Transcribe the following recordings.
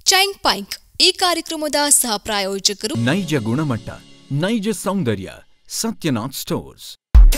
Chain ಪೈಂಕ್ ಈ ಕಾರ್ಯಕ್ರಮದ ಸಹ ಪ್ರಾಯೋಜಕರು ನೈಜ ಗುಣಮಟ್ಟ ನೈಜ ಸೌಂದರ್ಯ ಸತ್ಯನಾಥ್ ಸ್ಟೋರ್ಸ್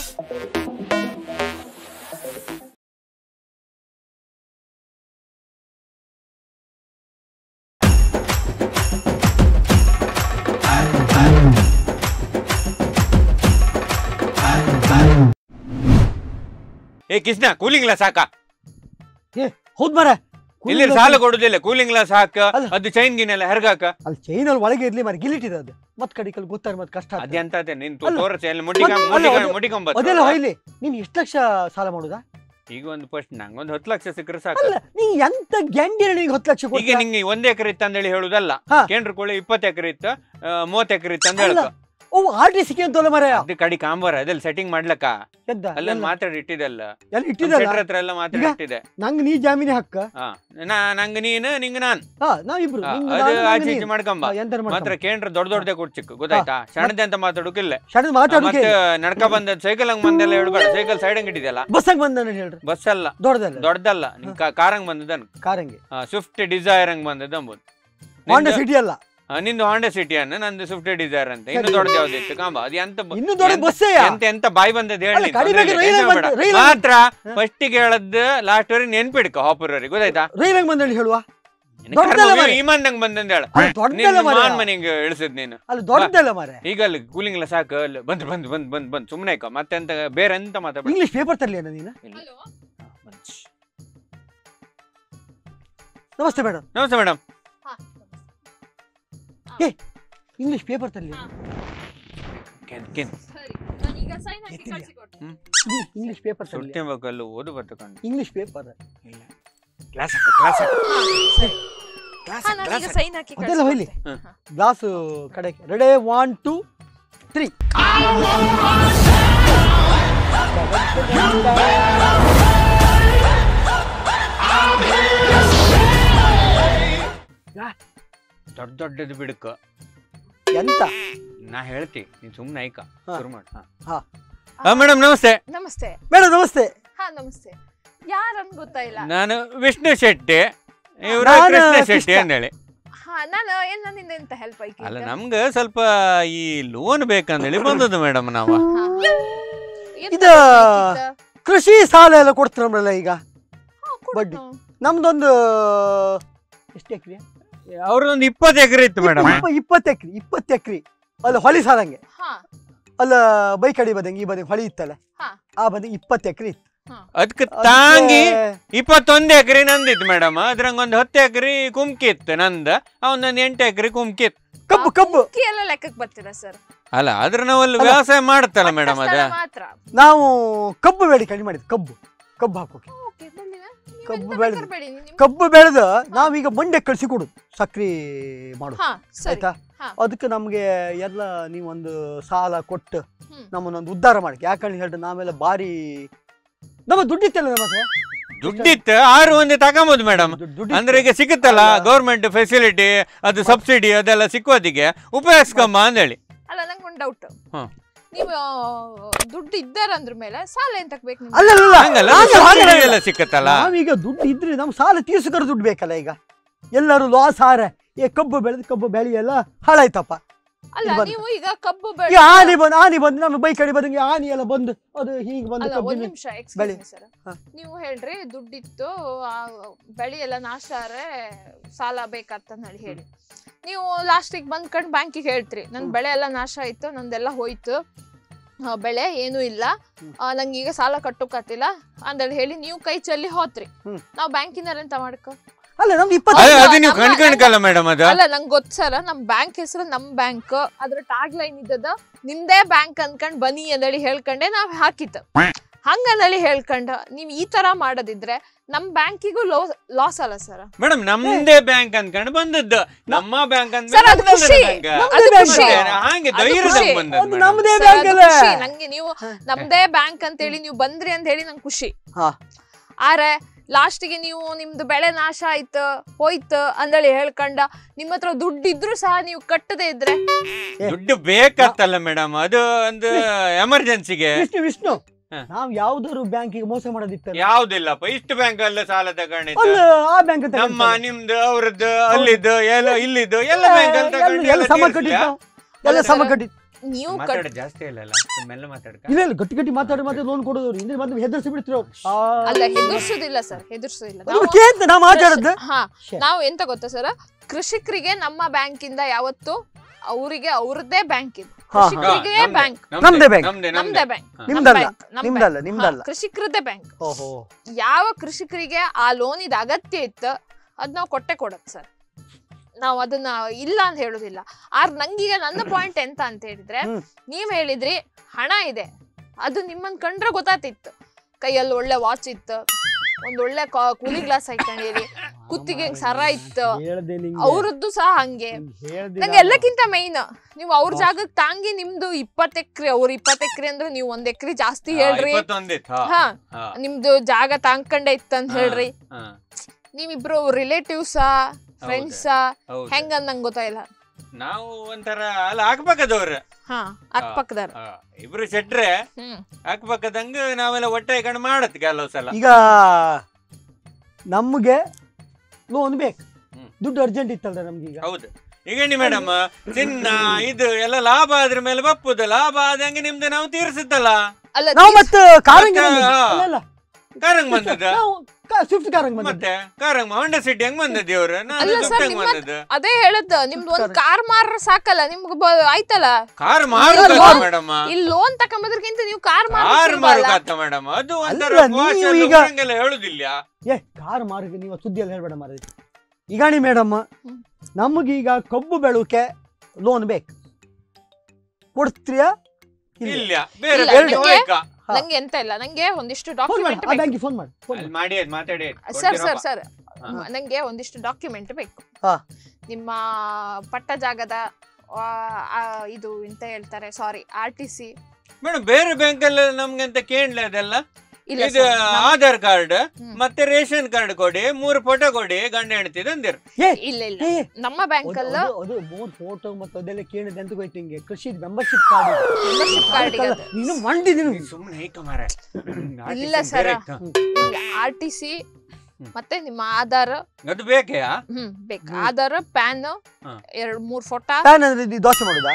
ಏ ಕೃಷ್ಣ ಕೂಲಿಂಗ್ ಗ್ಲಾಸ್ ಹಾಕ ಏ ಹೌದ್ ಮರ ಇಲ್ಲಿ ಸಾಲ ಕೊಡುದಿಲ್ಲ ಕೂಲಿಂಗ್ ಗ್ಲಾಸ್ ಹಾಕ ಅಲ್ಲ. ಅದು ಚೈನ್ ಗಿನ್ ಎಲ್ಲ ಹೆರ್ಗಾಕ ಅಲ್ಲಿ ಚೈನ್ ಅಲ್ಲಿ ಒಳಗೆ ಇರ್ಲಿ ಮರ ಗಿಲಿಟಿದೆ ಅದು ಮತ್ ಕಡೆ ಕಲ್ ಗೊತ್ತಾರ ಮತ್ ಕಷ್ಟ ಆಗ್ತದೆ. ಅದೆಂತ ನಿನ್ ಅಲ್ಲ. ತೋರಸ ಎಲ್ಲ ಮುಡಿಕ ಅಲ್ಲ, ಮುಡಿಕ ಅದು- ಮುಡಿಕೊಂಬ ಅದೆಲ್ಲ ಹೊಯ್ಲಿ ನೀನ್ ಎಷ್ಟು ಲಕ್ಷ ಸಾಲ ಮಾಡುದಾ ಈಗ ಒಂದು ಫಸ್ಟ್ ನಂಗೊಂದು ಹತ್ತು ಲಕ್ಷ ಸಿಕ್ಕರೆ ಸಾಕು ಅಲ್ಲ ನೀ ಎಂತ ಗ್ಯಾಂಡಿ ನಿಂಗೆ ಹತ್ತು ಲಕ್ಷ ಈಗ ಕೊಡ್ತೀಯ? ನಿಂಗೆ ಒಂದ್ ಎಕರೆ ಇತ್ತು ಅಂತೇಳಿ ಹೇಳುದಲ್ಲ ಹಾ. ಕೇಂದ್ರ ಕೋಳಿ ಇಪ್ಪತ್ತು ಎಕರೆ ಇತ್ತು ಮೂವತ್ತು ಎಕರೆ ಇತ್ತು ಅಂತ ಅಲ್ಲ. ಹೇಳ್ಕ ಓ ಆರ್ ಟಿ ಸಿಕ್ಕಿ ಅಂತಲ್ಲ ಮರ ಅದು ಕಡಿ ಕಾಂಬಾರ ಅದೆಲ್ಲ ಸೆಟ್ಟಿಂಗ್ ಮಾಡ್ಲಕ್ಕ ಎದ್ದ ಅಲ್ಲ ಎಲ್ಲ- ಮಾತಾಡಿ ಇಟ್ಟಿದಲ್ಲ ಎಲ್ಲ ಇಟ್ಟಿದ್ದಲ್ಲ ಶೆಟ್ರ್ ಹತ್ರ ಎಲ್ಲ ಮಾತಾಡಿ ಈಗ? ಇಟ್ಟಿದೆ ನಂಗೆ ನೀ ಜಾಮೀನಿ ಹಕ್ಕ ಹಾ ನಾ ನಂಗೆ ನೀನು ನಿಂಗೆ ನಾನ್ ಹಾ ನಾವಿಬ್ರು ಹಾ, ನಿಂಗೆ ಅದು ನಾನು, ನಂಗೆ ಆಚೆ ಈಚೆ ನೀನು. ಮಾಡ್ಕೊಂಬ ಹಾ, ಎಂತಾರು ಮಾತ್ರ ಮಾಡ್ಕೊಂಬ. ಕೇಂದ್ರ ದೊಡ್ಡ ದೊಡ್ಡದೇ ಕೊಡ್ಚಿಕ್ಕು ಗೊತ್ತಾಯ್ತಾ ಸಣ್ಣದೆ ಅಂತ ಮಾತಾಡೋಕಿಲ್ಲ ಸಣ್ಣದ್ ಮಾತಾಡೋಕೆ ಮತ್ತೆ ನಡ್ಕ ಬಂದ ಸೈಕಲ್ ಹಂಗ್ ಬಂದೆಲ್ಲ ಹೇಳ್ಬೇಡ ಸೈಕಲ್ ಸೈಡ್ ಹಂಗ್ ಇಟ್ಟಿದೆಯಲ್ಲ ಬಸ್ಸಾಗ ಬಂದ ಹೇಳ್ರಿ ಬಸ್ ಅಲ್ಲ ದೊಡ್ಡದಲ್ಲ ದೊಡ್ಡದಲ್ಲ ನಿಮ್ ಕಾರಂಗ್ ಬಂದದನ್ ಕಾರಂಗೆ ಸ್ವಿಫ್ಟ್ ಡಿಸೈರ್ ಹಂಗ್ ಬಂದದ ಅಂಬುದು ಹೋಂಡಾ ಸಿಟಿ ಅಲ್ಲ ಆ, ನಿಂದು ಹಾಂಡಾ ಸಿಟಿ ಅನ್ನ ನಂದು ಸ್ವಿಫ್ಟ್ ಡಿಸೈರ್ ಅಂತ ಇನ್ನು ಸರಿ. ದೊಡ್ಡದು ಯಾವ್ದಿತ್ತು ಕಾಂಬ ಅದು ಎಂತ ಬ- ಇನ್ನು ದೊಡ್ಡ ಎಂತ- ಬಸ್ಸೇ ಎಂತ ಎಂತ ಬಾಯಿ ಬಂದದ್ದು ಹೇಳಿ ಅಲ್ಲ, ನೀನು, ಕಡಿಮೆ ತೊಂದ್ರೆ ಇಲ್ಲ, ರೈಲ್ tension ಬಂತು, ಬೇಡ. ರೈಲ್ ಮಾತ್ರ ಹಾ. ಫಸ್ಟ್ ಹೇಳದ್ದು ಲಾಸ್ಟ್ ವರೆಗೆ ನೆನ್ಪಿಡ್ಕ ಹಾಪುರವ್ರಿಗೆ ಗೊತ್ತಾಯ್ತಾ ರೈಲಾಗ ಬಂದಲ್ಲಿ ಹೇಳುವ ನಿನ್ ದೊಡ್ಡದಲ್ಲ ಕರ್ಮ ಮಾರ್ರೆ. ವಿಮಾನದಂಗ್ ಬಂದಂದ ಹೇಳ ಅಲ್ಲ, ದೊಡ್ಡದಲ್ಲ ನಿನ್ನ ಮಾರ್ರೆ. ಮಾನ್ ಮನೆಗೆ ಇಳಿಸಿದ್ ನೀನು ಅಲ್ಲಿ ದೊಡ್ಡದಲ್ಲ ಮಾರೆ ಈಗ ಅಲ್ಲಿ ಕೂಲಿಂಗ್ ಎಲ್ಲ ಸಾಕು ಅಲ್ಲಿ ಬಂದ್ ಬಂದ್ ಬಂದ್ ಬಂದ್ ಬಂದ್ ಸುಮ್ನೆ ಇಕ್ಕ ಮತ್ತೆ ಎಂತ ಬೇರೆ ಎಂತ ಮಾತಾಡ ಇಂಗ್ಲಿಷ್ ಪೇಪರ್ ತರ್ಲಿ ಅಣ್ಣ ನೀನು ನಮಸ್ತೆ ಮೇಡಮ್ ನಮಸ್ತೆ ಮೇಡಮ್ ಇಂಗ್ಲಿಷ್ ಪೇಪರ್ ತರ್ಲಿ ಇಂಗ್ಲಿಷ್ ಪೇಪರ್ ತರ್ಲಿ ಸುಟ್ಟಿ ಬೇಕಲ್ಲ ಓದು ಬರ್ತಕೊಂಡು ಇಂಗ್ಲಿಷ್ ಪೇಪರ್ ಇಲ್ಲ ಕ್ಲಾಸ್ ಕ್ಲಾಸ್ ನಾನೀಗ ಸೈನ್ ಹಾಕಿ ಅದೆಲ್ಲ ಹೊಯ್ಲಿ ಹ್ಮ್. ಗ್ಲಾಸ್ ಕಡೆ ರೆಡಿ ಒನ್ ಟು ತ್ರೀ ದೊಡ್ಡ ದೊಡ್ಡದು ಬಿಡುಕ ಎಂತ ನಾ ಹೇಳ್ತಿ ನೀನ್ ಸುಮ್ನೆ ಐಕ ಹಾ. ಶುರು ಮಾಡು ಹಾ. ಹಾ ಮೇಡಮ್ ನಮಸ್ತೆ ನಮಸ್ತೆ ಮೇಡಮ್ ನಮಸ್ತೆ ಹಾ ನಮಸ್ತೆ ಯಾರಂತ ಗೊತ್ತಾಯಿಲ್ಲ ನಾನು ವಿಷ್ಣು ಶೆಟ್ಟಿ ಇವರು ನಾನು ಕೃಷ್ಣ ಶೆಟ್ಟಿ ಕೃಷ್ಣ. ಅಂತೇಳಿ ಹಾ ನಾನು ಏನ್ ನನ್ನಿಂದ ಎಂತ ಹೆಲ್ಪ್ ಆಯ್ತು ಅಲ್ಲ ನಮ್ಗೆ ಸ್ವಲ್ಪ ಈ ಲೋನ್ ಬೇಕಂದೇಳಿ ಬಂದದ್ದು ಮೇಡಮ್ ನಾವು ಇದು ಕೃಷಿ ಸಾಲ ಎಲ್ಲ ಕೊಡ್ತೀರಲ್ಲ ಈಗ ಬಡ್ಡಿ. ನಮ್ದೊಂದು ಎಷ್ಟು ಎಕ್ರೆ ಅವ್ರದೊಂದು ಇಪ್ಪತ್ತು ಎಕರೆ ಇತ್ತು ಮೇಡಮ್ ಇಪ್ಪತ್ತು ಎಕ್ರೆ ಇಪ್ಪತ್ತು ಎಕ್ರೆ ಅಲ್ಲಿ ಹೊಳಿ ಸಾಲಂಗೆ ಹಾ ಅಲ್ಲ ಬೈಕ್ ಅಡಿ ಬದಂಗೆ ಈ ಬದಿಗೆ ಹೊಳಿ ಇತ್ತಲ್ಲ ಹಾ. ಆ ಬದಿಗೆ ಇಪ್ಪತ್ತು ಎಕರೆ ಇತ್ತು ಅದಕ್ಕೆ ತಾಂಗಿ ಅದಕ್ಕೆ ಇಪ್ಪತ್ತೊಂದು ಎಕರೆ ನಂದಿತ್ತು ಮೇಡಮ್ ಅದ್ರಂಗ ಒಂದು ಹತ್ತು ಎಕರೆ ಕುಮ್ಕಿ ಇತ್ತು ನಂದ ಅವನೊಂದು ಎಂಟು ಎಕರೆ ಕುಮ್ಕಿ ಇತ್ತು ಕಬ್ಬು ಕಬ್ಬು ಅಕ್ಕಿ ಎಲ್ಲ ಲೆಕ್ಕಕ್ಕೆ ಬರ್ತೀರಾ ಸರ್ ಅಲ್ಲ ಅದ್ರ ನಾವಲ್ಲಿ ವ್ಯವಸಾಯ ಮಾಡುತ್ತಲ್ಲ ಮೇಡಮ್ ಅದ ಮಾತ್ರ ನಾವು ಕಬ್ಬು ಬೇಡಿ ಕಡಿಮೆ ಮಾಡಿದ್ವಿ ಕಬ್ಬು ಕಬ್ಬು ಹಾಕೋಕೆ ಓಕೆ ಬನ್ನಿನ ಕಬ್ಬು ಬೆಳ್ದು- ಬೇಡಿ ನಿಮ್- ಕಬ್ಬು ಬೆಳೆದು ನಾವೀಗ ಮಂಡ್ಯ ಕಳಿಸಿ ಕೊಡುದು ಸಕ್ರಿ ಮಾಡು ಹಾ ಸರಿ ಆಯ್ತಾ ಹಾ. ಅದಕ್ಕೆ ನಮ್ಗೆ ಎಲ್ಲ ನೀವೊಂದು ಸಾಲ ಕೊಟ್ಟು ಹ್ಮ್. ನಮ್ಮನ್ನೊಂದು ಉದ್ಧಾರ ಮಾಡಿ ಯಾಕಂತ ಹೇಳಿದ್ರೆ ನಾವೆಲ್ಲ ಬಾರಿ ನಮ್ಮ ದುಡ್ಡಿತ್ತಲ್ಲ ನಮ್ಮ ಹತ್ರ ದುಡ್ಡಿತ್ತು ಆರು ಒಂದೇ ತಗೊಂಬೋದು ಮೇಡಮ್ ದುಡ್ಡು- ದುಡ್ಡಿತ್ತು. ಅಂದ್ರೆ ಈಗ ಸಿಗುತ್ತಲ್ಲ ಅಲ್ಲ. ಗೌರ್ಮೆಂಟ್ ಫೆಸಿಲಿಟಿ ಅದು ಸಬ್ಸಿಡಿ ಅದೆಲ್ಲ ಸಿಕ್ಕೋದಿಗೆ ಉಪಯೋಗಿಸ್ಕೊಂಬ ಅಂದೇಳಿ ಅಲ್ಲ ನಂಗೊಂದು ಡೌಟ್ ಹಾ. ನೀವು ಆ, ದುಡ್ಡು ಇದ್ದಾರ ಅಂದ್ರ ಮೇಲೆ ಸಾಲ ಎಂತಕ್ ಬೇಕು ನಿಮ್ಗೆ? ಅಲ್ಲ ಅಲ್ಲ, ಹಂಗಲ್ಲ ಹಾಗೆ subsidy ಹಾಗೆ ಎಲ್ಲ ಸಿಕ್ಕತ್ತಲ್ಲ ನಾವೀಗ ದುಡ್ಡು ಇದ್ರೆ ನಮ್ ಸಾಲ ತೀರ್ಸ್ಕರ ದುಡ್ಡು ಬೇಕಲ್ಲ ಈಗ ಎಲ್ಲರೂ ಲಾಸ್ ಹಾರ ಏ ಕಬ್ಬು ಬೆಳೆದು ಕಬ್ಬು ಬೆಳೆ ಎಲ್ಲ ಹಾಳಾಯ್ತಪ್ಪ ಅಲ್ಲ ಇದು ಬಂತು. ನೀವು ಈಗ ಕಬ್ಬು ಈ ಬೆಳೆ ಆನೆ ಬಂದು ಆನೆ ಬಂದು ನಮ್ಮ ಬೈ ಕಡೆ ಬಂದಂಗೆ ಆನೆ ಎಲ್ಲ ಬಂದು ಅದು ಹೀಗೆ ಬಂದು ಅಲ್ಲ ಒಂದ್ ಕಬ್ಬಿನ ನಿಮಿಷ ಬೆಳೆ. ಎಕ್ಸ್ಕ್ಯೂಸ್ ಸರ್ ಹಾ. ನೀವು ಹೇಳ್ರಿ ದುಡ್ಡಿತ್ತು ಆ, ಬೆಳೆ ಎಲ್ಲ ನಾಶ ಆದ್ರೆ ಸಾಲ ಬೇಕಂತ ಹೇಳಿ ಹೇಳಿ ನೀವು ಲಾಸ್ಟಿಗೆ ಬಂದ್ಕೊಂಡು ಬ್ಯಾಂಕಿಗೆ ಹೇಳ್ತ್ರಿ ನನ್ ಹ್ಮ್. ಬೆಳೆ ಎಲ್ಲ ನಾಶ ಆಯ್ತು ನಂದೆಲ್ಲ ಹೋಯ್ತು ಆ, ಬೆಳೆ ಏನೂ ಇಲ್ಲ ಹ್ಮ್. ಆ, ನಂಗೆ ಈಗ ಸಾಲ ಕಟ್ಟೋಕತ್ತಿಲ್ಲ ಅಂದೇಳಿ ಹೇಳಿ ನೀವು ಕೈ ಚೆಲ್ಲಿ ಹೋತ್ರಿ ಹ್ಮ್. ನಾವು ಬ್ಯಾಂಕಿನವ್ರ ಎಂತ ಮಾಡ್ಕ ಅಲ್ಲ ನಮ್ದು ಇಪ್ಪತ್ತು ಅದು ಅಲ್ಲ, ಅದು ನೀವು ನಮ್ಮ- ಕಣ್ಕಣ್ಕಲ್ಲ ಮೇಡಮ್ ಅದು ಅಲ್ಲ ನಂಗೆ ಗೊತ್ತು ಸರ ನಮ್ ಬ್ಯಾಂಕ್ ಹೆಸರು ನಮ್ ಬ್ಯಾಂಕ್ ಅದ್ರ ಟ್ಯಾಗ್ ಲೈನ್ ಇದ್ದದ ನಿಮ್ದೇ ಬ್ಯಾಂಕ್ ಅನ್ಕೊಂಡ್ ಬನ್ನಿ ಅಂದೇಳಿ ಹೇಳ್ಕೊಂಡೆ ನಾವ್ ಹಾಕಿತ್ತು ಹಂಗಂದೇಳಿ ಹೇಳ್ಕೊಂಡ ನೀವ್ ಈ ತರ ಮಾಡೋದಿದ್ರೆ ನಮ್ ಬ್ಯಾಂಕಿಗೂ ಲಾಸ್ ಅಲ್ಲ ಸರ್ ಮೇಡಮ್ ನಮ್ದೇ ಬ್ಯಾಂಕ್ ಅನ್ಕೊಂಡು ಬಂದದ್ದು ನಮ್ಮ ಬ್ಯಾಂಕ್ ಅಂತ Sir, ಅದು ಖುಷಿ. ಅದು ಖುಷಿ. ಹಾಗೆ ಅದು ಧೈರ್ಯದಾಗ ಖುಷಿ. ಬಂದದ್ದು ಅದು madam. ನಮ್ದೇ Sir, ಬ್ಯಾಂಕ್ ಅದು ಅಲ್ಲ ಖುಷಿ. ನಂಗೆ ನೀವು ನಮ್ದೇ ಬ್ಯಾಂಕ್ ಅಂತ ಹೇಳಿ ನೀವು ಬಂದ್ರಿ ಅಂತ ಹೇಳಿ ನಂಗೆ ಖುಷಿ ಹಾ. ಆರೆ ಲಾಸ್ಟಿಗೆ ನೀವು ನಿಮ್ದು ಬೆಳೆ ನಾಶ ಆಯ್ತು ಹೋಯ್ತು ಅಂದೇಳಿ ಹೇಳ್ಕೊಂಡ ನಿಮ್ಮ ಹತ್ರ ದುಡ್ಡು ಇದ್ರು ಸಹ ನೀವು ಕಟ್ಟದೆ ಇದ್ರೆ ದುಡ್ಡು ಬೇಕತ್ತಲ್ಲ ಮೇಡಮ್ ಅದು ಒಂದು ಎಮರ್ಜೆನ್ಸಿಗೆ ವಿಷ್ಣು ವಿಷ್ಣು ಹಾ. ನಾವು ಯಾವ್ದಾದ್ರು ಬ್ಯಾಂಕಿಗೆ ಮೋಸ ಮಾಡೋದಿತ್ತಲ್ಲ ಯಾವ್ದಿಲ್ಲಪ್ಪ ಇಷ್ಟು ಬ್ಯಾಂಕ್ ಅಲ್ಲ ಸಾಲ ತಗೊಂಡಿದ್ದ ಅಲ್ಲ ಆ ಬ್ಯಾಂಕ್ ನಮ್ಮ ನಿಮ್ದು ಅವ್ರದ್ದು ಅಲ್ಲಿದ್ದು ಎಲ್ಲ ಇಲ್ಲಿದ್ದು ಎಲ್ಲ ಬ್ಯಾಂಕ್ ಅಲ್ಲಿ ತಗೊಂಡು ಎಲ್ಲ ಸಮ ಕಟ್ಟಿದ್ದು ನಾವು. ಎಲ್ಲ ಸಮ ಕಟ್ಟಿದ್ದು ನೀವು ಕಟ್ ಮಾತಾಡ ಜಾಸ್ತಿ ಇಲ್ಲಲ್ಲ ಮೆಲ್ಲ ಮಾತಾಡ್ಕ ಇಲ್ಲ ಇಲ್ಲ ಗಟ್ಟಿ ಗಟ್ಟಿ ಮಾತಾಡಿ ಮಾತಾಡಿ ಲೋನ್ ಕೊಡೋದು ಹಿಂದೆ ಮತ್ತೆ ಹೆದರ್ಸಿ ಬಿಡ್ತೀವಿ ಅವ್ರು. ಆ, ಅಲ್ಲ ಹೆದರ್ಸೋದಿಲ್ಲ ಸರ್ ಹೆದರ್ಸೋದಿಲ್ಲ ಅದು ಕೇಳ್ತೆ ನಾ ಮಾತಾಡದ್ದು ಹಾ ಶ್ಯೆ. ನಾವು ಎಂತ ಗೊತ್ತಾ ಸರ್ ಕೃಷಿಕರಿಗೆ ನಮ್ಮ ಬ್ಯಾಂಕ್ ಇಂದ ಯಾವತ್ತು ಅವರಿಗೆ ಅವ್ರದ್ದೇ ಬ್ಯಾಂಕ್ ಇದೆ ಹಾ, ಹಾ. ಕೃಷಿಕರಿಗೆ ಬ್ಯಾಂಕ್ ನಮ್ದೇ bank. ನಮ್ದೇ ನಮ್ದೇ ನಮ್ದೇ ಬ್ಯಾಂಕ್ ನಿಮ್ದಲ್ಲ ನಿಮ್ದಲ್ಲ ನಿಮ್ದಲ್ಲ ಕೃಷಿಕರದ್ದೇ ಬ್ಯಾಂಕ್ ಓಹೋ ಯಾವ ಕೃಷಿಕರಿಗೆ ಆ ಲೋನ್ ಇದ ಅಗತ್ಯ ಇತ್ತು ಅದ್ ನಾವು ಕೊಟ್ಟೆ ಕೊಡತ್ ಸರ್ ನಾವು ಅದನ್ನ ಇಲ್ಲ ಅಂತ ಹೇಳುದಿಲ್ಲ ಆರ್ ನಂಗೀಗ ನನ್ನ ಪಾಯಿಂಟ್ ಎಂತ ಅಂತ ಹೇಳಿದ್ರೆ ಹ್ಮ್. ನೀವ್ ಹೇಳಿದ್ರಿ ಹಣ ಇದೆ ಅದು ನಿಮ್ಮನ್ ಕಂಡ್ರೆ ಗೊತ್ತಾತಿತ್ತು ಕೈಯಲ್ಲಿ ಒಳ್ಳೆ ವಾಚ್ ಇತ್ತು ಒಂದ್ ಒಳ್ಳೆ ಕೂಲಿಂಗ್ ಗ್ಲಾಸ್ ಹಾಕೊಂಡಿರಿ ಕುತ್ತಿಗೆ ಸರ ಇತ್ತು ಹೇಳ್ದೆ ನಿಂಗೆ ಅವ್ರದ್ದು ಸಹ ಹಂಗೆ ನಿಂಗೆ ಹೇಳ್ದೆ ನಂಗೆ ನಾನು. ಎಲ್ಲಕ್ಕಿಂತ ಮೈನ್ ನೀವು ಅವ್ರ ಜಾಗಕ್ಕೆ ತಾಂಗಿ ನಿಮ್ದು ಇಪ್ಪತ್ ಎಕ್ರೆ ಅವ್ರ ಇಪ್ಪತ್ ಎಕ್ರೆ ಅಂದ್ರೆ ನೀವು ಒಂದ್ ಎಕ್ರೆ ಜಾಸ್ತಿ ಹೇಳ್ರಿ ಇಪ್ಪತ್ತೊಂದಿತ್ತು ಹಾ, ಹಾ ಹಾ, ನಿಮ್ದು ಜಾಗ ತಾಂಕೊಂಡೆ ಇತ್ತಂತ ಹೇಳ್ರಿ ಹಾ, ನೀವಿಬ್ರು ರಿಲೇಟಿವ್ಸ್ ಫ್ರೆಂಡ್ಸ್ ಹೌದು. ಹೆಂಗ ನಂಗೆ ಗೊತ್ತಾಯಿಲ್ಲ ನಾವು ಒಂಥರ ಅಲ್ಲ ಅಕ್ಕಪಕ್ಕದವ್ರ ಹಾ ಅಕ್ಕಪಕ್ಕದಾರ ಹಾ, ಇಬ್ರು ಶೆಟ್ರೆ ಹ್ಮ್ ಅಕ್ಕಪಕ್ಕದಂಗ ನಾವೆಲ್ಲ ಒಟ್ಟೆ ಕಣ್ ಮಾಡತ್ ಕೆಲವು ಸಲ ಈಗ ನಮ್ಗೆ ಲೋನ್ ಬೇಕು ಹ್ಮ್. ದುಡ್ಡು ಅರ್ಜೆಂಟ್ ಇತ್ತಲ್ಲ ನಮ್ಗೀಗ ಹೌದು ಈಗ ಮೇಡಮ್ ಚಿನ್ನ ಇದು ಎಲ್ಲ ಲಾಭ ಆದ್ರ ಮೇಲೆ ಬಪ್ಪುದು ಲಾಭ ಆದಂಗೆ ನಿಮ್ದು ನಾವು ತೀರ್ಸುತ್ತಲ್ಲ ಅಲ್ಲ ನಾವು ತೀರ್ಸ್- ಮತ್ತೆ ಕಾರಂಗ್ ಮತ್ತೆ, ಹಾ. ಅಲ್ಲ ಕಾರಂಗ್ ಬಂದದ ನಾವು ಸ್ವಿಫ್ಟ್ ಕಾರಂಗ್ ಬಂದದ್ದು ಮತ್ತೆ ಕಾರಂಗ್ ಹೊಂಡ ಸಿಟಿ ಹೆಂಗ್ ಬಂದದ್ದು ಇವ್ರು ನಾನು ಅಲ್ಲ ದುಡ್ಡು ಸರ್ ಹೆಂಗ್ ನಿಮ್ಮ ಬಂದದ್ದು ಅದೇ ಹೇಳದ್ ನಿಮ್ದು ಒಂದ್ ಕಾರ್ ಮಾರ ಸಾಕಲ್ಲ ನಿಮ್ಗೆ ಬ- ಆಯ್ತಲ್ಲ ಕಾರ್ ಮಾರು ಇವಾಗ ಮೇಡಮ್ ಇಲ್ಲಿ ಲೋನ್ ತಕೊಂಬದ್ರಕ್ಕಿಂತ ನೀವು ಕಾರ್ ಕಾರ್ ಮಾರು ಮಾರ ಕಾತ ಮೇಡಮ್ ಅದು ಒಂಥರ ಅಲ್ಲ, ನೀವು ಭಾಷೆ ಈಗ- ಊರಂಗೆಲ್ಲ ಹೇಳುದಿಲ್ಲ ಏ ಕಾರ್ ಮಾರ್ಗ ನೀವು ಸುದ್ದಿಯಲ್ಲಿ ಹೇಳ್ಬೇಡ ಮಾರ ಈಗಾಣಿ ಮೇಡಮ್ ಹ್ಮ್. ನಮಗೀಗ ಕಬ್ಬು ಬೆಳಕೆ ಲೋನ್ ಬೇಕು ಕೊಡ್ತೀಯಾ ಇಲ್ಲ ಇಲ್ಲ ಬೇರೆ ಇಲ್ಲ, ಬೇರೆ ನಂಗೆ- ಹೋಯ್ಕ. ಹಾ. ನಂಗೆ ಎಂತ ಇಲ್ಲ ನಂಗೆ ಒಂದಿಷ್ಟು ಫೋನ್ ಮಾಡಿ ಡಾಕ್ಯುಮೆಂಟ್ ಆ ಬೇಕು ಬ್ಯಾಂಕಿಗೆ ಫೋನ್ ಮಾಡಿ ಫೋನ್ ಅಲ್ಲಿ ಮಾಡಿ ಮಾಡಿ ಅದ್ ಮಾತಾಡಿ ಸರ್ ಸರ್ ಕೊಡ್ತೀರಪ್ಪ. ಸರ್ ಹಾ. ನಂಗೆ ಒಂದಿಷ್ಟು ಡಾಕ್ಯುಮೆಂಟ್ ಬೇಕು ಹಾ. ನಿಮ್ಮ ಪಟ್ಟ ಜಾಗದ ಆ, ಆ, ಇದು ಎಂತ ಹೇಳ್ತಾರೆ sorry R T C madam ಬೇರೆ ಬ್ಯಾಂಕ್ ಅಲ್ಲಿ ನಮ್ಗೆ ಅಂತ ಕೇಳಲ ಅದೆಲ್ಲ ಇಲ್ಲ ಇದು sir, ನಮ್- ಆಧಾರ್ ಕಾರ್ಡ್ ಹ್ಮ್. ಮತ್ತೆ ರೇಷನ್ ಕಾರ್ಡ್ ಕೊಡಿ ಮೂರು ಫೋಟೋ ಕೊಡಿ ಗಂಡ ಹೆಣ್ತಿದ್ ಅಂದಿರ್ ಏ ಇಲ್ಲ ಇಲ್ಲ ಏ ನಮ್ಮ ಬ್ಯಾಂಕ್ ಅದು- ಅಲ್ಲ ಅದು- ಅದು ಮೂರ್ ಫೋಟೋ ಮತ್ತೆ ಅದೆಲ್ಲ ಕೇಳಿದೆ ಅಂತ ಹೋಯ್ತು ಹಿಂಗೆ ಕೃಷಿ ಮೆಂಬರ್ಶಿಪ್ ಕಾರ್ಡ್ ಮೆಂಬರ್ಶಿಪ್ ಕಾರ್ಡ್ ನೀನು ಮಂಡಿ ನೀನು ಸುಮ್ಮನೆ ಐಕ ಮಾರ ಇಲ್ಲ sir. ಆರ್ ಟಿ ಸಿ ಮತ್ತೆ ನಿಮ್ಮ ಆಧಾರ್ ಅದು ಬೇಕೇ ಹ್ಮ್ ಬೇಕು ಹ್ಮ್. ಆಧಾರ್ ಪ್ಯಾನ್ ಹಾ. ಎರಡ್ ಮೂರ್ ಫೋಟೋ ಪ್ಯಾನ್ ಅಂದ್ರೆ ಇದು ದೋಸೆ ಮಾಡುದಾ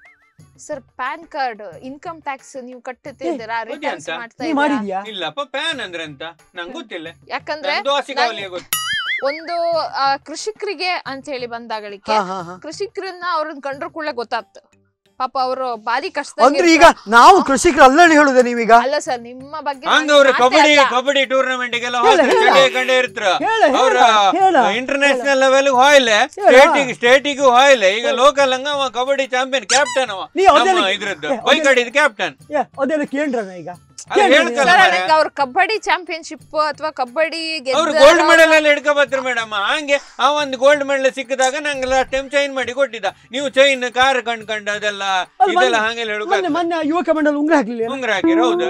sir PAN card income tax ನೀವು ಕಟ್ಟುತ್ತಿದ್ದೀರಾ ಹೋಗಿ ರಿಟರ್ನ್ಸ್ ಅಂತ? ಮಾಡ್ತಾ ನೀ ಇದ್ದೀರಾ ಮಾಡಿದ್ಯಾ ಇಲ್ಲಪ್ಪ ಪ್ಯಾನ್ ಅಂದ್ರೆ ಅಂತ ನಂಗೆ ಗೊತ್ತಿಲ್ಲ ಯಾಕಂದ್ರೆ ನಂಗ್ ದೋಸೆ ಕಾವಲಿಗೆ ಗೊತ್ತು ಒಂದು ಆ, ಕೃಷಿಕರಿಗೆ ಅಂತ ಹೇಳಿ ಬಂದಾಗಳಿಕೆ ಹಾ ಹಾ ಹಾ ಕೃಷಿಕರನ್ನ ಅವ್ರನ್ನ ಕಂಡ್ರು ಕೂಡಲೇ ಗೊತ್ತಾಗ್ತು ಪಾಪ ಅವರು ಬಾರಿ ಕಷ್ಟ ಅಂದ್ರೆ ಈಗ ನಾವು ಕೃಷಿಕರು ಅಲ್ಲಲ್ಲಿ ಹೇಳುದೆ ನೀವೀಗ ಅಲ್ಲ ಸರ್ ನಿಮ್ಮ ಬಗ್ಗೆ ಹಂಗ ಅವ್ರು ಮಾತೇ ಕಬಡ್ಡಿ ಅಲ್ಲ. ಕಬಡ್ಡಿ ಟೂರ್ನಮೆಂಟ್ ಗೆಲ್ಲ ಹೇಳ, ಹೋದ್ರೆ ಹೇಳ. ಚಳಿ ಕಂಡೇ ಇರ್ತಾರ ಹೇಳ ಅವ್ರ ಹೇಳ ಹೇಳ ಇಂಟರ್ನ್ಯಾಷನಲ್ ಲೆವೆಲ್ ಹೋಯ್ಲೆ ಸ್ಟೇಟಿಗೆ ಸ್ಟೇಟಿಗೂ ಹೋಯ್ಲೆ ಈಗ ಲೋಕಲ್ ಹಂಗ ಅವ ಕಬಡ್ಡಿ ಚಾಂಪಿಯನ್ ಕ್ಯಾಪ್ಟನ್ ಅವ ನೀ ನಮ್ಮ ಅದೆಲ್ಲ- ಇದ್ರದ್ದು ಏ, ಬೈಕ್ ಅದೆಲ್ಲ- ಆಡಿದ ಕ್ಯಾಪ್ಟನ್ ಏ, ಅದೆಲ್ಲ ಕೇಳ್ರ ಈಗ ಅದು ಕೇಳಿ ಹೇಳ್ಕಲ್ಲ ಸರ್ ಮಾರ್ರೆ. ನಂಗೆ ಅವ್ರ ಕಬಡ್ಡಿ ಚಾಂಪಿಯನ್ಶಿಪ್ ಅಥವಾ ಕಬಡ್ಡಿ ಅವ್ರು ಗೆದ್ದ ಗೋಲ್ಡ್ ಮೆಡಲ್ ಎಲ್ಲ ಹಿಡ್ಕೊ ಬರ್ತಾರೆ ಮೇಡಮ್ ಹಂಗೆ ಆ ಒಂದು ಗೋಲ್ಡ್ ಮೆಡಲ್ ಸಿಕ್ಕಿದಾಗ ನಂಗೆ ಲಾಸ್ಟ್ ಟೈಮ್ ಚೈನ್ ಮಾಡಿ ಕೊಟ್ಟಿದ್ದ ನೀವು ಚೈನ್ ಕಾರ್ ಕಂಡ್ಕಂಡು ಅದೆಲ್ಲ ಅದು ಇದೆಲ್ಲ ಮೊನ್ನೆ- ಹಂಗೆಲ್ಲ ಮೊನ್ನೆ ಹೇಳುದು ಮೊನ್ನೆ ಯುವಕ ಮಂಡಲ ಉಂಗ್ರ ಹಾಕ್ಲಿಲ್ಲ ಉಂಗ್ರ ಹಾಕಿರ ಹೌದು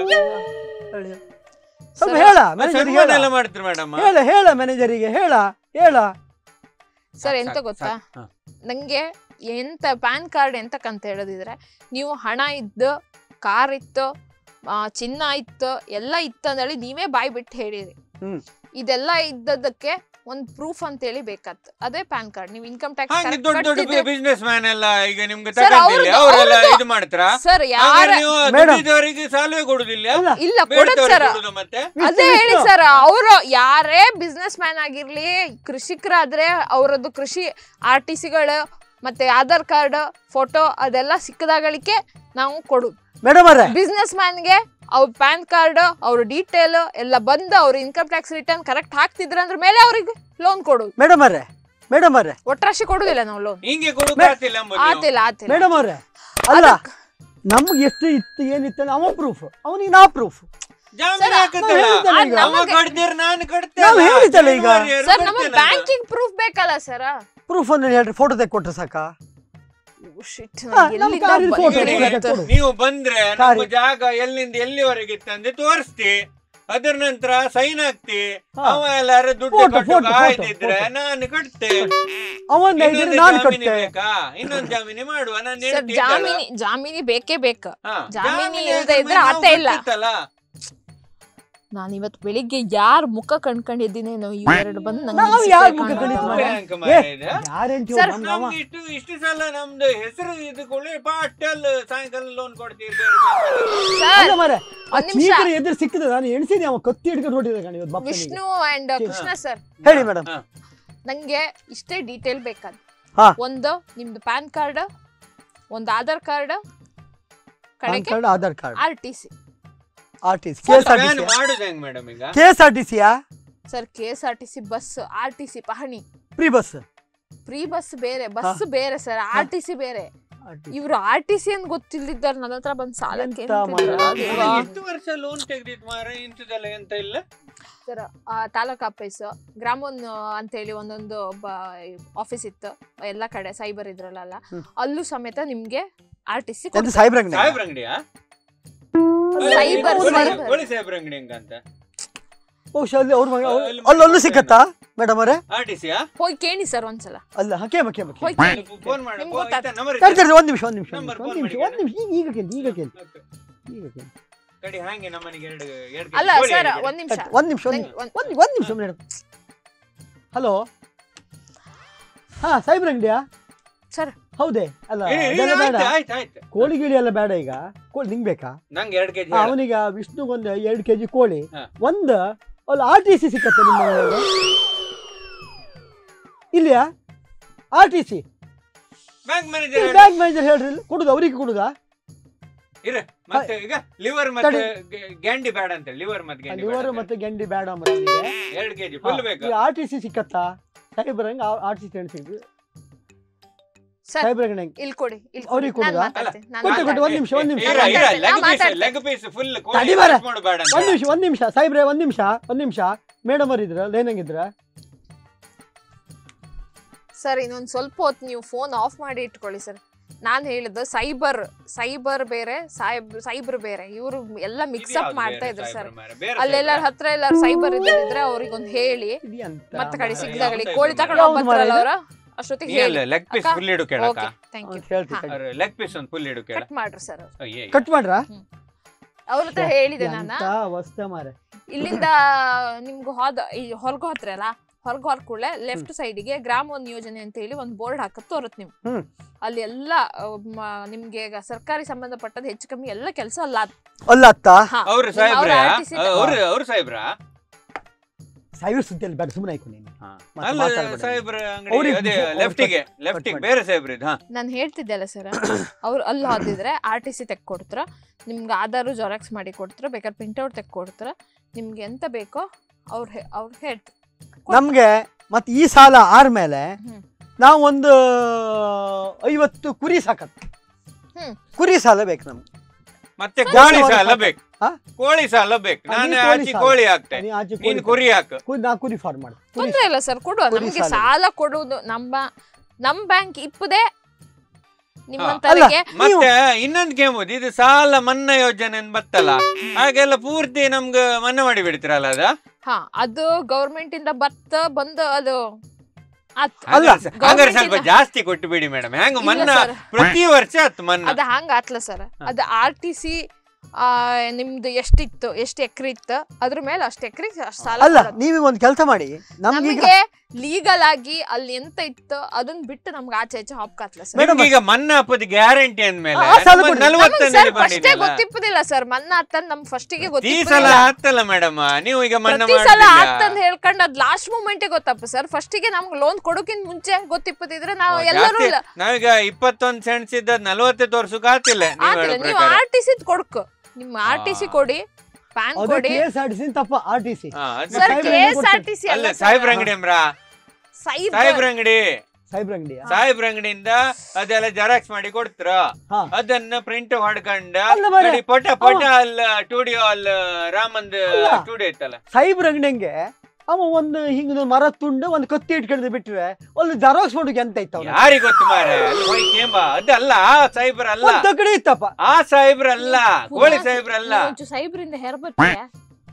ಸ್ವಲ್ಪ ಸರ್, ಹೇಳ ಮತ್ತೆ ಮ್ಯಾನೇಜರ್ ಸನ್ಮಾನ ಎಲ್ಲ ಮಾಡ್ತಾರೆ ಮೇಡಮ್ ಹೇಳ ಹೇಳ ಮ್ಯಾನೇಜರಿಗೆ ಹೇಳ ಹೇಳ ಸರ್ ಎಂತ ಗೊತ್ತಾ ನಂಗೆ ಎಂತ ಪ್ಯಾನ್ ಕಾರ್ಡ್ ಎಂತಕ್ಕಂತ ಹೇಳೋದಿದ್ರೆ ನೀವು ಹಣ ಇದ್ದು ಕಾರ್ ಇತ್ತು ಆ, ಚಿನ್ನ ಇತ್ತು ಎಲ್ಲ ಇತ್ತು ಅಂದೇಳಿ ನೀವೇ ಬಾಯ್ ಬಿಟ್ಟು ಹೇಳಿರಿ ಹ್ಮ್. ಇದೆಲ್ಲ ಇದ್ದದಕ್ಕೆ ಒಂದ್ ಪ್ರೂಫ್ ಅಂತ ಹೇಳಿ ಬೇಕಾತ್ ಅದೇ ಪ್ಯಾನ್ ಕಾರ್ಡ್ ನೀವು ಇನ್ಕಮ್ ಹಂಗೆ ಟ್ಯಾಕ್ಸ್ ದೊಡ್ಡ ದೊಡ್ಡ ಬಿಸ್ನೆಸ್ ಮ್ಯಾನ್ ಎಲ್ಲ ಈಗ ನಿಮ್ಗೆ Sir, ತಗೊಂಡಿಲ್ಲ ಅವ್ರದ್ದು- ಅವರೆಲ್ಲ ಅವ್ರದ್ದು- ಇದು ಮಾಡ್ತಾರ ಸರ್ ಯಾರ ಹಾಗಾದ್ರೆ ನೀವು Madam. ದುಡಿದವರಿಗೆ ಸಾಲವೇ ಕೊಡುದಿಲ್ಲ ಅಲ್ಲ ಇಲ್ಲ ಕೊಡದ್ ಬೇಡದವ್ರಿಗೆ ಸರ್ ಕೊಡುದು ಮತ್ತೆ ಅದೇ ಹೇಳಿ ಸರ್ ಅವರು ಯಾರೇ ಬಿಸ್ನೆಸ್ ಮ್ಯಾನ್ ಆಗಿರ್ಲಿ ಕೃಷಿಕರಾದ್ರೆ ಅವರದ್ದು ಕೃಷಿ ಆರ್ ಟಿ ಸಿಗಳು ಮತ್ತೆ ಆಧಾರ್ ಕಾರ್ಡ್ ಫೋಟೋ ಅದೆಲ್ಲ ಸಿಕ್ಕದಾಗಳಿಕೆ ನಾವು ಕೊಡುದು ಮೇಡಮ್ ಅವ್ರೆ ಬಿಸ್ನೆಸ್ ಮ್ಯಾನ್ಗೆ ಅವ್ರ ಪ್ಯಾನ್ ಕಾರ್ಡ್ ಅವ್ರ ಡೀಟೇಲ್ ಎಲ್ಲ ಬಂದು ಅವ್ರ ಇನ್ಕಮ್ ಟ್ಯಾಕ್ಸ್ ರಿಟರ್ನ್ ಕರೆಕ್ಟ್ ಹಾಕ್ತಿದ್ರ ಅಂದ್ರ ಮೇಲೆ ಅವ್ರಿಗೆ ಲೋನ್ ಕೊಡುದು ಮೇಡಮ್ ಅವ್ರೆ ಮೇಡಮ್ ಅವ್ರೆ ಒಟ್ರಾಶಿ ಕೊಡುದಿಲ್ಲ ನಾವು ಲೋನ್ ಹಿಂಗೆ ಕೊಡುಕಾತಿಲ್ಲ ಅಂಬುದು ನೀವು. ಆತಿಲ್ಲ ಆತಿಲ್ಲ ಮೇಡಮ್ ಅವ್ರೆ ಅಲ್ಲ ನಮ್ಗೆ ಎಷ್ಟು ಇತ್ತು ಏನಿತ್ತು ಅವ ಪ್ರೂಫ್ ಅವನಿಗೆ ನಾ ಪ್ರೂಫ್ ಜಾಮೀನು Sir, ಹಾಕುತ್ತಲ್ಲ. ನಾವು ಹೇಳ್ತೇವೆ ಈಗ. ಅವ ಕಟ್ತೀರ ನಾನು ಕಟ್ತೇನೆ ನಾವು ಹೇಳಿದ್ದಲ್ಲ ಈಗ. ಸರ್ ನಮಗೆ ಬ್ಯಾಂಕಿಂಗ್ ಪ್ರೂಫ್ ಬೇಕಲ್ಲ ಸರ್ ಪ್ರೂಫ್ ಅಂದ್ರೆ ಹೇಳ್ರಿ ಫೋಟೋ ತೆಗೆ ಕೊಟ್ರೆ ಸಾಕಾ ಶಿಟ್ ಹಾ, ನಮ್ ಕಾರಿನ photo ಈಗ ಕೊಡು. ನೀವು- ನೀವು ಬಂದ್ರೆ ನಮ್ಮ ಕಾರಿ. ಜಾಗ ಎಲ್ಲಿಂದ ಎಲ್ಲಿವರೆಗೆ ಇತ್ತಂದ್ರೆ ತೋರಿಸ್ತಿ ಅದರ ನಂತರ ಸೈನ್ ಹಾಕ್ತಿ ಹಾ. ಅವ ಎಲ್ಲಾರು ದುಡ್ಡು Photo, ಕಟ್ಟು photo, ಆಯ್ತಿದ್ರೆ photo. ನಾನು ಕಟ್ತೆ ಅವನ್ ಇನ್ನೊಂದು ನಾನು ಜಾಮೀನು ಕಟ್ಟೆ ಬೇಕಾ ಇನ್ನೊಂದು ಜಾಮೀನಿ ಮಾಡುವ ನಾನು ಸರ್ ಜಾಮೀನಿ ಜಾಮೀನಿ ಬೇಕೇ ಬೇಕು ಜಾಮೀನು ಇಲ್ದೇ ಇದ್ರೆ ಆತ ಇಲ್ಲ. ನಾನು ಇವತ್ತು ಬೆಳಿಗ್ಗೆ ಯಾರ ಮುಖ ಕಂಡ್ಕೊಂಡಿದ್ದೀನೇನೋ ಇವೆರಡು ಬಂದು ನಂಗೆ ನಾವ್ ಇಲ್ಲಿ ಯಾರ್ ಸಿಕ್ಕೇ ಮುಖ ಕಾಣೋದು. ಕಂಡಿದ್ದು ಮಾರ್ರೆ? ಬ್ಯಾಂಕ್ ಮಾರ್ರೆ ಇದು. ಗ್ಯಾರಂಟಿ ಸರ್, ನಮ್ಗೆ ಇಷ್ಟು ಇಷ್ಟು ಸಲ ನಮ್ದು ಹೆಸರು ಇದ್ಕೊಳ್ಳಿ ಪಾಟಲ್ ಸಾಯಂಕಾಲ ಲೋನ್ ಕೊಡ್ತೀವಿ ಬೇರೆ ಬ್ಯಾಂಕಲ್ಲಿ. ಸರ್ ಅಲ್ಲ ಮಾರೆ ಆ ಒಂದ್ ನಿಮಿಷ. ಚೀಕರ ಎದುರು ಸಿಕ್ಕಿದೆ ನಾನು ಎಣಿಸಿದೆ ಅವ ಕತ್ತಿ ಹಿಡ್ಕೊಂಡು ಹೊಟ್ಟಿದೆ ಕಣ ಇವತ್ತು ಬಪ್ಪನಿಗೆ ವಿಷ್ಣು ಅಂಡ್ ಕೃಷ್ಣ ಸರ್ ಹೇಳಿ ಮೇಡಮ್ ಹಾ. ನಂಗೆ ಇಷ್ಟೇ ಡೀಟೇಲ್ ಬೇಕಾದ ಹಾ. ಒಂದು ನಿಮ್ದು ಪ್ಯಾನ್ ಕಾರ್ಡ್ ಒಂದು ಆಧಾರ್ ಕಾರ್ಡ್ ಪಾನ್ ಕಡೆಗೆ card Aadhaar card R T C R T C K S R T Ban C ಮಾಡುದು ಹೆಂಗ್ ಮೇಡಮ್ ಈಗ ಕೆ ಎಸ್ ಆರ್ ಟಿ ಸಿಯಾ sir K S R T C bus R T C ಪಹಣಿ free bus free bus ಬೇರೆ bus ಬೇರೆ sir R T C ಬೇರೆ ಇವ್ರು R T C ಅಂತ ಗೊತ್ತಿಲ್ದಿದ್ದಾರೆ ನನ್ನ ಹತ್ರ ಬಂದ್ ಸಾಲಕ್ಕೆ ಎಂತ ಮಾರ್ರೆ? ಎಷ್ಟು ವರ್ಷ ಲೋನ್ ತೆಗ್ದಿತ್ ಮಾರ ಇಂಥದೆಲ್ಲ ಎಂತ ಇಲ್ಲ ಸರ್ ತಾಲೂಕ್ ಆಫೀಸ್ ಗ್ರಾಮೋನ್ ಅಂತ ಹೇಳಿ ಒಂದೊಂದು ಆಫೀಸ್ ಇತ್ತು ಎಲ್ಲ ಕಡೆ ಸೈಬರ್ ಇದ್ರಲ್ಲ ಹ್ಮ್. ಅಲ್ಲೂ ಸಮೇತ ನಿಮ್ಗೆ ಆರ್ ಟಿ ಸಿ ಎಂತ ಸಾಹೇಬ್ರ ಅಂಗಡಿ ಸಾಹೇಬ್ರ ಅಂಗಡಿಯಾ Cyber, cyber. ಗೋಳಿ ಸಾಹೇಬ್ರ ಅಂಗಡಿ ಹೆಂಗಂತ ಬಹುಶಃ ಅಲ್ಲಿ ಅವ್ರ ಮಗ ಅಲ್ಲಿ ಅಲ್ಲಿ ಅಲ್ಲೂ ಸಿಕ್ಕತ್ತಾ ಮೇಡಮ್ ಅವರೇ ಆರ್ ಟಿ ಸಿಯಾ ಹೋಗಿ ಕೇಳಿ ಸರ್ ಒಂದ್ಸಲ ಅಲ್ಲ ಹಾ ಕೇಮ ಕೇಮ ಹೋಗಿ ಕೇಳಿ ಫೋನ್ ಮಾಡು ನಿಮ್ಗ್ ಗೊತ್ತಾಗ್ತದೆ. ನಂಬರ್ ತಡಿ ತಡಿ ಒಂದ್ ನಿಮಿಷ ಒಂದ್ ನಿಮಿಷ ಒಂದ್ Number ನಿಮಿಷ phone ಒಂದ್ ನಿಮಿಷ ಒಂದ್ ನಿಮಿಷ ಈಗ ಈಗ ಕೇಳಿ ಈಗ ಕೇಳಿ ಈಗ ಕೇಳಿ ಕಡಿ ಹಾಗೆ ನಮ್ಮನೆಗೆ ಎರಡು ಎರಡು ಅಲ್ಲ ಕೋಳಿ ಸರ್ ಹೇಳಿದೆ. ಒಂದ್ ನಿಮಿಷ ತಡಿ, ಒಂದ್ ನಿಮಿಷ ಒಂದ್ ನಂಗ್ ಒಂದ್- ಒಂದ್ ಒಂದ್ ನಿಮಿಷ ಮೇಡಮ್ ಹಲೋ ಹಾ ಸಾಹೇಬ್ರ ಅಂಗಡಿಯಾ ಸರ್ ಹೌದೇ ಅಲ್ಲ ಇರಿ, ಇರಿ, ಅದೆಲ್ಲ ಬೇಡ ಆಯ್ತು ಆಯ್ತು ಆಯ್ತು ಕೋಳಿ ಗಿಳಿ ಎಲ್ಲ ಬೇಡ ಈಗ ಕೋಳಿ ನಿಂಗ್ ಬೇಕಾ ನಂಗೆ ಎರಡು ಕೆಜಿ ಅವನಿಗ ವಿಷ್ಣುಗೊಂದು ಎರಡು ಕೆಜಿ ಕೋಳಿ ಹಾ. ಒಂದು ಅಲ್ಲಿ ಆರ್ ಟಿ ಸಿ ಸಿಕ್ಕತ್ತೆ ನಿಮ್ಮ ಮನೆಯಲ್ಲಿ? ಇಲ್ಲಿಯಾ R T C bank manager bank manager ಹೇಳ್ರಿ ಇಲ್ಲಿ. ಕೊಡುದಾ ಅವ್ರಿಗೆ ಕೊಡುದಾ ಇರ ಮತ್ತೆ ಈಗ ಲಿವರ್ ಮತ್ತೆ ಗ- ಗ್ಯಾಂಡಿ ಬೇಡ ಅಂತ ಲಿವರ್ ಮತ್ತೆ ಗ್ಯಾಂಡಿ ಲಿವರ್ ಮತ್ತೆ ಗೆಂಡಿ ಬೇಡ ಮತ್ತೆ ಎರಡು ಕೆಜಿ ಫುಲ್ ಬೇಕು ಆರ್ ಟಿ ಸಿ ಸಿಕ್ಕತ್ತಾ ಸಾಹೇಬ್ರ ಹಂಗ ಆರ್ ಟಿ ಸಿ ಸಿಕ್ರಿ ಸರ್ ಸಾಹೇಬ್ರ ಹಂಗ ಇಲ್ಲಿ ಕೊಡಿ ಇಲ್ಲಿ ಅವ್ರಿಗೆ ಕೊಡಿ. ನಾನ್ ಕೊಡುದಾ? ಮಾತಾಡ್ತೀನಿ, ನಾನ್ ಕೊಟ್ಟು ಕೊಟ್ಟು ಮಾತಾಡ್ತೀನಿ. ಒಂದ್ ನಿಮಿಷ ಒಂದ್ ನಿಮಿಷ ಇರ ಇರ ಮಾತಾಡ್ತೀನಿ, ಲೆಗ್ ನಾ ಪೀಸ್ ಮಾತಾಡ್ತೀನಿ. ಲೆಗ್ ಪೀಸ್ ಫುಲ್ ತಡಿ ಮಾರ್ರೆ. ಮಾಡು ಬೇಡ ಅಂತ ಒಂದ್ ನಿಮಿಷ ಒಂದ್ ನಿಮಿಷ ಸಾಹೇಬ್ರೆ ಒಂದ್ ನಿಮಿಷ ಒಂದ್ ನಿಮಿಷ ಮೇಡಮ್ ಅವ್ರ ಇದ್ರ ಲೇನಂಗಿದ್ರ ಸರ್ ಇನ್ನೊಂದ್ ಸ್ವಲ್ಪ ಹೊತ್ತು ನೀವು ಫೋನ್ ಆಫ್ ಮಾಡಿ ಇಟ್ಕೊಳ್ಳಿ ಸರ್ ನಾನ್ ಹೇಳಿದ್ದು ಸೈಬರ್ ಸೈಬರ್ ಬೇರೆ ಸೈಬ್ ಸೈಬರ್ ಬೇರೆ ಇವರು ಎಲ್ಲ ಮಿಕ್ಸ್ ಅಪ್ ಮಾಡ್ತಾ ಇದ್ರು ಸರ್ ಅಲ್ಲೆಲ್ಲ ಹತ್ರ ಎಲ್ಲಾರು ಸೈಬರ್ ಇದ್ರೆ ಅವ್ರಿಗೆ ಒಂದ್ ಹೇಳಿ ಮತ್ತೆ ಕಡೆ ಹಾ, ಸಿಗ್ದಾಗಲಿ ಯಾವ್ದು ಕೋಳಿ type ತಗೊಂಡು ಯಾವ್ದು ಹೋಗ್ಬರ್ತಾರಲ್ಲ ಮಾರ್ರೆ ಅವ್ರ ಅಷ್ಟೊತ್ತಿಗೆ ಹೇಳಿ ಲೆಗ್ ಪೀಸ್ ಅಕ್ಕ? ಫುಲ್ ಇಡು ಕೇಳಕ್ಕ ಓಕೆ ಥ್ಯಾಂಕ್ ಯು ಹೇಳ್ತೀನಿ ಲೆಗ್ ಪೀಸ್ ಒಂದು ಫುಲ್ ಇಡು ಕೇಳ ಕಟ್ ಮಾಡ್ರಿ ಸರ್ ಅಯ್ಯೇ ಕಟ್ ಮಾಡ್ರ ಅವ್ರ ಹತ್ರ ಹೇಳಿದೆ ನಾನು ಎಂತ ವಸ್ತ ಮಾರೆ ಇಲ್ಲಿಂದ ನಿಮ್ಗೆ ಹೋದ ಈ ಹೊರಗೆ ಹೋತ್ರಲ್ಲ ಹೊರಗೆ ಹೊರ ಕೂಡಲೇ ಲೆಫ್ಟ್ ಸೈಡಿಗೆ ಗ್ರಾಮೋನ್ ಯೋಜನೆ ಅಂತ ಹೇಳಿ ಒಂದು ಬೋರ್ಡ್ ಹಾಕತ್ ತೋರತ್ ನೀವು ಹ್ಮ್. ಅಲ್ಲಿ ಎಲ್ಲ ಆ, ಮ- ನಿಮ್ಗೆ ಈಗ ಸರ್ಕಾರಿ ಸಂಬಂಧಪಟ್ಟದ ಹೆಚ್ಚು ಕಮ್ಮಿ ಎಲ್ಲ ಕೆಲಸ ಅಲ್ಲ ಅದ್- ಅಲ್ಲ ಅತ್ತ ಹಾ. ಅವ್ರು ನಿಮ್ಮ ಸಾಹೇಬ್ರ ಅವ್ರ RTC ಅವ್ರು ಅವ್ರು ಸಾಹೇಬ್ರ ಸಾವಿರ ಸುದ್ದಿಯಲ್ಲಿ ಬೇಡ ಸುಮ್ಮನೆ ಆಯ್ತು ನೀನು ಮತ್ತೆ ಅಲ್ಲ ಮಾತಾಡ್ಬೇಡ. ಸಾಹೇಬ್ರ ಅಂಗಡಿ ಅವ್ರಿಗೆ ಅದೇ ಅವ್ರು ಲೆಫ್ಟಿಗೆ ಕಟ್- ಲೆಫ್ಟಿಗೆ ಕಟ್ ಬೇರೆ ಸಾಹೇಬ್ರ ಇದು ಹಾ ನಾನು ಹೇಳ್ತಿದ್ದೆಲ್ಲ ಸರ್ ಅವ್ರು ಅಲ್ಲಿ ಹೋದಿದ್ರೆ ಆರ್ ಟಿ ಸಿ ತೆಕ್ಕೊಡ್ತಾರ ನಿಮ್ಗೆ ಆಧಾರು ಜೆರಾಕ್ಸ್ ಮಾಡಿ ಕೊಡ್ತಾರ ಬೇಕಾದ್ರೆ ಪ್ರಿಂಟ್ಔಟ್ ತೆಕ್ಕೊಡ್ತಾರ ನಿಮ್ಗೆ ಎಂತ ಬೇಕೋ ಅವ್ರು ಹೇ- ಅವ್ರು ಹೇಳ್ತಾರೆ ನಮ್ಗೆ ಮತ್ತೆ ಈ ಸಾಲ ಆರ್ಮೇಲೆ ಹ್ಮ್. ನಾವು ಒಂದು ಐವತ್ತು ಕುರಿ ಸಾಕತ್ ಹ್ಮ್. ಕುರಿ ಸಾಲ ಬೇಕು ನಮ್ಗೆ ಮತ್ತೆ ಜಾನುವಾರು ಕೋಳಿ ಸಾಲ ಸಾಕು. ಬೇಕು ಹಾ? ಕೋಳಿ ಸಾಲ ಬೇಕು ಹಾ, ನಾನು ನೀನ್ ಕೋಳಿ ಆಚೆ ಸಾಲ. ಕೋಳಿ ಹಾಕ್ತೆ ನೀ ಆಚೆ ನೀನ್ ಕುರಿ- ಕುರಿ ಹಾಕು ಕುರಿ- ನಾ ಕುರಿ ಫಾರ್ಮ್ ಮಾಡಿ ಕುರಿ ತೊಂದ್ರೆ ಇಲ್ಲ ಸರ್ ಕೊಡುವ ಕುರಿ ನಮ್ಗೆ ಸಾಲ. ಸಾಲ ಕೊಡುವುದು ನಮ್ಮ ನಮ್ ಬ್ಯಾಂಕ್ ಇಪ್ಪದೆ ಅಲ್ಲ, ನಿಮ್ಮಂತವರಿಗೆ ಮತ್ತೆ ಇನ್ನೊಂದು ಕೇಂಬುದು ಇದು ಸಾಲ ಮನ್ನಾ ಯೋಜನೆ ಅಂತ ಬತ್ತಲ್ಲ ಹಾಗೆಲ್ಲ ಪೂರ್ತಿ ನಮ್ಗ ಮನ್ನಾ ಮಾಡಿ ಬಿಡ್ತೀರಲ್ಲ ಅದ ಹಾ ಅದು ಗೌರ್ಮೆಂಟ್ ಇಂದ ಬತ್ತ ಬಂದು ಅದು ಆತ್. ಅಲ್ಲ, ಹಾಗಾದ್ರೆ ಸ- ಹಾಗಾದ್ರೆ ಸ್ವಲ್ಪ government ಇಂದ- ಜಾಸ್ತಿ ಕೊಟ್ಟು ಬಿಡಿ ಮೇಡಮ್ ಹೆಂಗ ಇಲ್ಲ ಮನ್ನಾ sir. ಪ್ರತಿ ವರ್ಷ ಆತ್ ಮನ್ನಾ ಅದ ಹಂಗ ಆತ್ಲ ಸರ್ ಅದು ಆರ್ ಟಿ ಸಿ ನಿಮ್ದು ಎಷ್ಟಿತ್ತು ಎಷ್ಟು ಎಕರೆ ಇತ್ತು ಅದ್ರ ಮೇಲೆ ಅಷ್ಟು ಎಕರೆ ಸಾಲ ಅಲ್ಲ ಕೊಡೋದು. ನೀವೀಗ ಒಂದು ಕೆಲಸ ಮಾಡಿ ನಮ್ಗೀಗ ನಮಗೆ ಲೀಗಲ್ ಆಗಿ ಅಲ್ಲಿ ಎಂತ ಇತ್ತು ಅದನ್ನ ಬಿಟ್ಟು ನಮ್ಗೆ ಆಚೆ ಈಚೆ ಹಾಪ್ಕಾತ್ಲ ಸರ್ ಮೇಡಮ್ ಈಗ ಮನ್ನಾ ಹಾಪದ ಗ್ಯಾರಂಟಿ ಅಂದ್ಮೇಲೆ ಆ ಸಾಲ ಕೊಡಿ. ನಲವತ್ತನೇ ಸರ್ ಫಸ್ಟೇ ಮಾಡಿದ್ರಲ್ಲ ಗೊತ್ತಿಪ್ಪದಿಲ್ಲ ಸರ್ ಮನ್ನಾ ಆತಂದ್ ನಮ್ ಫಸ್ಟಿಗೆ ಈ ಸಲ ಗೊತ್ತಿಪ್ಪದಿಲ್ಲ ಹತ್ತಲ್ಲ ಮೇಡಮ್ ನೀವು ಈಗ ಮನ್ನಾ ಪ್ರತಿ ಸಲ ಮಾಡ್ತಿಲ್ಲ ಆಗ್ತಂದ್ ಹೇಳ್ಕೊಂಡ್ ಅದ್ ಲಾಸ್ಟ್ ಮೂಮೆಂಟ್ ಗೊತ್ತಪ್ಪ ಸರ್ ಫಸ್ಟಿಗೆ ನಮ್ಗೆ ಲೋನ್ ಕೊಡೋಕಿಂತ ಮುಂಚೆ ಗೊತ್ತಿಪ್ಪದಿದ್ರೆ ನಾವು ಓ, ಎಲ್ಲರೂ ಜಾಸ್ತಿ- ಇಲ್ಲ ನಾವೀಗ ಇಪ್ಪತ್ತೊಂದ್ ಸೆಂಟ್ಸ್ ಇದ್ದ ನಲವತ್ತೈದು ವರ್ಷಕ್ಕೆ ಆತಿಲ್ಲ ನೀವ್ ಆತಿಲ್ಲ ಹೇಳೋ ನೀವು ಪ್ರಕಾರ. ಆರ್ ಟಿ ಸಿ ಕೊಡ್ಕು ನಿಮ್ ಆರ್ ಟಿ ಸಿ ಆ. ಕೊಡಿ ಪ್ಯಾನ್ ಅದು ಕೊಡಿ K S R T C ತಪ್ಪ ಆರ್ ಟಿ ಸಿ ಹಾ, ಅದು ಸರ್ ಸಾಹೇಬ್ರ ಕೆ ಅಂಗಡಿ ಎಸ್ ಆರ್ ಟಿ ಸಿ ಅಲ್ಲ ಸಾಹೇಬ್ರ ಅಂಗಡಿ ಅಂಬ್ರ ಸೈಬರ್ ಸಾಹೇಬ್ರ ಅಂಗಡಿ ಸಾಹೇಬ್ರ ಅಂಗಡಿಯ ಸಾಹೇಬ್ರ ಅಂಗಡಿಯಿಂದ ಅದೆಲ್ಲ ಜೆರಾಕ್ಸ್ ಮಾಡಿ ಕೊಡ್ತಾರ ಹಾ ಅದನ್ನ ಪ್ರಿಂಟ್ ಹೊಡ್ಕೊಂಡ ಅಲ್ಲ ಮಾರ್ರೆ. ನೋಡಿ ಪಟ ಪಟ ಅಲ್ಲ ಸ್ಟುಡಿಯೋ ಅಲ್ಲ ರಾಮಂದ್ ಅಲ್ಲ. ಸ್ಟುಡಿಯೋ ಇತ್ತಲ್ಲ ಸಾಹೇಬ್ರ ಅಂಗಡಿಯಂಗೆ ಅವ ಒಂದು ಹಿಂಗ ಮರ ತುಂಡು ಒಂದು ಕತ್ತಿ ಇಟ್ಕೊಂಡು ಬಿಟ್ರೆ ಒಂದು ಜೆರಾಕ್ಸ್ ಮಾಡೋಕೆ ಎಂತ ಇತ್ತು ಅವ್ನು? ಯಾರಿಗ್ ಗೊತ್ತು ಮಾರೆ ಅಲ್ಲಿ ಹೋಯ್ ಕೇಂಬ ಅದಲ್ಲ ಆ ಸಾಹೇಬ್ರ ಅಲ್ಲ ಒಂದ್ ತಗಡಿ ಇತ್ತಪ್ಪ ಆ ಸಾಹೇಬ್ರ ಅಲ್ಲ ಕೋಳಿ ಸಾಹೇಬ್ರ ಅಲ್ಲ ಒಂಚೂರು ಸೈಬ್ರಿಂದ ಹೆರ್ಬತ್ತೆ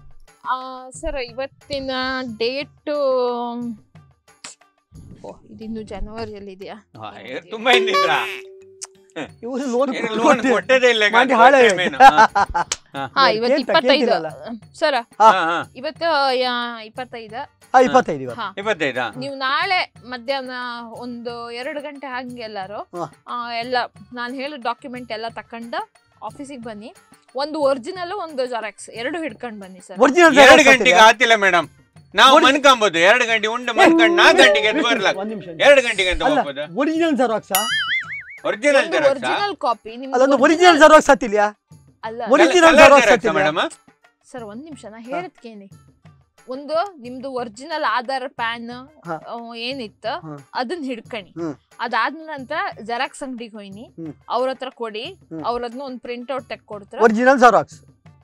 ಸರ್ ಇವತ್ತಿನ ಡೇಟು ಓ ಇದಿನ್ನು ಜನವರಿಯಲ್ಲಿ ಇದೆಯಾ ಹಾ, ಏ, ತುಂಬಾ ಹಿಂದಿದ್ರ ಇವರು ಲೋನ್ ಲೋನ್ ಕೊಟ್ಟದೇ ಇಲ್ಲ ಮಾಡಿ ಹಾಳೆ ಹಾ ಇವತ್ತು ಕೇಳ್ತಾ- ಇಪ್ಪತ್ತೈದು ಕೇಳ್ತಿರಲ್ಲ. ಸರ್ ಹಾ. ಇವತ್ತು ಯಾ- ಇಪ್ಪತ್ತೈದು ಹಾ ಇಪ್ಪತ್ತೈದು ಇವತ್ತು ಹಾ ಇಪ್ಪತ್ತೈದಾ ನೀವು ನಾಳೆ ಮಧ್ಯಾಹ್ನ ಒಂದು ಎರಡು ಗಂಟೆ ಹಂಗೆ ಎಲ್ಲಾರು ಹಾ. ಆ, ಎಲ್ಲ ನಾನು ಹೇಳಿದ ಡಾಕ್ಯುಮೆಂಟ್ ಎಲ್ಲ ತಕೊಂಡು ಆಫೀಸಿಗೆ ಬನ್ನಿ ಒಂದು ಒರಿಜಿನಲ್ ಒಂದು ಜೆರಾಕ್ಸ್ ಎರಡು ಹಿಡ್ಕೊಂಡು ಬನ್ನಿ ಸರ್ ಒರಿಜಿನಲ್ ಎರಡು ಗಂಟೆಗೆ ಆತಿಲ್ಲ ಮೇಡಮ್ ನಾವು ನೋಡಿ- ಮನ್ಕೊಂಬೋದು ಎರಡು ಗಂಟೆ ಉಂಡು ಮನ್ಕೊಂಡ್ ನಾಲ್ಕು ಗಂಟೆಗೆ ಎದ್ದು ಬರ್ಲಾಕ ಒಂದ್ ನಿಮಿಷ ಎರಡು ಗಂಟೆಗೆ ಅಂತ ಅಲ್ಲ ಹೋಗ್ಬೋದು original Xerox original Xerox original copy ಅದೊಂದು ಒರಿಜಿನಲ್ ಜೆರಾಕ್ಸ್ ಹತ್ತಿಲ್ಯಾ ಅಲ್ಲ original Xerox ಹಾಕಿದ್ಯಾ? ಮೇಡಮ್ ಸರ್ ಒಂದ್ ನಿಮಿಷ ನಾ ಹೇಳದ್ಕೇನೆ ಒಂದು ನಿಮ್ದು ಒರಿಜಿನಲ್ ಆಧಾರ್ ಪ್ಯಾನ್ ಹಾ. ಏನಿತ್ತು ಹಾ. ಅದನ್ನ ಹಿಡ್ಕಣಿ ಹ್ಮ್. ಅದಾದ ನಂತರ ಜೆರಾಕ್ಸ್ ಅಂಗಡಿಗೆ ಹೋಯ್ನಿ ಹ್ಮ್. ಅವ್ರ ಹತ್ರ ಕೊಡಿ ಹ್ಮ್. ಅವ್ರ ಅದನ್ನ ಒಂದು ಪ್ರಿಂಟ್ ಔಟ್ ತೆಗ್ ಕೊಡ್ತಾರ original Xerox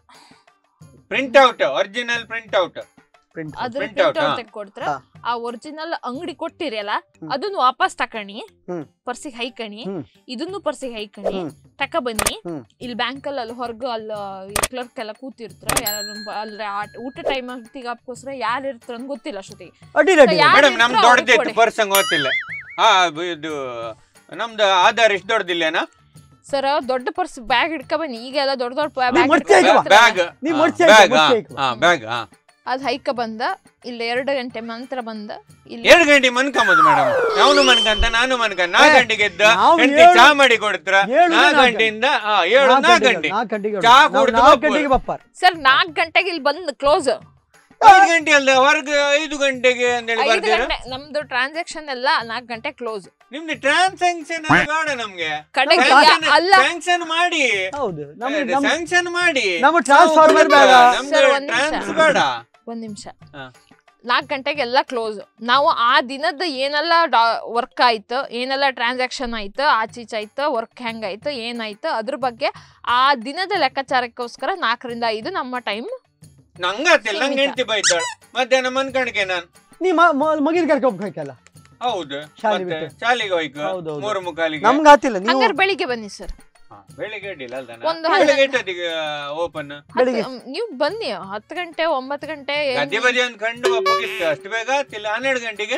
print out original print out print ಅದ್ರ print ಪ್ರಿಂಟ್ out, ಔಟ್ ಹಾ. ತೆಗ್ ಕೊಡ್ತಾರ ಹಾ. ಆ ಒರಿಜಿನಲ್ ಅಂಗಡಿ ಕೊಟ್ಟಿರಲ್ಲ ಹ್ಮ್. ಅದನ್ನ ವಾಪಸ್ ತಕಣಿ ಹ್ಮ್. ಪರ್ಸಿಗೆ ಹೈಕಣಿ ಹ್ಮ್. ಇದನ್ನು ಪರ್ಸಿಗೆ ಹೈಕಣಿ ಹ್ಮ್. ತಕ ಬನ್ನಿ ಹ್ಮ್. ಇಲ್ಲಿ ಬ್ಯಾಂಕಲ್ಲಿ ಅಲ್ಲಿ ಹೊರಗ ಅಲ್ಲಿ ಕ್ಲರ್ಕ್ ಎಲ್ಲ ಕೂತಿರ್ತಾರ ಯಾರು ಅಲ್ಲಿ ಆ- ಊಟ ಟೈಮ್ ಹೊತ್ತಿಗೋಸ್ಕರ ಯಾರು ಇರ್ತಾರ ಅಂತ ಗೊತ್ತಿಲ್ಲ ಅಷ್ಟೊತ್ತಿಗೆ ಅಡ್ಡಿ ಅಡ್ಡಿ ಯಾರು ಮೇಡಮ್ ನಮ್ ಇದ್ರು ಅವ್ರಿಗೆ ದೊಡ್ಡದಿತ್ತು ಕೊಡಿ. ಪರ್ಸಂಗ್ ಗೊತ್ತಿಲ್ಲ ಹಾ ಇದು ನಮ್ದು ಆಧಾರ್ ಇಷ್ಟು ದೊಡ್ಡದಿಲ್ಲೇನಾ ಸರ್ ದೊಡ್ಡ ಪರ್ಸ್ ಬ್ಯಾಗ್ ಹಿಡ್ಕ ಬನ್ನಿ ಈಗೆಲ್ಲ ದೊಡ್ಡ ದೊಡ್ಡ ನೀವ್ ಮಡ್ಚಿ ಬ್ಯಾಗ್ ಹಾಕಿ ಬಾ. ಬ್ಯಾಗ್ ನೀವ್ ಮಡ್ಚಿ ಹಾಕಿ, ಬ್ಯಾಗ್ ಮಡ್ಚಿ ಹಾಕಿ. ಹಾ ಬ್ಯಾಗ್ ಹಾ ಅದ್ ಹೈಕ ಬಂದ ಇಲ್ಲಿ ಎರಡು ಗಂಟೆ ನಂತರ ಬಂದ ಇಲ್ಲಿ ಎರಡು ಗಂಟೆ ಮನ್ಕೊಂಬುದು ಮೇಡಮ್ ಅವನು ಮನ್ಕಂತ ನಾನು ಮನ್ಕಂತ ನಾಲ್ಕು ಏ, ಗಂಟೆಗೆ ಎದ್ದ ನಾವು ಹೆಂಡತಿ ಏಳು- ಚಾ ಮಾಡಿ ಕೊಡ್ತಾರ ಏಳು ನಾಲ್ಕು ನಾಲ್ಕು ಗಂಟೆಯಿಂದ ಹಾ ಏಳು ನಾಲ್ಕು ನಾಲ್ಕು ಗಂಟೆಗೆ ಗಂಟೆ ನಾಲ್ಕು ಗಂಟೆಗೆ ಚಾ ನಾವು ಕುಡ್ದು ನಾಲ್ಕು ಬಪ್ಪು. ಗಂಟೆಗೆ ಬಪ್ಪಾರ ಸರ್ ನಾಲ್ಕು ಗಂಟೆಗೆ ಇಲ್ಲಿ ಬಂದ್ ಕ್ಲೋಸ್ ಐದು ಗಂಟೆ ಅಲ್ಲ ಹೊರಗೆ ಐದು ಗಂಟೆಗೆ ಅಂತೇಳಿ ಐದು ಬರ್ತೀರಾ ಗಂಟೆ ನಮ್ದು ಟ್ರಾನ್ಸಾಕ್ಷನ್ ಎಲ್ಲ ನಾಲ್ಕು ಗಂಟೆ ಕ್ಲೋಸ್ ನಿಮ್ದು ಟ್ರಾನ್ಸಾಕ್ಷನ್ ಬೇಡ ನಮ್ಗೆ ಕಡೆಗೆ ನಮ್ಗೆ ಯಾ- ಅಲ್ಲ ಸ್ಯಾಂಕ್ಷನ್ ಮಾಡಿ ಹೌದು ನಮ್ಮ ನಮ್ಮ ಸ್ಯಾಂಕ್ಷನ್ ಮಾಡಿ ನಮ್ಮ ಟ್ರಾನ್ಸ್ಫಾರ್ಮರ್ ಬೇಡ Sir, ಒಂದ್ ನಿಮಿಷ. ಟ್ರಾನ್ಸ್ ಬೇಡ ಒಂದ್ ನಿಮಿಷ ಹಾ. ನಾಲ್ಕು ಗಂಟೆಗೆ ಎಲ್ಲ ಕ್ಲೋಸ್ ನಾವು ಆ ದಿನದ ಏನೆಲ್ಲ ವರ್ಕ್ ಆಯ್ತು ಏನೆಲ್ಲ ಟ್ರಾನ್ಸಾಕ್ಷನ್ ಆಯ್ತು ಆಚೀಚ ಆಯ್ತು ವರ್ಕ್ ಹೆಂಗಾಯ್ತು ಏನಾಯ್ತು ಅದ್ರ ಬಗ್ಗೆ ಆ ದಿನದ ಲೆಕ್ಕಾಚಾರಕ್ಕೋಸ್ಕರ ನಾಲ್ಕರಿಂದ ಐದು ನಮ್ಮ ಟೈಮ್ ನಂಗ ಆತಿಲ್ಲ ನಂಗೆ ಸೀಮಿತ. ಹೆಂಡತಿ ಬೈತಾಳ ಮಧ್ಯಾಹ್ನ ಮನ್ಕಣಿಕೆ ನಾನು ನೀ ಮಗಿನ ಕರ್ಕೊಂಡ್ ಹೋಗ್ಬೇಕಲ್ಲ ಹೌದು ಶಾಲೆ ಮತ್ತೆ ಬಿಟ್ಟು. ಶಾಲೆಗೆ ಹೋಯ್ಕು ಹೌದು, ಹೌದು. ಮೂರು ಮುಕ್ಕಾಲಿಗೆ ನಮ್ಗೆ ಆತಿಲ್ಲ ನೀವು ಹಂಗಾರೆ ಬೆಳಿಗ್ಗೆ ಬನ್ನಿ ಸರ್ ಹಾ, ಬೆಳಿಗ್ಗೆ ಅಡ್ಡಿಲ್ಲ ಅಲ್ದನ ಒಂದು ಬೆಳಿಗ್ಗೆ ಎಷ್ಟೊತ್ತಿಗೆ ಓಪನ್ ಬೆಳಿಗ್ಗೆ ನೀವು ಬನ್ನಿ ಹತ್ತು ಗಂಟೆ ಒಂಬತ್ತು ಗಂಟೆ ಏನ್- ಗದ್ದೆ ಬದಿ ಒಂದು ಕಂಡು ಒಬ್ಬಗಿತ್ತು ಅಷ್ಟು ಬೇಗ ಆತಿಲ್ಲ ಹನ್ನೆರಡು ಗಂಟೆಗೆ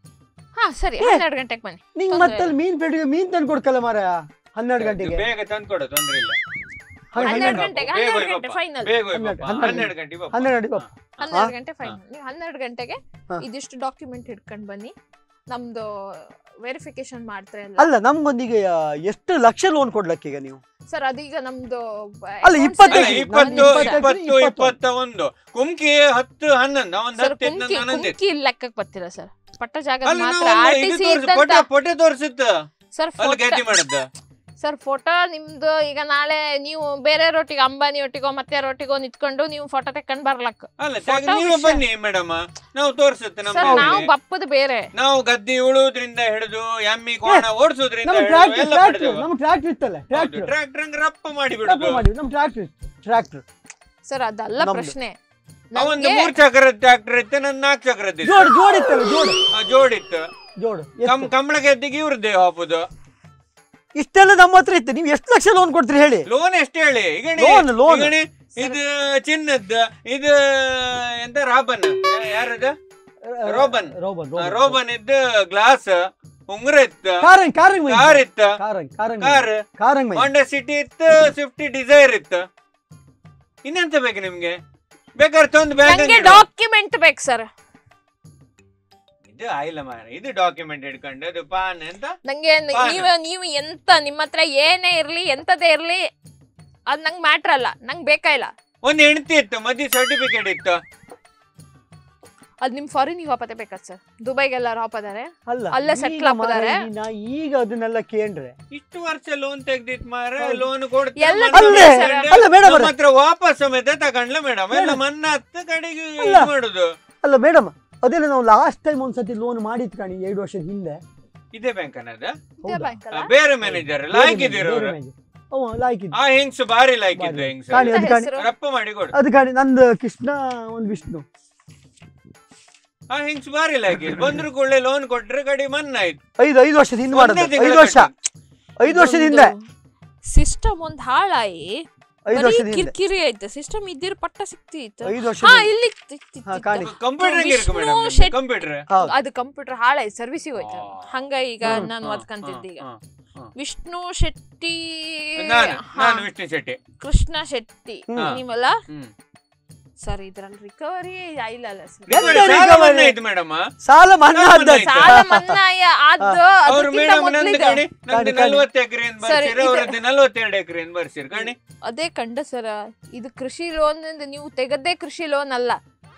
ಹಾ ಸರಿ ಹನ್ನೆರಡು ಗಂಟೆಗೆ ಬನ್ನಿ ನಿಂಗ್ ತೊಂದ್ರೆ ಮತ್ತೆ ಮೀನ್ ಪೇಟೆಗೆ ಮೀನ್ ತಂದು ಕೊಡ್ಕಲ್ಲ ಮಾರ ಹನ್ನೆರಡು ಗಂಟೆಗೆ ಬೇಗ ತಂದು ಕೊಡು ತೊಂದ್ರೆ ಇಲ್ಲ ಹಾಗೆ ಹನ್ನೆರಡು ಹನ್ನೆರಡು ಗಂಟೆಗೆ ಬೇಗ ಹನ್ನೆರಡು ಹೋಗಿ ಗಂಟೆ ಬಪ್ಪ. ಫೈನಲ್ ಬೇಗ ಹೋಗಿ ಹನ್ನೆರಡು, ಬಪ್ಪ. ಹನ್ನೆರಡು. ಹನ್ನೆರಡು ಗಂಟೆ ಬಪ್ಪ. ಹನ್ನೆರಡು ಬಪ್ಪ. ಹಾ. ಹನ್ನೆರಡು ಗಂಟೆ ಫೈನಲ್ ನೀವು ಹನ್ನೆರಡು ಗಂಟೆಗೆ ಹಾ. ಇದಿಷ್ಟು ಡಾಕ್ಯುಮೆಂಟ್ ಹಿಡ್ಕೊಂಡು ಬನ್ನಿ ನಮ್ದು ವೆರಿಫಿಕೇಶನ್ ಮಾಡ್ತಾರೆ ಅಲ್ಲ ನಮ್ಗೊಂದಿಗೆ ಆ, ಎಷ್ಟು ಲಕ್ಷ ಲೋನ್ ಕೊಡ್ಲಕ್ಕೆ ಈಗ ನೀವು ಸರ್ ಅದೀಗ ನಮ್ದು ಅಲ್ಲ, ಅಲ್ಲ, ಇಪ್ಪತ್ತೈದು. ಇಪ್ಪತ್ತು ಇಪ್ಪತ್ತು, ಇಪ್ಪತ್ತು ಇಪ್ಪತ್ತು. ಇಪ್ಪತ್ತ ಒಂದು ಕುಮ್ಕಿ ಹತ್ತು ಹನ್ನೊಂದು ಒಂದ್ ಸರ್ ಹತ್ತು ಕುಮ್ಕಿ ಹನ್ನೊಂದು ಕುಮ್ಕಿ ಲೆಕ್ಕಕ್ಕೆ ಬರ್ತಿಲ್ಲ ಸರ್ ಪಟ್ಟ ಜಾಗ ಅಲ್ಲಿ ಮಾತ್ರ ನಾವು ಆರ್ ಇದು ಟಿ ಸಿ ತೋರ್ಸು, ಫೋಟೋ ಫೋಟೋ ತೋರಿಸುತ್ತ ಸರ್ ಅಲ್ಲಿ ಗತಿ ಮಾಡದ್ದ ಸರ್ ಫೋಟೋ ನಿಮ್ದು ಈಗ ನಾಳೆ ನೀವು ಬೇರೆಯವ್ರೊಟ್ಟಿಗೆ ಅಂಬಾನಿ ಒಟ್ಟಿಗೋ ಮತ್ತೆ ಒಟ್ಟಿಗೋ ನಿಂತ್ಕೊಂಡು ನೀವು ಫೋಟೋ ತೆಕ್ಕೊಂಡ್ ಬರ್ಲಕ್ ಅಲ್ಲ Photo ನೀವು ವಿಷಯ. ಬನ್ನಿ ಮೇಡಮ್ ನಾವು ತೋರಿಸುತ್ತೆ ಸರ್ ನಮ್ಮ ನಾವು ಊರಲ್ಲಿ. ಬಪ್ಪದ ಬೇರೆ ನಾವು ಗದ್ದೆ ಉಳುವುದ್ರಿಂದ ಹಿಡಿದು ಎಮ್ಮಿ ಕೋಣ ಓಡಿಸೋದ್ರಿಂದ ನಮ್ ಹಿಡಿದು ಟ್ರ್ಯಾಕ್ಟರ್ ಎಲ್ಲ ಟ್ರ್ಯಾಕ್ಟರ್ ಪಡೆದೆವು. ನಮ್ ಟ್ರ್ಯಾಕ್ಟರ್ ಇತ್ತಲ್ಲ ಹೌದು, ಟ್ರ್ಯಾಕ್ಟರ್ ಟ್ರ್ಯಾಕ್ಟರ್ ಹಂಗ್ ರಪ್ಪ ಮಾಡಿ ತಪ್ಪು ಬಿಡುದು ಮಾಡಿ ನಮ್ ಟ್ರ್ಯಾಕ್ಟರ್ ಟ್ರ್ಯಾಕ್ಟರ್ ಸರ್ ಅದಲ್ಲ ನಮ್ದು. ಪ್ರಶ್ನೆ ಒಂದು ನಮ್ಗೆ ಮೂರ್ ಚಕ್ರದ ಟ್ರ್ಯಾಕ್ಟರ್ ಇತ್ತು ನನ್ನ ನಾಲ್ಕು ಚಕ್ರದ್ದು ಇತ್ತು. ಜೋಡ್ ಜೋಡ್ ಇತ್ತಲ್ಲ ಜೋಡ್ ಆ, ಜೋಡಿತ್ತು ಜೋಡ್ ಕಮ್ ಎಷ್ಟು? ಕಂಬಳ ಗೆದ್ದಿಗೆ ಇವ್ರದ್ದೇ ಹಾಪುದು ಇಷ್ಟೆಲ್ಲ ನಮ್ಮ ಹತ್ರ ಇತ್ತು ನೀವು ಎಷ್ಟು ಲಕ್ಷ ಲೋನ್ ಕೊಡ್ತೀರಿ ಹೇಳಿ ಲೋನ್ ಎಷ್ಟು ಹೇಳಿ ಈಗ Loan, loan. ಇದು ಚಿನ್ನದ್ದು ಇದು ಎಂತ ರಾಬನ್ ಯಾರದ ರೋಬನ್. ರೋಬನ್ ಆ, ರೋಬನ್ ಇದ್ದು ಗ್ಲಾಸ್ ಉಂಗುರ ಇತ್ತು ಕಾರಂಗ್ ಕಾರಂಗ್ ಕಾರ್ ಇತ್ತು ಕಾರಂಗ್ ಕಾರಂಗ್ ಕಾರ್ ಕಾರಂಗ್ ಮೈ ಹೋಂಡಾ ಸಿಟಿ ಇತ್ತು ಸ್ವಿಫ್ಟ್ ಡಿಸೈರ್ ಇತ್ತು ಇನ್ನೆಂತ ಬೇಕು ನಿಮ್ಗೆ ಬೇಕಾದ್ರೆ ತಂದು ನಂಗೆ ಬ್ಯಾಂಕ್ ಡಾಕ್ಯುಮೆಂಟ್ ಬೇಕು ಸರ್ ಇದು ಆಯಿಲ್ಲ ಮಾರ ಇದು ಡಾಕ್ಯುಮೆಂಟ್ ಇಟ್ಕೊಂಡು ಅದು ಪಾನ್ ಅಂತ ನಂಗೆ ನ- ಪಾನ್. ನೀವು ನೀವು ಎಂತ ನಿಮ್ಮ ಹತ್ರ ಏನೇ ಇರ್ಲಿ ಎಂತದೇ ಇರ್ಲಿ ಅದ್ ನಂಗೆ ಮ್ಯಾಟ್ರ್ ಅಲ್ಲ ನಂಗೆ ಬೇಕಾ ಇಲ್ಲ ಒಂದು ಹೆಂಡತಿ ಇತ್ತು ಮದ್ವೆ ಸರ್ಟಿಫಿಕೇಟ್ ಇತ್ತು ಅದ್ ನಿಮ್ ಫಾರಿನ್ ವಾಪತೆ ಬೇಕಾ ಸರ್ ದುಬೈಗೆಲ್ಲಾರು ಹಾಪದಾರೆ ಅಲ್ಲ ಅಲ್ಲೇ ಈಗ settle ಆಗ್ಬಿದಾರೆ? ಮಾರ್ರೆ, ನಾ ಈಗ ಅದನ್ನೆಲ್ಲ ಕೇಂಡ್ರೆ ಇಷ್ಟು ವರ್ಷ ಲೋನ್ ತೆಗ್ದಿತ್ ಮಾರ ಹೌದು. ಲೋನ್ ಎಲ್ಲ ಅಲ್ಲೇ ಸರ್. ಅಲ್ಲ ಮೇಡಮ್ ನಮ್ಮ ಹತ್ರ ವಾಪಸ್ ಸಮೇತ ತಗೊಂಡ್ಲ ಮೇಡಮ್ ಎಲ್ಲ ಮನ್ನಾ ಹತ್ತು ಕಡೆಗೆ ಅಲ್ಲ. ಇದ್ ಮಾಡುದು ಅಲ್ಲ ಮೇಡಮ್ ಅದೆಲ್ಲ ನಾವು ಲಾಸ್ಟ್ ಟೈಮ್ ಒಂದ್ಸತಿ ಲೋನ್ ಮಾಡಿದ್ ಕಾಣಿ ಎರಡು ವರ್ಷದ ಹಿಂದೆ ಇದೇ ಬ್ಯಾಂಕ್ ಅನ್ನದ ಹೌದಾ? ಬ್ಯಾಂಕ್ ಅಲ್ಲ ಬೇರೆ ಮ್ಯಾನೇಜರ್ ಲಾಯ್ಕಿದ್ದೀರ ಬೇರೆ manager. ಅವ ಲಾಯ್ಕಿದ್ದು ಆ ಹೆಂಗ್ಸ್ ಬಾರಿ ಲಾಯ್ಕಿದ್ದು ಬಾರಿ. ಹೆಂಗ್ಸ್ ಕಾಣಿ ಅದು ಎಂತ ಕಾಣಿ ಹೆಸ್ರು? ರಪ್ಪ ಮಾಡಿ ಕೊಡು ಅದು ಕಾಣಿ ನಂದು ಕೃಷ್ಣ ಒಂದು ವಿಷ್ಣು ಆ ಹೆಂಗ್ಸ್ ಬಾರಿ ಲಾಯ್ಕಿದ್ದು ಬಂದ್ರು ಕೂಡಲೇ ಲೋನ್ ಕೊಟ್ರೆ ಕಡೆ ಮನ್ನಾ ಆಯ್ತು ಐದು ಐದು ವರ್ಷದ ಹಿಂದೆ ಒಂದೇ ಮಾಡೋದು ತಿಂಗಳ ಐದು ವರ್ಷ ಐದು ವರ್ಷದ ಹಿಂದೆ ಸಿಸ್ಟಮ್ ಒಂದ್ ಹಾಳಾಯಿ ಐದು ಬರೀ ವರ್ಷದ ಹಿಂದೆ ಕಿರಿಕಿರಿ ಆಯ್ತು ಸಿಸ್ಟಮ್ ಇದ್ದಿರ ಪಟ್ಟ ಸಿಕ್ತಿತ್ತು ಐದು ವರ್ಷ ಹಾ ಇಲ್ಲಿ ಇತ್ತು, ಇತ್ತು, ಇತ್ತು, ಹಾ, ಇತ್ತು. ಕಾಣಿ. ಕಂಪ್ಯೂಟರ್ ಇருக்கு ವಿಷ್ಣು ಮೇಡಮ್ ಶೆಟ್ಟಿ. ಕಂಪ್ಯೂಟರ್ ಹೌದು ಅದು ಕಂಪ್ಯೂಟರ್ ಹಾಳಾಯ್ತು ಸರ್ವಿಸಿಗೆ ಹೋಯ್ತು ಆ. ಹಂಗ ಈಗ ಹ್ಮ್, ನಾನು ಹ್ಮ್, ಓದ್ಕಂತಿದ್ದೆ ಈಗ ಹ್ಮ್, ಹಾ. ವಿಷ್ಣು ಶೆಟ್ಟಿ ನಾನು ಹಾ, ನಾನು ವಿಷ್ಣು ಶೆಟ್ಟಿ ಕೃಷ್ಣ ಶೆಟ್ಟಿ ಹಾ. ನೀವಲ್ಲ ಹ್ಮ್ ಸರ್ ಇದ್ರಲ್ಲಿ ರಿಕವರಿ ಇಲ್ಲ ಅಲ್ಲ ಸರ್ ಎಂತ ನಿಮ್ಮಲ್ಲಿ ಸಾಲ recovery? ಮನ್ನಾ ಆಯ್ತು ಮೇಡಮ್ ಸಾಲ ಮನ್ನಾ ಸಾಲ ಆದ ಮನ್ನಾ ಸಾಲ ಮನ್ನಾಯ ಆದ್ದು ಅವ್ರು ಅದಕ್ಕಿಂತ ಮೇಡಮ್ ನಂದು ಮೊದ್ಲಿದೆ. ಕಣಿ ನಂದು ಕಾಣಿ, ಕಾಣಿ. ನಲ್ವತ್ತು ಎಕರೆ ಏನ್ ಸರಿ, ಬರ್ಸಿರ ಇದು- ಅವ್ರದ್ದು ನಲ್ವತ್ತೆರಡು ಎಕರೆ ಏನ್ ಬರ್ಸಿರ್ ಕಣಿ ಅದೇ ಕಂಡ ಸರ ಇದು ಕೃಷಿ ಲೋನ್ ನೀವು ತೆಗದೇ ಕೃಷಿ ಲೋನ್ ಅಲ್ಲ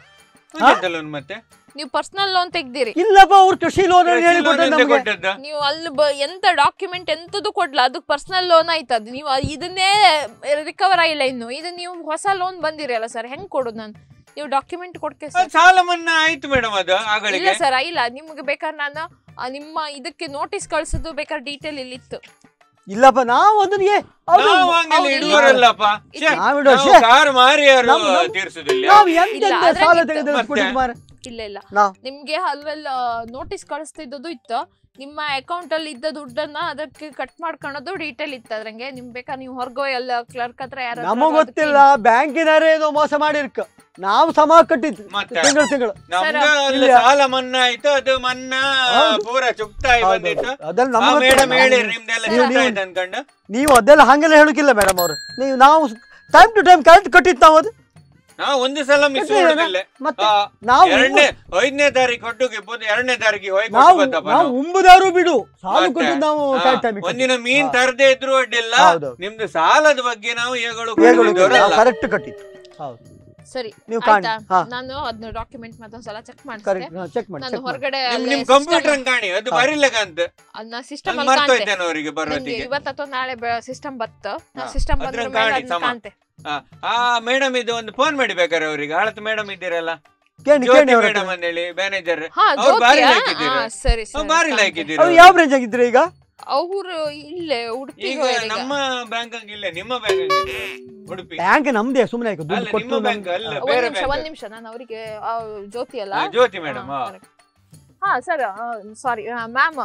ಲೋನ್ ಮತ್ತೆ ನೀವು ಪರ್ಸನಲ್ ಲೋನ್ ತೆಗ್ದಿರಿ ಇಲ್ಲಪ್ಪ ಅವ್ರು ಕೃಷಿ ಲೋನ್ ಕೃಷಿ ಹೇಳಿ loan ಕೊಟ್ಟದ್ದು ಎಂತ ನಮ್ಗೆ ಕೊಟ್ಟದ್ದು ನೀವು ಅಲ್ಲಿ ಬ ಎಂತ ಡಾಕ್ಯುಮೆಂಟ್ ಎಂತದು ಕೊಡ್ಲ ಅದಕ್ಕೆ ಪರ್ಸನಲ್ ಲೋನ್ ಆಯ್ತದ ನೀವು ಅ- ಇದನ್ನೇ ರಿಕವರ್ ಆಗಿಲ್ಲ ಇನ್ನು ಇದು ನೀವು ಹೊಸ ಲೋನ್ ಬಂದಿರಿ ಅಲ್ಲ ಸರ್ ಹೆಂಗ್ ಕೊಡೋದು ನಾನು ನೀವು ಡಾಕ್ಯುಮೆಂಟ್ ಕೊಡ್ಕೆ ಅದು ಸರ್ ಸಾಲ ಮನ್ನಾ ಆಯ್ತು ಮೇಡಮ್ ಅದು ಇಲ್ಲ ಆಗಳಿಗೆ ಸರ್ ಇಲ್ಲ ನಿಮ್ಗೆ ಬೇಕಾದ್ರೆ ನಾನು ಆ, ನಿಮ್ಮ ಇದಕ್ಕೆ ನೋಟಿಸ್ ಕಳ್ಸೋದು ಬೇಕಾದ್ರೆ ಡೀಟೇಲ್ ಇಲ್ಲಿತ್ತು ಇಲ್ಲಪ್ಪ ನಾವು ಅದನ್ನೇ ಅವ್ರು- ನಾವು ಹಂಗೆಲ್ಲ ಹೌದು, ಇಲ್ಲ. ಇಡುವರಲ್ಲಪ್ಪ ಛೆ, ನಾವಿಡುವ, ನಾವು ಛೆ. ಕಾರ್ ಮಾರಿ ಯಾರು ನಮ್- ನಮ್- ತೀರ್ಸುದಿಲ್ಲ ನಾವು ಇಲ್ಲ, ಎಂತೆಂತ ಅದ್ರಾಗಿತ್ತು. ಸಾಲ ತೆಗೆದು ಮತ್ತೆ? ಕೊಟ್ಟಿದ್ದು ಮಾರ್ರೆ. ಇಲ್ಲ ಇಲ್ಲ ನಾವು ನಿಮ್ಗೆ ಅಲ್ವೆಲ್ಲ ನೋಟಿಸ್ ಕಳಿಸ್ತಿದ್ದದು ಇತ್ತು ನಿಮ್ಮ ಅಕೌಂಟ್ ಅಲ್ಲಿ ಇದ್ದ ದುಡ್ಡನ್ನ ಅದಕ್ಕೆ ಕಟ್ ಮಾಡ್ಕೊಳೋದು ಡೀಟೇಲ್ ಇತ್ತು ಅದ್ರಂಗೆ ನಿಮ್ ಬೇಕಾ ನೀವು ಹೊರಗೋ ಎಲ್ಲ ಕ್ಲರ್ಕ್ ಹತ್ರ ಯಾರು ನಮಗ್ ಗೊತ್ತಿಲ್ಲ ಬ್ಯಾಂಕಿನವರೇ ಏನೋ ಮೋಸ ಮಾಡಿರ್ಕ ನಾವು ಸಮ ಕಟ್ಟಿದ್ದು ಮತ್ತೆ? ತಿಂಗಳು ತಿಂಗಳು ನಮ್ಗ ಸರ್, ಅಲ್ಲಿ ಇಲ್ಲ. ಸಾಲ ಮನ್ನಾ ಆಯ್ತು ಅದು ಮನ್ನಾ ಹೌದು. ಪೂರ ಚುಕ್ತಾಯಿ ಬಂದಿತ್ತು ಅದೆಲ್ಲ ಆ ನಮಗೆ ಮೇಡಮ್ ಹೇಳಿರಿ ನಿಮ್ದೆಲ್ಲ ನೀವು- ಚುಕ್ತಾಯಿ ಆಯ್ತು ಅನ್ಕೊಂಡು ನೀವು ಅದೆಲ್ಲ ಹಂಗೆಲ್ಲ ಹೇಳಕ್ಕಿಲ್ಲ ಮೇಡಮ್ ಅವರು ನೀವು ನಾವು ಟೈಮ್ ಟು ಟೈಮ್ ಕರೆಕ್ಟ್ ಕಟ್ಟಿತ್ತು ನಾವು ಅದು ನಾವು ಒಂದು ಸಲ ಮಿಸ್ ಕಟ್ಟಿಲ್ಲ ಮಾಡುದಿಲ್ಲ ಮತ್ತೆ ಆ, ನಾವು ಎರಡನೇ ಐದನೇ ತಾರೀಕು ಕೊಟ್ಟು ಬಂದು ಎರಡನೇ ತಾರೀಕಿಗೆ ಹೋಗಿ ನಾವು ಕೊಟ್ಟು ಬಂದಪ್ಪ ನಾವು ನಾವು. ಉಂಬುದಾರು ಬಿಡು ಸಾಲು ಮತ್ತೆ? ಕೊಟ್ಟಿದ್ದು ನಾವು ಹಾ, ಕರೆಕ್ಟ್ ಟೈಮ್ ಒಂದಿನ ಮೀನ್ ತರದೇ ಇದ್ರು ಅಡ್ಡಿಲ್ಲ ಹೌದು. ನಿಮ್ದು ಸಾಲದ ಬಗ್ಗೆ ನಾವು ಹೇಗಳು ಕೊಡುವವರಲ್ಲ. ಕರೆಕ್ಟ್ ಕಟ್ಟಿತ್ತು ಹೌದು ಸರಿ ನೀವು ಕಾಣಿ ಆಯ್ತಾ ಹಾ ನಾನು ಅದನ್ನ ಡಾಕ್ಯುಮೆಂಟ್ ಮತ್ತೊಂದ್ಸಲ ಚೆಕ್ ಮಾಡಿಸ್ತೆ ಕರೆಕ್ಟ್ ಚೆಕ್ ಮಾಡಿ ನಾನು ಚೆಕ್ ಮಾಡಿ ಹೊರಗಡೆ ನಿಮ್ ನಿಮ್ ಕಂಪ್ಯೂಟರ್ ಕಾಣಿ ಅದು ಹಾ. ಬರಿಲ್ಲಕಂತ ಅದನ್ನ ಸಿಸ್ಟಮ್ ನಾನು ಅಲ್ಲಿ ಕಾಣ್ತೆ ಮರ್ತೋಯ್ತೇನೆ ಅವರಿಗೆ ನಂಗೆ ಬರೋತ್ತಿಗೆ ಇವತ್ತು ಅಥವಾ ನಾಳೆ ಸಿಸ್ಟಮ್ ಬತ್ತ ಹಾ, ಸಿಸ್ಟಮ್ ಅದ್ರಲ್ಲಿ ಬಂದ್ರ ಮೇಲೆ ಕಾಣಿ, ಅದನ್ನ ಸಮ. ಕಾಣ್ತೆ ಆ ಮೇಡಮ್ ಇದು ಒಂದು ಫೋನ್ ಮಾಡಿ ಬೇಕಾರೆ ಅವರಿಗೆ ಆಳತ್ ಮೇಡಮ್ ಇದ್ದೀರಲ್ಲ ಕೇಳಿ ಜ್ಯೋತಿ ಕೇಳಿ ಅವ್ರ ಹತ್ರ. ಮೇಡಮ್ ಅಂತೇಳಿ ಮ್ಯಾನೇಜರ್ ಹಾ ಅವ್ರು ಬಾರಿ ಜ್ಯೋತಿಯಾ? ಹಾಕಿದ್ದೀರ. ಹಾ, ಸರಿ ಸರಿ ಬಾರಿ ಕಾಣ್ತೆ. ಲಾಯ್ಕಿದ್ದೀರ ಅವ್ರು ಯಾವ ಬ್ರಾಂಚ್ ಆಗಿದ್ರೆ ಈಗ ಅವ್ರು ಇಲ್ಲೇ ಉಡುಪಿಗೆ ಈಗ ಹೋಗ್ಯಾರ ಈಗ. ನಮ್ಮ ಬ್ಯಾಂಕ್ ಇಲ್ಲ ನಿಮ್ಮ ಬ್ಯಾಂಕ್ ಉಡುಪಿ ಬ್ಯಾಂಕ್ ನಮ್ದೇ ಸುಮ್ಮನೆ ಆಯ್ತು ಅಲ್ಲ ದುಡ್ಡು ನಿಮ್ಮ ಕೊಟ್ಟು ಬ್ಯಾಂಕ್ ಅಲ್ಲ ಒಂದ್ ಬೇರೆ ನಿಮಿಷ ಒಂದ್ ಬ್ಯಾಂಕ್ ನಿಮಿಷ ನಾನು ಅವರಿಗೆ ಜ್ಯೋತಿ ಅಲ್ಲ ಜ್ಯೋತಿ ಮೇಡಮ್ ಹಾ, correct. ಹಾ ಸರ್ ಸಾರಿ ಮ್ಯಾಮ್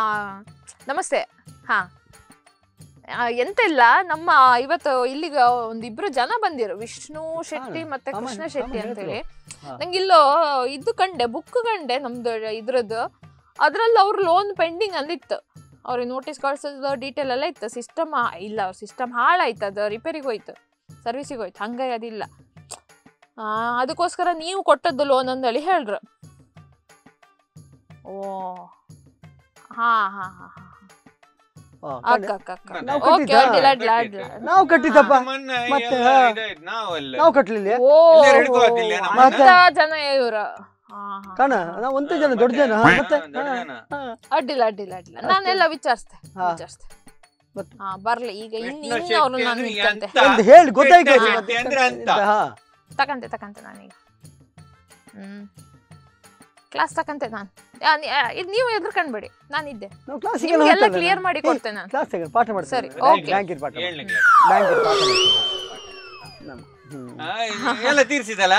ನಮಸ್ತೆ ಹಾ ಆ, ಎಂತ ಇಲ್ಲ ನಮ್ಮ ಇವತ್ತು ಇಲ್ಲಿಗ ಒಂದಿಬ್ರು ಜನ ಬಂದಿರು ವಿಷ್ಣು ಶೆಟ್ಟಿ ಹಾ, ಮತ್ತೆ ಸಾಮಾನ್ಯ- ಕೃಷ್ಣ ಶೆಟ್ಟಿ ಸಾಮಾನ್ಯ ಅಂತೇಳಿ ಹಾ. ನಂಗಿಲ್ಲೋ ಇದು ಕಂಡೆ ಬುಕ್ ಕಂಡೆ ನಮ್ದು ಇದ್ರದ್ದು ಅದ್ರಲ್ಲಿ ಅವ್ರ ಲೋನ್ ಪೆಂಡಿಂಗ್ ಅಂದಿತ್ತು ಅವ್ರಿಗೆ ನೋಟಿಸ್ ಕಳ್ಸೋದು ಡೀಟೇಲ್ ಎಲ್ಲ ಇತ್ತು ಸಿಸ್ಟಮ್ ಇಲ್ಲ ಅವ್ರ ಸಿಸ್ಟಮ್ ಹಾಳಾಯ್ತು ಅದು ರಿಪೇರಿಗೆ ಹೋಯ್ತು ಸರ್ವಿಸಿಗೆ ಹೋಯ್ತು ಹಂಗಾಗಿ ಅದಿಲ್ಲ ಆ, ಅದಕ್ಕೋಸ್ಕರ ನೀವು ಕೊಟ್ಟದ್ದು ಲೋನ್ ಅಂದೇಳಿ ಹೇಳ್ರು ಓ ಹಾ ಹಾ ಹಾ ಹಾ ಹಾ, ಅಕ್ಕ ಅಕ್ಕ ಅಕ್ಕ ನಾವು ಓಕೆ ಕಟ್ಟಿದ್ದಾ? ಅಡ್ಡಿಲ್ಲ ಅಡ್ಡಿಲ್ಲ ಅಡ್ಡಿಲ್ಲ ನಾವು ಕಟ್ಟಿದ್ದಪ್ಪ ಮೊನ್ನೆ ಮತ್ತೆ, ಎಲ್ಲ ಹಾ. ಇದಾಯ್ತು, ನಾವಲ್ಲ ನಾವು ಕಟ್ಲಿಲ್ಲ ಓ ಇಲ್ಲೇ ಹಿಡ್ಕೊಳ್ತಿಲ್ಲ ನಮ್ಮನ್ನ? ಅಂತ ಜನ ಇವ್ರ ಹಾ, ಹಾ. ಕಾಣ ನಾವು ಒಂದೇ ಜನ ದೊಡ್ಡ ಜನ ಹಾ, ಮತ್ತೆ ದೊಡ್ಡ ಹಾ, ಜನ. ಹಾ. ಅಡ್ಡಿಲ್ಲ ಅಡ್ಡಿಲ್ಲ ಅಡ್ಡಿಲ್ಲ ನಾನೆಲ್ಲ ವಿಚಾರಿಸ್ತೆ ಹಾ. ವಿಚಾರಿಸ್ತೆ ಮತ್ತೆ? ಹಾ ಬರ್ಲಿ ಈಗ ಇನ್ ವಿಷ್ಣು ಇನ್ನು ಅವ್ರು ಶೆಟ್ಟಿ ನಾನು ಅಂದ್ರೆ ನಿಂತ್ಕಂತೆ ಎಂತ? ಒಂದು ಹೇಳಿ ಗೊತ್ತಾಯ್ತು ಕೃಷ್ಣ ಅದು. ಶೆಟ್ಟಿ ಅಂದ್ರೆ ಅಂತ. ಹಾ. ತಕಂತೆ ತಕಂತೆ ನಾನೀಗ ಹ್ಮ್ ಕ್ಲಾಸ್ ತಕಂತೆ ನಾನು ಇದು ನೀವು ಎದ್ರಕಂಡ್ಬೇಡಿ ನಾನಿದ್ದೆ ನಾವು ಕ್ಲಾಸಿಗೆ ನಿಮ್ಗೆಲ್ಲ ಕ್ಲಿಯರ್ ಮಾಡಿ ಕೊಡ್ತೇನೆ ನಾನು ಕ್ಲಾಸ್ ಪಾಠ ಮಾಡ್ತಾರೆ ಸರಿ, okay. ಬ್ಯಾಂಕಿನ ಪಾಠ ಏಳ್ನೇ ಮಾಡ್ತಾರೆ. class. ಬ್ಯಾಂಕಿನ ಪಾಠ ಮಾಡ್ತಾರೆ. ನಮ್ಮ- ಹ್ಮ್. ಆ, ಎಲ್ಲ ತೀರ್ಸಿದಲ್ಲ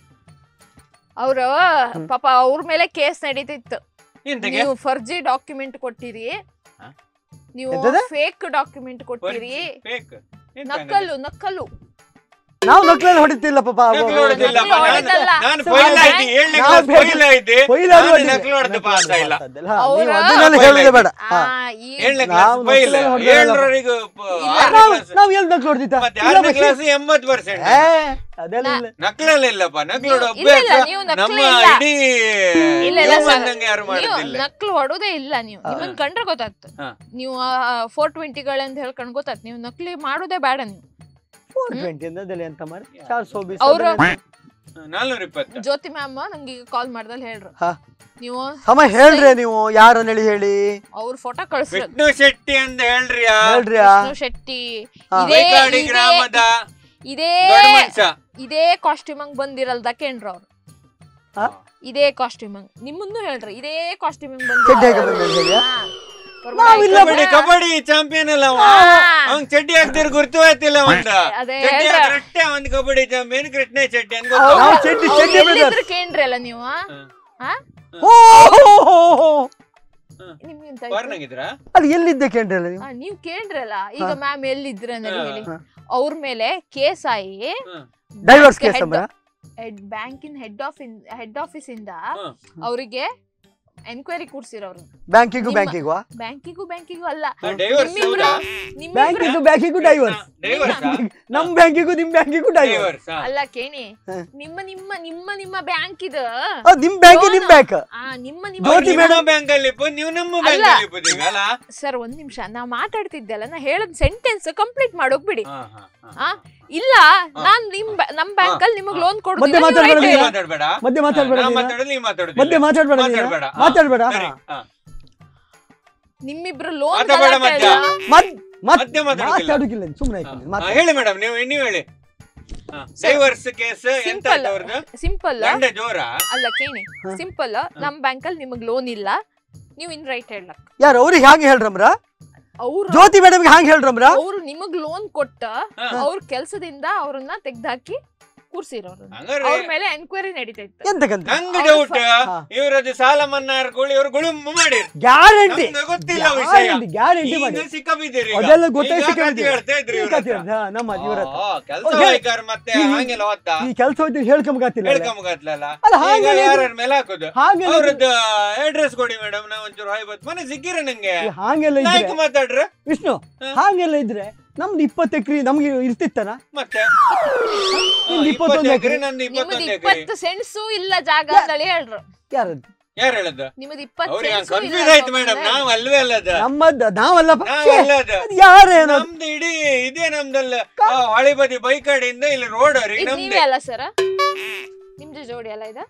ಅವ್ರು ಪಾಪ ಅವ್ರ ಮೇಲೆ ಕೇಸ್ ನಡೀತಿತ್ತು ಎಂತಗೆ ನೀವು ಫರ್ಜಿ ಡಾಕ್ಯುಮೆಂಟ್ ಕೊಟ್ಟಿರಿ ಹಾ? ನೀವು ಎಂತದ? ಫೇಕ್ ಡಾಕ್ಯುಮೆಂಟ್ ಕೊಟ್ಟಿರಿ ಫೇಕ್ ನಕಲು ನಕಲು ನಾವು ನಕ್ಲಲ್ಲಿ ಹೊಡಿತಿಲ್ಲ ಪಾಪ ನಕಲು ಹೊಡೆದಿಲ್ಲ ನಕಲು ಹೊಡೆದಲ್ಲ. ನಾನು ಸೊ ಫೈಲ್ ಬ್ಯಾಂಕ್- ಆಯ್ತು ಏಳನೇ ನಾವು ಕ್ಲಾಸ್ ಫೇಲ್- ಫೈಲ್ ಆಯ್ತು ಫೈಲ್ ನಾನು ಆಗೋದಿಲ್ಲ. ನಕಲು ಹೊಡೆದು ಪಾಸ್ ಆಗಿಲ್ಲ ಹಾ, ಅವ್ರ- ನೀವು ಅದನ್ನೆಲ್ಲ ಫೈಲ್ ಹೇಳುದೇ ಬೇಡ ಆ, ಹಾ. ಈ ಏಳನೇ ನಾವು ಕ್ಲಾಸ್ ಫೈಲ್ ನಕಲು ಹೊಡೆದಿಲ್ಲ. ಏಳರವರೆಗೂ ಇಲ್ಲ. ನಾವು ನಾವು ಎಲ್ಲಿ ನಕ್ಲು ಹೊಡ್ದಿತ್ತ ಮತ್ತೆ ಆರನೇ ಕ್ಲಾಸ್ ಎಂಬತ್ತು ಪರ್ಸೆಂಟ್ ಏ ಅದೆಲ್ಲ ಇಲ್ಲ ನಕಲಲ್ಲ ಇಲ್ಲಪ್ಪ ನಕಲು ನೀವು- ಅಭ್ಯಾಸ ಇಲ್ಲ, ನೀವು ನಕಲು ನಮ್ಮ ಇಲ್ಲ. ಇಡೀ ಇಲ್ಲ, ಇಲ್ಲ, human ಸರ್. ನಂಗೆ ಯಾರು ನೀವು ಮಾಡುದಿಲ್ಲ ನಕ್ಲು ಹೊಡೋದೇ ಇಲ್ಲ ನೀವು ನಿಮ್ಮನ್ ಕಂಡ್ರೆ ಗೊತ್ತಾಗ್ತು ಹಾ. ನೀವು ಫೋರ್ ಟ್ವೆಂಟಿಗಳಂತ ಹೇಳ್ಕೊಂಡ್ ಗೊತ್ತಾಗ್ತು ನೀವು ನಕಲಿ ಮಾಡೋದೇ ಬೇಡ ನೀವು ಫೋರ್ ಟ್ವೆಂಟಿ ಅದೆಲ್ಲ ಎಂತ ಮಾಡಿ ಚಾರ್ ಸೋ ಬೀಸ್ ಅವ್ರು- ಅದೆಲ್ಲ- ನಾಲ್ನೂರ ಇಪ್ಪತ್ತು ಜ್ಯೋತಿ ಮ್ಯಾಮ್ ನಂಗೆ ಈಗ ಕಾಲ್ ಮಾಡ್ದಲ್ಲಿ ಹೇಳ್ರು ಹಾ. ನೀವು ಸಮ ಹೇಳ್ರಿ ನೀವು ಯಾರನ್ನ ಹೇಳಿ ಹೇಳಿ ಅವ್ರ ಫೋಟೋ ಕಳ್ಸ್ರು ವಿಷ್ಣು ಶೆಟ್ಟಿ ಅಂತ ಹೇಳ್ರಿ ಹೇಳ್ರಿ ವಿಷ್ಣು ಶೆಟ್ಟಿ ಹಾ. ಇದೇ ಬೈಕಾಡಿ ಇದೇ- ಗ್ರಾಮದ ಇದೇ ದೊಡ್ಡ ಮನುಷ್ಯ ಇದೇ ಕಾಸ್ಟ್ಯೂಮ್ ಹಂಗ್ ಬಂದಿರಲ್ದ ಕೇಂದ್ರ ಅವ್ರು ಹಾ? ಇದೇ ಕಾಸ್ಟ್ಯೂಮ್ ಹಂಗ್ ನಿಮ್ಮನ್ನು ಹೇಳ್ರಿ ಇದೇ ಕಾಸ್ಟ್ಯೂಮ್ ಹಂಗ್ ಚಡ್ಡಿ ಹಾಕಿ ಬಂದಿರೋದು ಹೇಗೆ? ಬಂದಿರ ಕಬಡ್ಡಿ ಕಬಡ್ಡಿ ಚಾಂಪಿಯನ್ ಅಲ್ಲ ಅವ ಅವ್ನ್ ಚಡ್ಡಿ ಹಾಕ್ದಿರ್ ಗುರ್ತು ಆಯ್ತಿಲ್ಲ ಒಂದ ಅದೇ ಚಡ್ಡಿ ಹೇಳ್ರ. ಹಾಕ್ರಟ್ಟೆ ಒಂದ್ ಕಬಡ್ಡಿ ಚಾಂಪಿಯನ್ ಕೃಷ್ಣ ಚಡ್ಡಿ ಅಂತ ಅವ್ರು- ನಾವು ಚಡ್ಡಿ- ಅವ್ರು ಚಡ್ಡಿ ಎಲ್ಲಿದ್ರು ಬ್ರದರ್. ಕೇಂದ್ರಿ ಅಲ್ಲ ನೀವು ಹಾ ಓ ಹೋ, ಹೋ, ಹೋ. ನಿಮ್ಗೆ ಎಂತ ಆಯ್ತು? ಫಾರ್ನಾಗಿದ್ರ ಅದು ಎಲ್ಲಿದ್ದೆ ಕೇಳ್ರಿ ಅಲ್ಲ ನೀವು ಆ, ನೀವ್ ಕೇಂದ್ರಲ್ಲ ಈಗ ಮ್ಯಾಮ್ ಎಲ್ಲಿದ್ರ ಅಂತ ಹಾ. ಹೇಳಿ ಹಾ. ಅವ್ರ ಮೇಲೆ ಕೇಸ್ ಆಗಿ ಡೈವರ್ಸ್ ಕೇಸ್ ಅಂದ್ರ ಬ್ಯಾಂಕಿನ ಹೆಡ್ ಆಫ್ ಹೆಡ್ ಆಫೀಸ್ ಇಂದ ಹಾ. ಅವರಿಗೆ ಎನ್ಕ್ವೈರಿ ಕೂರ್ಸಿರೋರು ಬ್ಯಾಂಕಿಗೂ ನಿಮ್ಮ- ಬ್ಯಾಂಕಿಗೂ ಬ್ಯಾಂಕಿಗೂ ಬ್ಯಾಂಕಿಗೂ ಅಲ್ಲ ಡೈವರ್ಸ್ ನಿಮ್ಮಿಬ್ರು- ನಿಮ್ಮಿಬ್ರು- ಬ್ಯಾಂಕಿಗೂ ಬ್ಯಾಂಕಿಗೂ ಡೈವರ್ಸ್ ಡೈವರ್ಸ್ ನಮ್ ಬ್ಯಾಂಕಿಗೂ ನಿಮ್ ಬ್ಯಾಂಕಿಗೂ ಡೈವರ್ಸ್ ಡೈವರ್ಸ್ ಅಲ್ಲ ಕೇಣಿ ಹ. ನಿಮ್ಮ ನಿಮ್ಮ ನಿಮ್ಮ ನಿಮ್ಮ ಬ್ಯಾಂಕ್ ಇದು ನಿಮ್ ಬ್ಯಾಂಕ್ ನಿಮ್ ಬ್ಯಾಂಕ್ ಆ ನಿಮ್ಮ ನಿಮ್ಮ ಜ್ಯೋತಿ ನಿಮ್ಮ ಮೇಡಮ್- ಬ್ಯಾಂಕ್ ಅಲ್ಲಿ ಇಪ್ಪತ್ತು ನೀವು ನಮ್ಮ ಅಲ್ಲ. ಬ್ಯಾಂಕ್ ಅಲ್ಲಿ ಇಪ್ಪತ್ತು ಈಗ ಅಲ್ಲ ಸರ್ ಒಂದ್ ನಿಮಿಷ ನಾ ಮಾತಾಡ್ತಿದ್ದೆಲ್ಲ ನಾ ಹೇಳದ್ ಸೆಂಟೆನ್ಸ್ ಕಂಪ್ಲೀಟ್ ಮಾಡೋಕ್ ಬಿಡಿ ಹಾ, ಹಾ, ಹಾ. ಆ ಇಲ್ಲ ನಾನ್ ನಿಮ್ ಬ್ಯಾ- ನಮ್ ಬ್ಯಾಂಕ್ ಅಲ್ಲಿ ನಿಮಗ್ ಲೋನ್ ಮತ್ತೆ ಮಾತಾಡ್ಬೇಡ ನೀ ನೀನು. ಮಾತಾಡ್ಬೇಡ ಮಧ್ಯೆ ಮಾತಾಡ್ಬೇಡ ನಾ ನೀನು. ಮಾತಾಡೋದು ನೀ ಮಾತಾಡೋದು ಮಧ್ಯೆ ಮಾತಾಡ್ಬೇಡ ನೀನು. ಮಾತಾಡ್ಬೇಡ. ಹಾ. ಮಾತಾಡ್ಬೇಡ ಸರಿ, ಹಾ. ಹಾ. ನಿಮ್ಮಿಬ್ರು ಲೋನ್ ಮಾತಾಡ್ಬೇಡ ಮಧ್ಯ. ಮತ್ ಮತ್ ಮಧ್ಯೆ ಮಾತಾಡೋದಿಲ್ಲ. ಮಾತಾಡುದಿಲ್ಲ ಸುಮ್ಮನೆ ಹಾ, ಆಯ್ತು ಹಾ, ಹೇಳಿ ಮೇಡಮ್ ನೀವು ನೀವು ಹೇಳಿ ಡೈವರ್ಸ್ ಕೇಸ್ ಎಂತ ಸಿಂಪಲ್ ಆಯ್ತು ಅವ್ರದ್ದು ಸಿಂಪಲ್ ಗಂಡ ಜೋರ ಅಲ್ಲ ಕೇಳಿ ಹ. ಸಿಂಪಲ್ ನಮ್ ಬ್ಯಾಂಕ್ ಅಲ್ಲಿ ನಿಮಗ್ ಲೋನ್ ಇಲ್ಲ ನೀವು ಇನ್ ರೈಟ್ ಹೇಳಕ್ ಯಾರು ಅವ್ರಿಗೆ ಹಾಗೆ ಹೇಳ್ರಮ್ರ ಅವ್ರು ಜ್ಯೋತಿ ಮೇಡಮ್ಗೆ ಹಾಗೆ ಹೇಳ್ರಮ್ರ ಅವ್ರು ನಿಮಗ್ ಲೋನ್ ಕೊಟ್ಟ ಹಾ. ಅವ್ರ ಕೆಲ್ಸದಿಂದ ಅವ್ರನ್ನ ತೆಗ್ದಾಕಿ ಕೂರ್ಸಿರೋರು ಹಂಗಾರೆ ಅವ್ರ ಮೇಲೆ ಎನ್ಕ್ವೈರಿ ನಡೀತಾ ಇತ್ತು ಎಂತಕ್ಕಂತ ನಂಗೆ ಅವ್ರ ಡೌಟ್ ಹಾ. ಇವ್ರದ್ದು ಸಾಲ ಮನ್ನಾ ಹಾರ್ಕೊಳ್ಳಿ ಇವ್ರು ಗುಳುಮ್ ಮಾಡಿ ಗ್ಯಾರಂಟಿ ನಮ್ಗೆ ಗೊತ್ತಿಲ್ಲ ವಿಷಯ ಗ್ಯಾರಂಟಿ ಗ್ಯಾರಂಟಿ ಮಾಡಿ ಈಗ ಸಿಕ್ಕಾಬಿದ್ದೀರಿ ಈಗ. ಅದೆಲ್ಲ ಗೊತ್ತೇ ಈಗ ಸಿಕ್ಕಾಬಿದ್ದೀರಿ. ಕಥೆ ಹೇಳ್ತಾ ಇದ್ರಿ ಇವ್ರ ಹತ್ರ. ನಮ್ಮ ಇವ್ರ ಹತ್ರ. ಆ, ಕೆಲ್ಸ ಓ, ಹೇಳಿ. ವೈಕಾರ ಮತ್ತೆ ಈ- ಹಂಗೆಲ್ಲ ಓದ್ತಾ ಈ ಕೆಲಸ ಹೋಯ್ತು ಹೇಳ್ಕೊಂಬಗತ್ತಿಲ್ಲ ಹೇಳ್ಕೊಂಬಗತ್ಲಲ್ಲ ಅಲ್ಲ, ಈಗ ಹಾಗೆಲ್ಲ ಇದ್ರೆ- ಯಾರ ಮೇಲೆ ಹಾಕುದು ಹಾಗೆಲ್ಲ ಇದ್ರೆ- ಅವ್ರದ್ದು ಅಡ್ರೆಸ್ ಕೊಡಿ ಮೇಡಮ್ ನಾ ಒಂಚೂರು ಹಾಯ್ಬತ್ ಮನೆ ಸಿಕ್ಕಿರ ನಂಗೆ ಈ ಹಾಗೆಲ್ಲ ನಾಯ್ಕ ಇದ್ರೆ ಮಾತಾಡ್ರ ವಿಷ್ಣು ಹಾ. ಹಾಗೆಲ್ಲ ಇದ್ರೆ ನಮ್ದು ಇಪ್ಪತ್ತು ಎಕರೆ ನಮ್ಗೆ ಇರ್ತಿತ್ತನ ಮತ್ತೆ ನಿಮ್ದು ಇಪ್ಪತ್ತೊಂದು ಎಕರೆ ಎಕರೆ ನಂದು ನಿಮ್ದು ಇಪ್ಪತ್ತೊಂದು ಎಕರೆ ಇಪ್ಪತ್ತು ಸೆಂಟ್ಸು ಇಲ್ಲ ಜಾಗ ಅಂತೇಳಿ ಹೇಳ್ರು ಯಾರದ್ದು ಯಾರು ಹೇಳದ್ದು ನಿಮ್ದು ಇಪ್ಪತ್ತು ಅವ್ರಿಗೆ ಸೆಂಟ್ಸು ಕನ್ಫ್ಯೂಸ್ ಇಲ್ಲ ಆಯ್ತು ಮೇಡಮ್ ಅಂತಂದ್ರೆ ನಾವ್ ಅಲ್ವೇ ಅಲ್ಲದ ನಮ್ಮದ್ ನಾವಲ್ಲಪ್ಪ ನಾವ್ ಅಲ್ಲದ ಯಾರೇನೋ ನಮ್ದು ಇಡೀ ಇದೇ ನಮ್ದಲ್ಲ ಆ, ಹೊಳೆ ಬದಿ ಬೈಕಾಡಿಯಿಂದ ಇಲ್ಲಿ ರೋಡ್ ಅವ್ರಿಗೆ ಇದ್ ನಮ್ದೇ ನೀವೇ ಅಲ್ಲ ಸರ ನಿಮ್ದು ಜೋಡಿ ಅಲ್ಲ ಇದ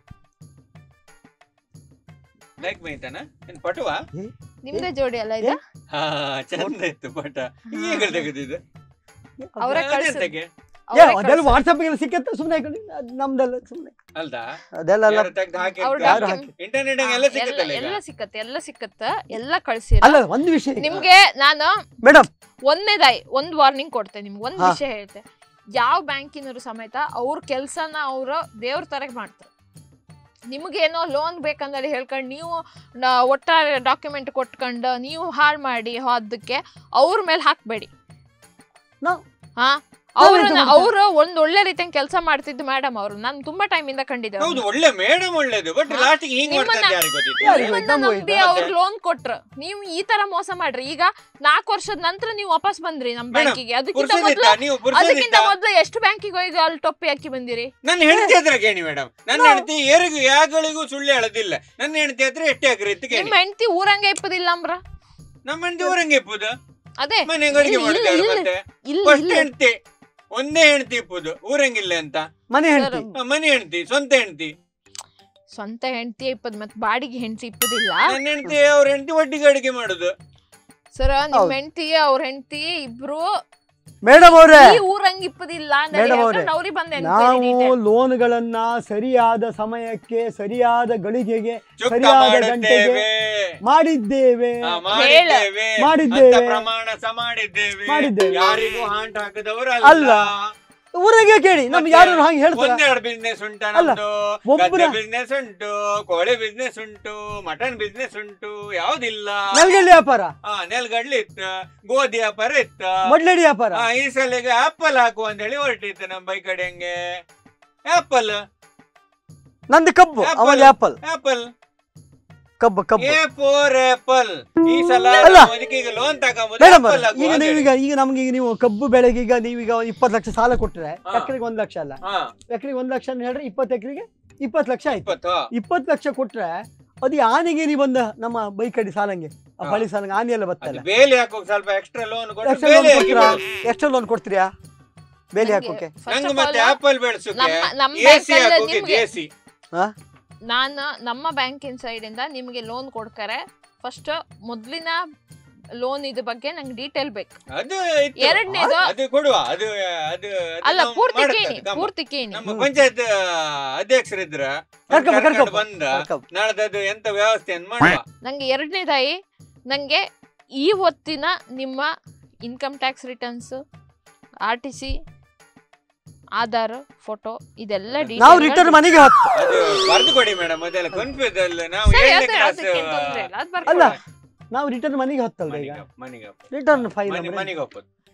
ಲೈಕ್ ಮೈತಾನ ಏನ್ ಪಟುವ ನಿಮ್ದೇ ಜೋಡಿ ಅಲ್ಲ ಇದ ಹಾ ಚಂದ ಇತ್ತು ಪಟ ಈಗ ತೆಗೆದಿದ್ದು ಅವ್ರ ಕಳ್ಸಿದ್ ಅದೆಂತಕ್ಕೆ? ಏ, ಅದೆಲ್ಲ ವಾಟ್ಸಪ್ ಗೆಲ್ಲ ಸಿಕ್ಕತ್ತ ಸುಮ್ಮನೆ ಹಾಕೊಂಡು ಅದ್ ನಮ್ದೆಲ್ಲ ಸುಮ್ಮನೆ ಅಲ್ದಾ ಅದೆಲ್ಲ ಅಲ್ಲ ಯಾರು ತೆಗ್ದು ಹಾಕಿ ಅವ್ರ ಯಾರು document- ಹಾಕಿ ಇಂಟರ್ನೆಟ್ ಎಲ್ಲ ಎಲ್ಲ ಸಿಕ್ಕತ್ತಲ್ಲ ಈಗ ಎಲ್ಲ ಸಿಕ್ಕತ್ತೆ ಎಲ್ಲ ಸಿಕ್ಕತ್ತ ಎಲ್ಲ ಕಳ್ಸಿರ ಅಲ್ಲ ಒಂದು ವಿಷಯ ನಿಮ್ಗೆ ನಾನು ಮೇಡಮ್ ಒಂದನೇದಾಯಿ ಒಂದ್ ವಾರ್ನಿಂಗ್ ಕೊಡ್ತೇನೆ ನಿಮ್ಗೆ ಒಂದ್ ಹಾ. ವಿಷಯ ಹೇಳ್ತೆ ಯಾವ ಬ್ಯಾಂಕಿನವರು ಸಮೇತ ಅವ್ರ ಕೆಲ್ಸನ ಅವ್ರ ದೇವ್ರ ತರ ಮಾಡ್ತಾರೆ ನಿಮಗೇನೋ ಲೋನ್ ಬೇಕಂದೇಳಿ ಹೇಳ್ಕೊಂಡು ನೀವು ನ- ಒಟ್ಟಾರೆ ಡಾಕ್ಯುಮೆಂಟ್ ಕೊಟ್ಕೊಂಡು ನೀವು ಹಾಳು ಮಾಡಿ ಅದಕ್ಕೆ ಅವ್ರ ಮೇಲೆ ಹಾಕ್ಬೇಡಿ ನಾವ್- ಹಾ ನಾವ್ ಅವ್ರನ್ನ ಎಂತ ಮಾಡ್ತಾರೆ? ಅವ್ರು ಒಂದ್ ಒಳ್ಳೆ ರೀತಿಯ ಕೆಲಸ ಮಾಡ್ತಿದ್ದು ಮೇಡಮ್ ಅವರು ನಾನು ತುಂಬಾ ಟೈಮ್ ಇಂದ ಕಂಡಿದ್ದೆ ಹೌದು ಒಳ್ಳೆ ಮೇಡಮ್ ಒಳ್ಳೇದು ಬಟ್ ಹಾ. ಲಾಸ್ಟ್ ಹಿಂಗ್ ನಿಮ್ಮನ್ನ- ಮಾಡ್ತಾರೆ ಯಾರಿಗೆ ಗೊತ್ತಿತ್ತು ಯಾರಿಗೆ ನಿಮ್ಮನ್ನ ನಮ್ಗೂ ನಂಬಿ ಇದೆ. ಅವ್ರು ಲೋನ್ ಕೊಟ್ರು ನೀವು ಈ ತರ ಮೋಸ ಮಾಡ್ರಿ ಈಗ ನಾಲ್ಕು ವರ್ಷದ ನಂತರ ನೀವು ವಾಪಸ್ ಬಂದ್ರಿ ನಮ್ ಮೇಡಮ್, ಬ್ಯಾಂಕಿಗೆ ಅದಕ್ಕಿಂತ ಪುರ್ಸದಿತ್ತ ಮೊದ್ಲು ನೀವು ಅದಕ್ಕಿಂತ ಪುರ್ಸದಿತ್ತ ಮೊದ್ಲು ಎಷ್ಟು ಬ್ಯಾಂಕಿಗೆ ಹೋಗಿ ಅಲ್ಲಿ ಟೊಪ್ಪಿ ಹಾಕಿ ಬಂದಿರಿ ನನ್ನ ಹೆಂಡತಿ ಹತ್ರ ಕೇಳಿ ಮೇಡಮ್ ನನ್ನ ಹೆಂಡತಿ ಯಾರಿಗೂ ಯಾಗಳಿಗೂ ಸುಳ್ಳು ಹೇಳೋದಿಲ್ಲ ನನ್ನ ಹೆಂಡತಿ ಹತ್ರ ಎಷ್ಟೇ ಆಗ್ರಿ ಇತ್ತು ಕೇಳಿ ನಿಮ್ ಹೆಂಡತಿ ಊರಂಗೆ ಇಪ್ಪದಿಲ್ಲ ಅಂಬ್ರ ನಮ್ಮ ಹೆಂಡತಿ ಊರಂಗೆ ಇಪ್ಪುದು ಅದೇ ಮನೆ ಅಡಿಗೆ ಇಲ್ಲ, ಮಾಡ್ತಾರೆ ಇಲ್ಲ, ಮತ್ತೆ ಇಲ್ಲ ಫಸ್ಟ್ ಇಲ್ಲ ಹೆಂಡತಿ ಒಂದೇ ಹೆಂಡತಿ ಇಪ್ಪುದು ಊರಂಗಿಲ್ಲ ಅಂತ ಮನೆ ಹೇಳ್ತಿ ಆ, ಮನೆ ಹೆಂಡತಿ ಸ್ವಂತ ಹೆಂಡತಿ ಸ್ವಂತ ಹೆಂಡತಿ ಇಪ್ಪದ್ ಮತ್ ಬಾಡಿಗೆ ಹೆಂಡತಿ ಇಪ್ಪದಿಲ್ಲ ನನ್ನ ಹೆಂಡತಿ ಅವ್ರ ಹೆಂಡತಿ ಒಟ್ಟಿಗೆ ಅಡಿಗೆ ಮಾಡುದು ಸರ ನಿಮ್ ಹೌದು. ಹೆಂಡತಿ ಅವ್ರ ಹೆಂಡತಿ ಇಬ್ರು ಮೇಡಮ್ ಅವ್ರೆ ಈ ಊರಂಗ್ ಇಪ್ಪದಿಲ್ಲ Madam ಅವ್ರೆ, ಅವ್ರಿಗೆ ಬಂದೆ ನಾವು ಲೋನ್ಗಳನ್ನ ಸರಿಯಾದ ಸಮಯಕ್ಕೆ ಸರಿಯಾದ ಗಳಿಗೆಗೆ ಚುಕ್ತ ಸರಿಯಾದ ಗಂಟೆಗೆ ಮಾಡುತ್ತೇವೆ ಮಾಡಿದ್ದೇವೆ ಆ, ಮಾಡಿದ್ದೇವೆ ಮಾಡಿದ್ದೇವೆ. ಅಂತ ಪ್ರಮಾಣ ಸ ಮಾಡಿದ್ದೇವೆ ಮಾಡಿದ್ದೇವೆ. ಯಾರಿಗೂ ಹಾಂಟ್ ಹಾಕದವರು ಅಲ್ಲ. ಅಲ್ಲ ಊರಿಗೆ ಕೇಳಿ ನಮ್ಗೆ ಯಾರು ಹಾಗೆ ಹೇಳ್ತಾರ ಒಂದೆರಡು ಬಿಸ್ನೆಸ್ ಉಂಟ ಅಲ್ಲ, ನಮ್ದು ಒಬ್ರ- ಗದ್ದೆ ಬಿಸ್ನೆಸ್ ಉಂಟು ಕೋಳಿ ಬಿಸ್ನೆಸ್ ಉಂಟು ಮಟನ್ ಬಿಸ್ನೆಸ್ ಉಂಟು ಯಾವ್ದಿಲ್ಲ ನೆಲ್ಗಳ್ಳಿ ವ್ಯಾಪಾರ ಆ ನೆಲ್ಗಡ್ಲಿ ಇತ್ತು ಗೋಧಿ ವ್ಯಾಪಾರ ಇತ್ತು ಮೊಡ್ಲಡಿ ವ್ಯಾಪಾರ ಆ, ಈ ಸಲಿಗೆ ಆಪಲ್ ಹಾಕು ಅಂತ ಹೇಳಿ ಹೊರಟಿತ್ತು ನಮ್ ಬೈ ಕಡೆ ಹಂಗೆ ಆಪಲ್ ನಂದು ಕಬ್ಬು Apple. ಅವಲ್ಲಿ ಆಪಲ್ ಆಪಲ್ ಕಬ್ಬು ಕಬ್ಬು ಎ ಫೋರ್ ಆಪಲ್ ಈ ಸಲ ಅಲ್ಲ. ನಾವು ಅದಕ್ಕೆ ಈಗ ಲೋನ್ ತಗೊಂಬೋದು ಮೇಡಮ್ ಆಪಲ್ ಹಾಕು ಈಗ ಅಂತ ನೀವೀಗ ಈಗ ನಮ್ಗೆ ಈಗ ನೀವು ಕಬ್ಬು ಬೆಳೆಗೆ ಈಗ ನೀವೀಗ ಇಪ್ಪತ್ತು ಲಕ್ಷ ಸಾಲ ಕೊಟ್ರೆ ಹಾ. ಎಕರೆಗೆ ಒಂದ್ ಲಕ್ಷ ಅಲ್ಲ ಹಾ ಎಕರೆಗೆ ಒಂದ್ ಲಕ್ಷ ಅಂತ ಹೇಳ್ರೆ ಇಪ್ಪತ್ತು ಎಕರೆಗೆ ಇಪ್ಪತ್ತು ಲಕ್ಷ ಆಯ್ತು ಇಪ್ಪತ್ತು ಇಪ್ಪತ್ತು ಲಕ್ಷ ಕೊಟ್ರೆ ಅದು ಆನೆಗೆ ನೀವು ಬಂದ ನಮ್ಮ ಬೈಕಡಿ ಸಾಲಂಗೆ ಆ ಹಾ. ಬಳಿ ಸಾಲಂಗೆ ಆನೆ ಎಲ್ಲ ಅದು ಬರ್ತಲ್ಲ ಬೇಲಿ ಹಾಕೋಕ್ ಸ್ವಲ್ಪ ಎಕ್ಸ್ಟ್ರಾ ಲೋನ್ ಕೊಟ್ಟು ಎಷ್ಟು ಲೋನ್ ಬೇಲಿ ಹಾಕಿ ಕೊಡ್ತೀರಾ ಬಿಡು. ಎಷ್ಟು ಲೋನ್ ಕೊಡ್ತೀರಾ ಬೇಲಿ ಹಾಕೋಕೆ ನಂಗೆ ಮತ್ತೆ ಆಪಲ್ ಬೆಳೆಸೋಕೆ ನಮ್ಮ- ನಮ್ಮ ಎಸಿ bank ಅಲ್ಲಿ ಹಾಕೋಕೆ ನಿಮ್ಗೆ- ಎಸಿ ನಾನು ನಮ್ಮ ಬ್ಯಾಂಕಿನ ಸೈಡ್ ಇಂದ ನಿಮಗೆ ಲೋನ್ ಕೊಡ್ತಾರೆ ಫಸ್ಟ್ ಮೊದ್ಲಿನ ಲೋನ್ ಇದ್ರ ಬಗ್ಗೆ ನಂಗೆ ಡೀಟೇಲ್ ಬೇಕು ಅದು ಇತ್ತು. ಎರಡನೇದು ಅದು ಕೊಡುವ ಅದು ಅದು ಅದು ಅಲ್ಲ ನಾವು ಪೂರ್ತಿ ಮಾಡುತ್ತೆ ಕೇಳಿ ಅದು ಗಮ್ಮ. ಪೂರ್ತಿ ಕೇಳಿ ನಮ್ಮ ಹ್ಮ್. ಪಂಚಾಯತ್ ಅಧ್ಯಕ್ಷರಿದ್ರ ಕರ್ಕೊಂಬ, ಕರ್ಕೊಂಡು ಕರ್ಕೊಂಬ. ಬಂದ ಕರ್ಕೊಂಬ. ನಾಳ್ದದು ಎಂತ ವ್ಯವಸ್ಥೆಯನ್ನು ಮಾಡುವ ನಂಗೆ ಎರಡನೇದಾಯಿ ನಂಗೆ ಈ ಹೊತ್ತಿನ ನಿಮ್ಮ income tax returns R T C Aadhaar photo ಇದೆಲ್ಲ ನಾವು detail ರಿಟರ್ನ್ ಗಳು- ಮನೆಗೆ ಹತ್ತು ಅದು ಬರ್ದು ಕೊಡಿ ಮೇಡಮ್ ಅದೆಲ್ಲ ಕನ್ಫ್ಯೂಸ್ ಅಲ್ಲ ನಾವು ಸರಿ, ಏಳನೇ ಅದೇ- ಕ್ಲಾಸ್ ಅದಕ್ಕೇನ್ ತೊಂದ್ರೆ ಇಲ್ಲ, ಅದ್ ಅಲ್ಲ ಬರ್ಕೊಡಿ. ನಾವು ರಿಟರ್ನ್ ಮನೆಗೆ ಹತ್ತಲ್ವ ಈಗ ಮನೆಗೆ ಮನೆಗೆ ರಿಟರ್ನ್ ಫೈಲ್ ಮನೆ ಮನೆಗೆ ಒಪ್ಪದು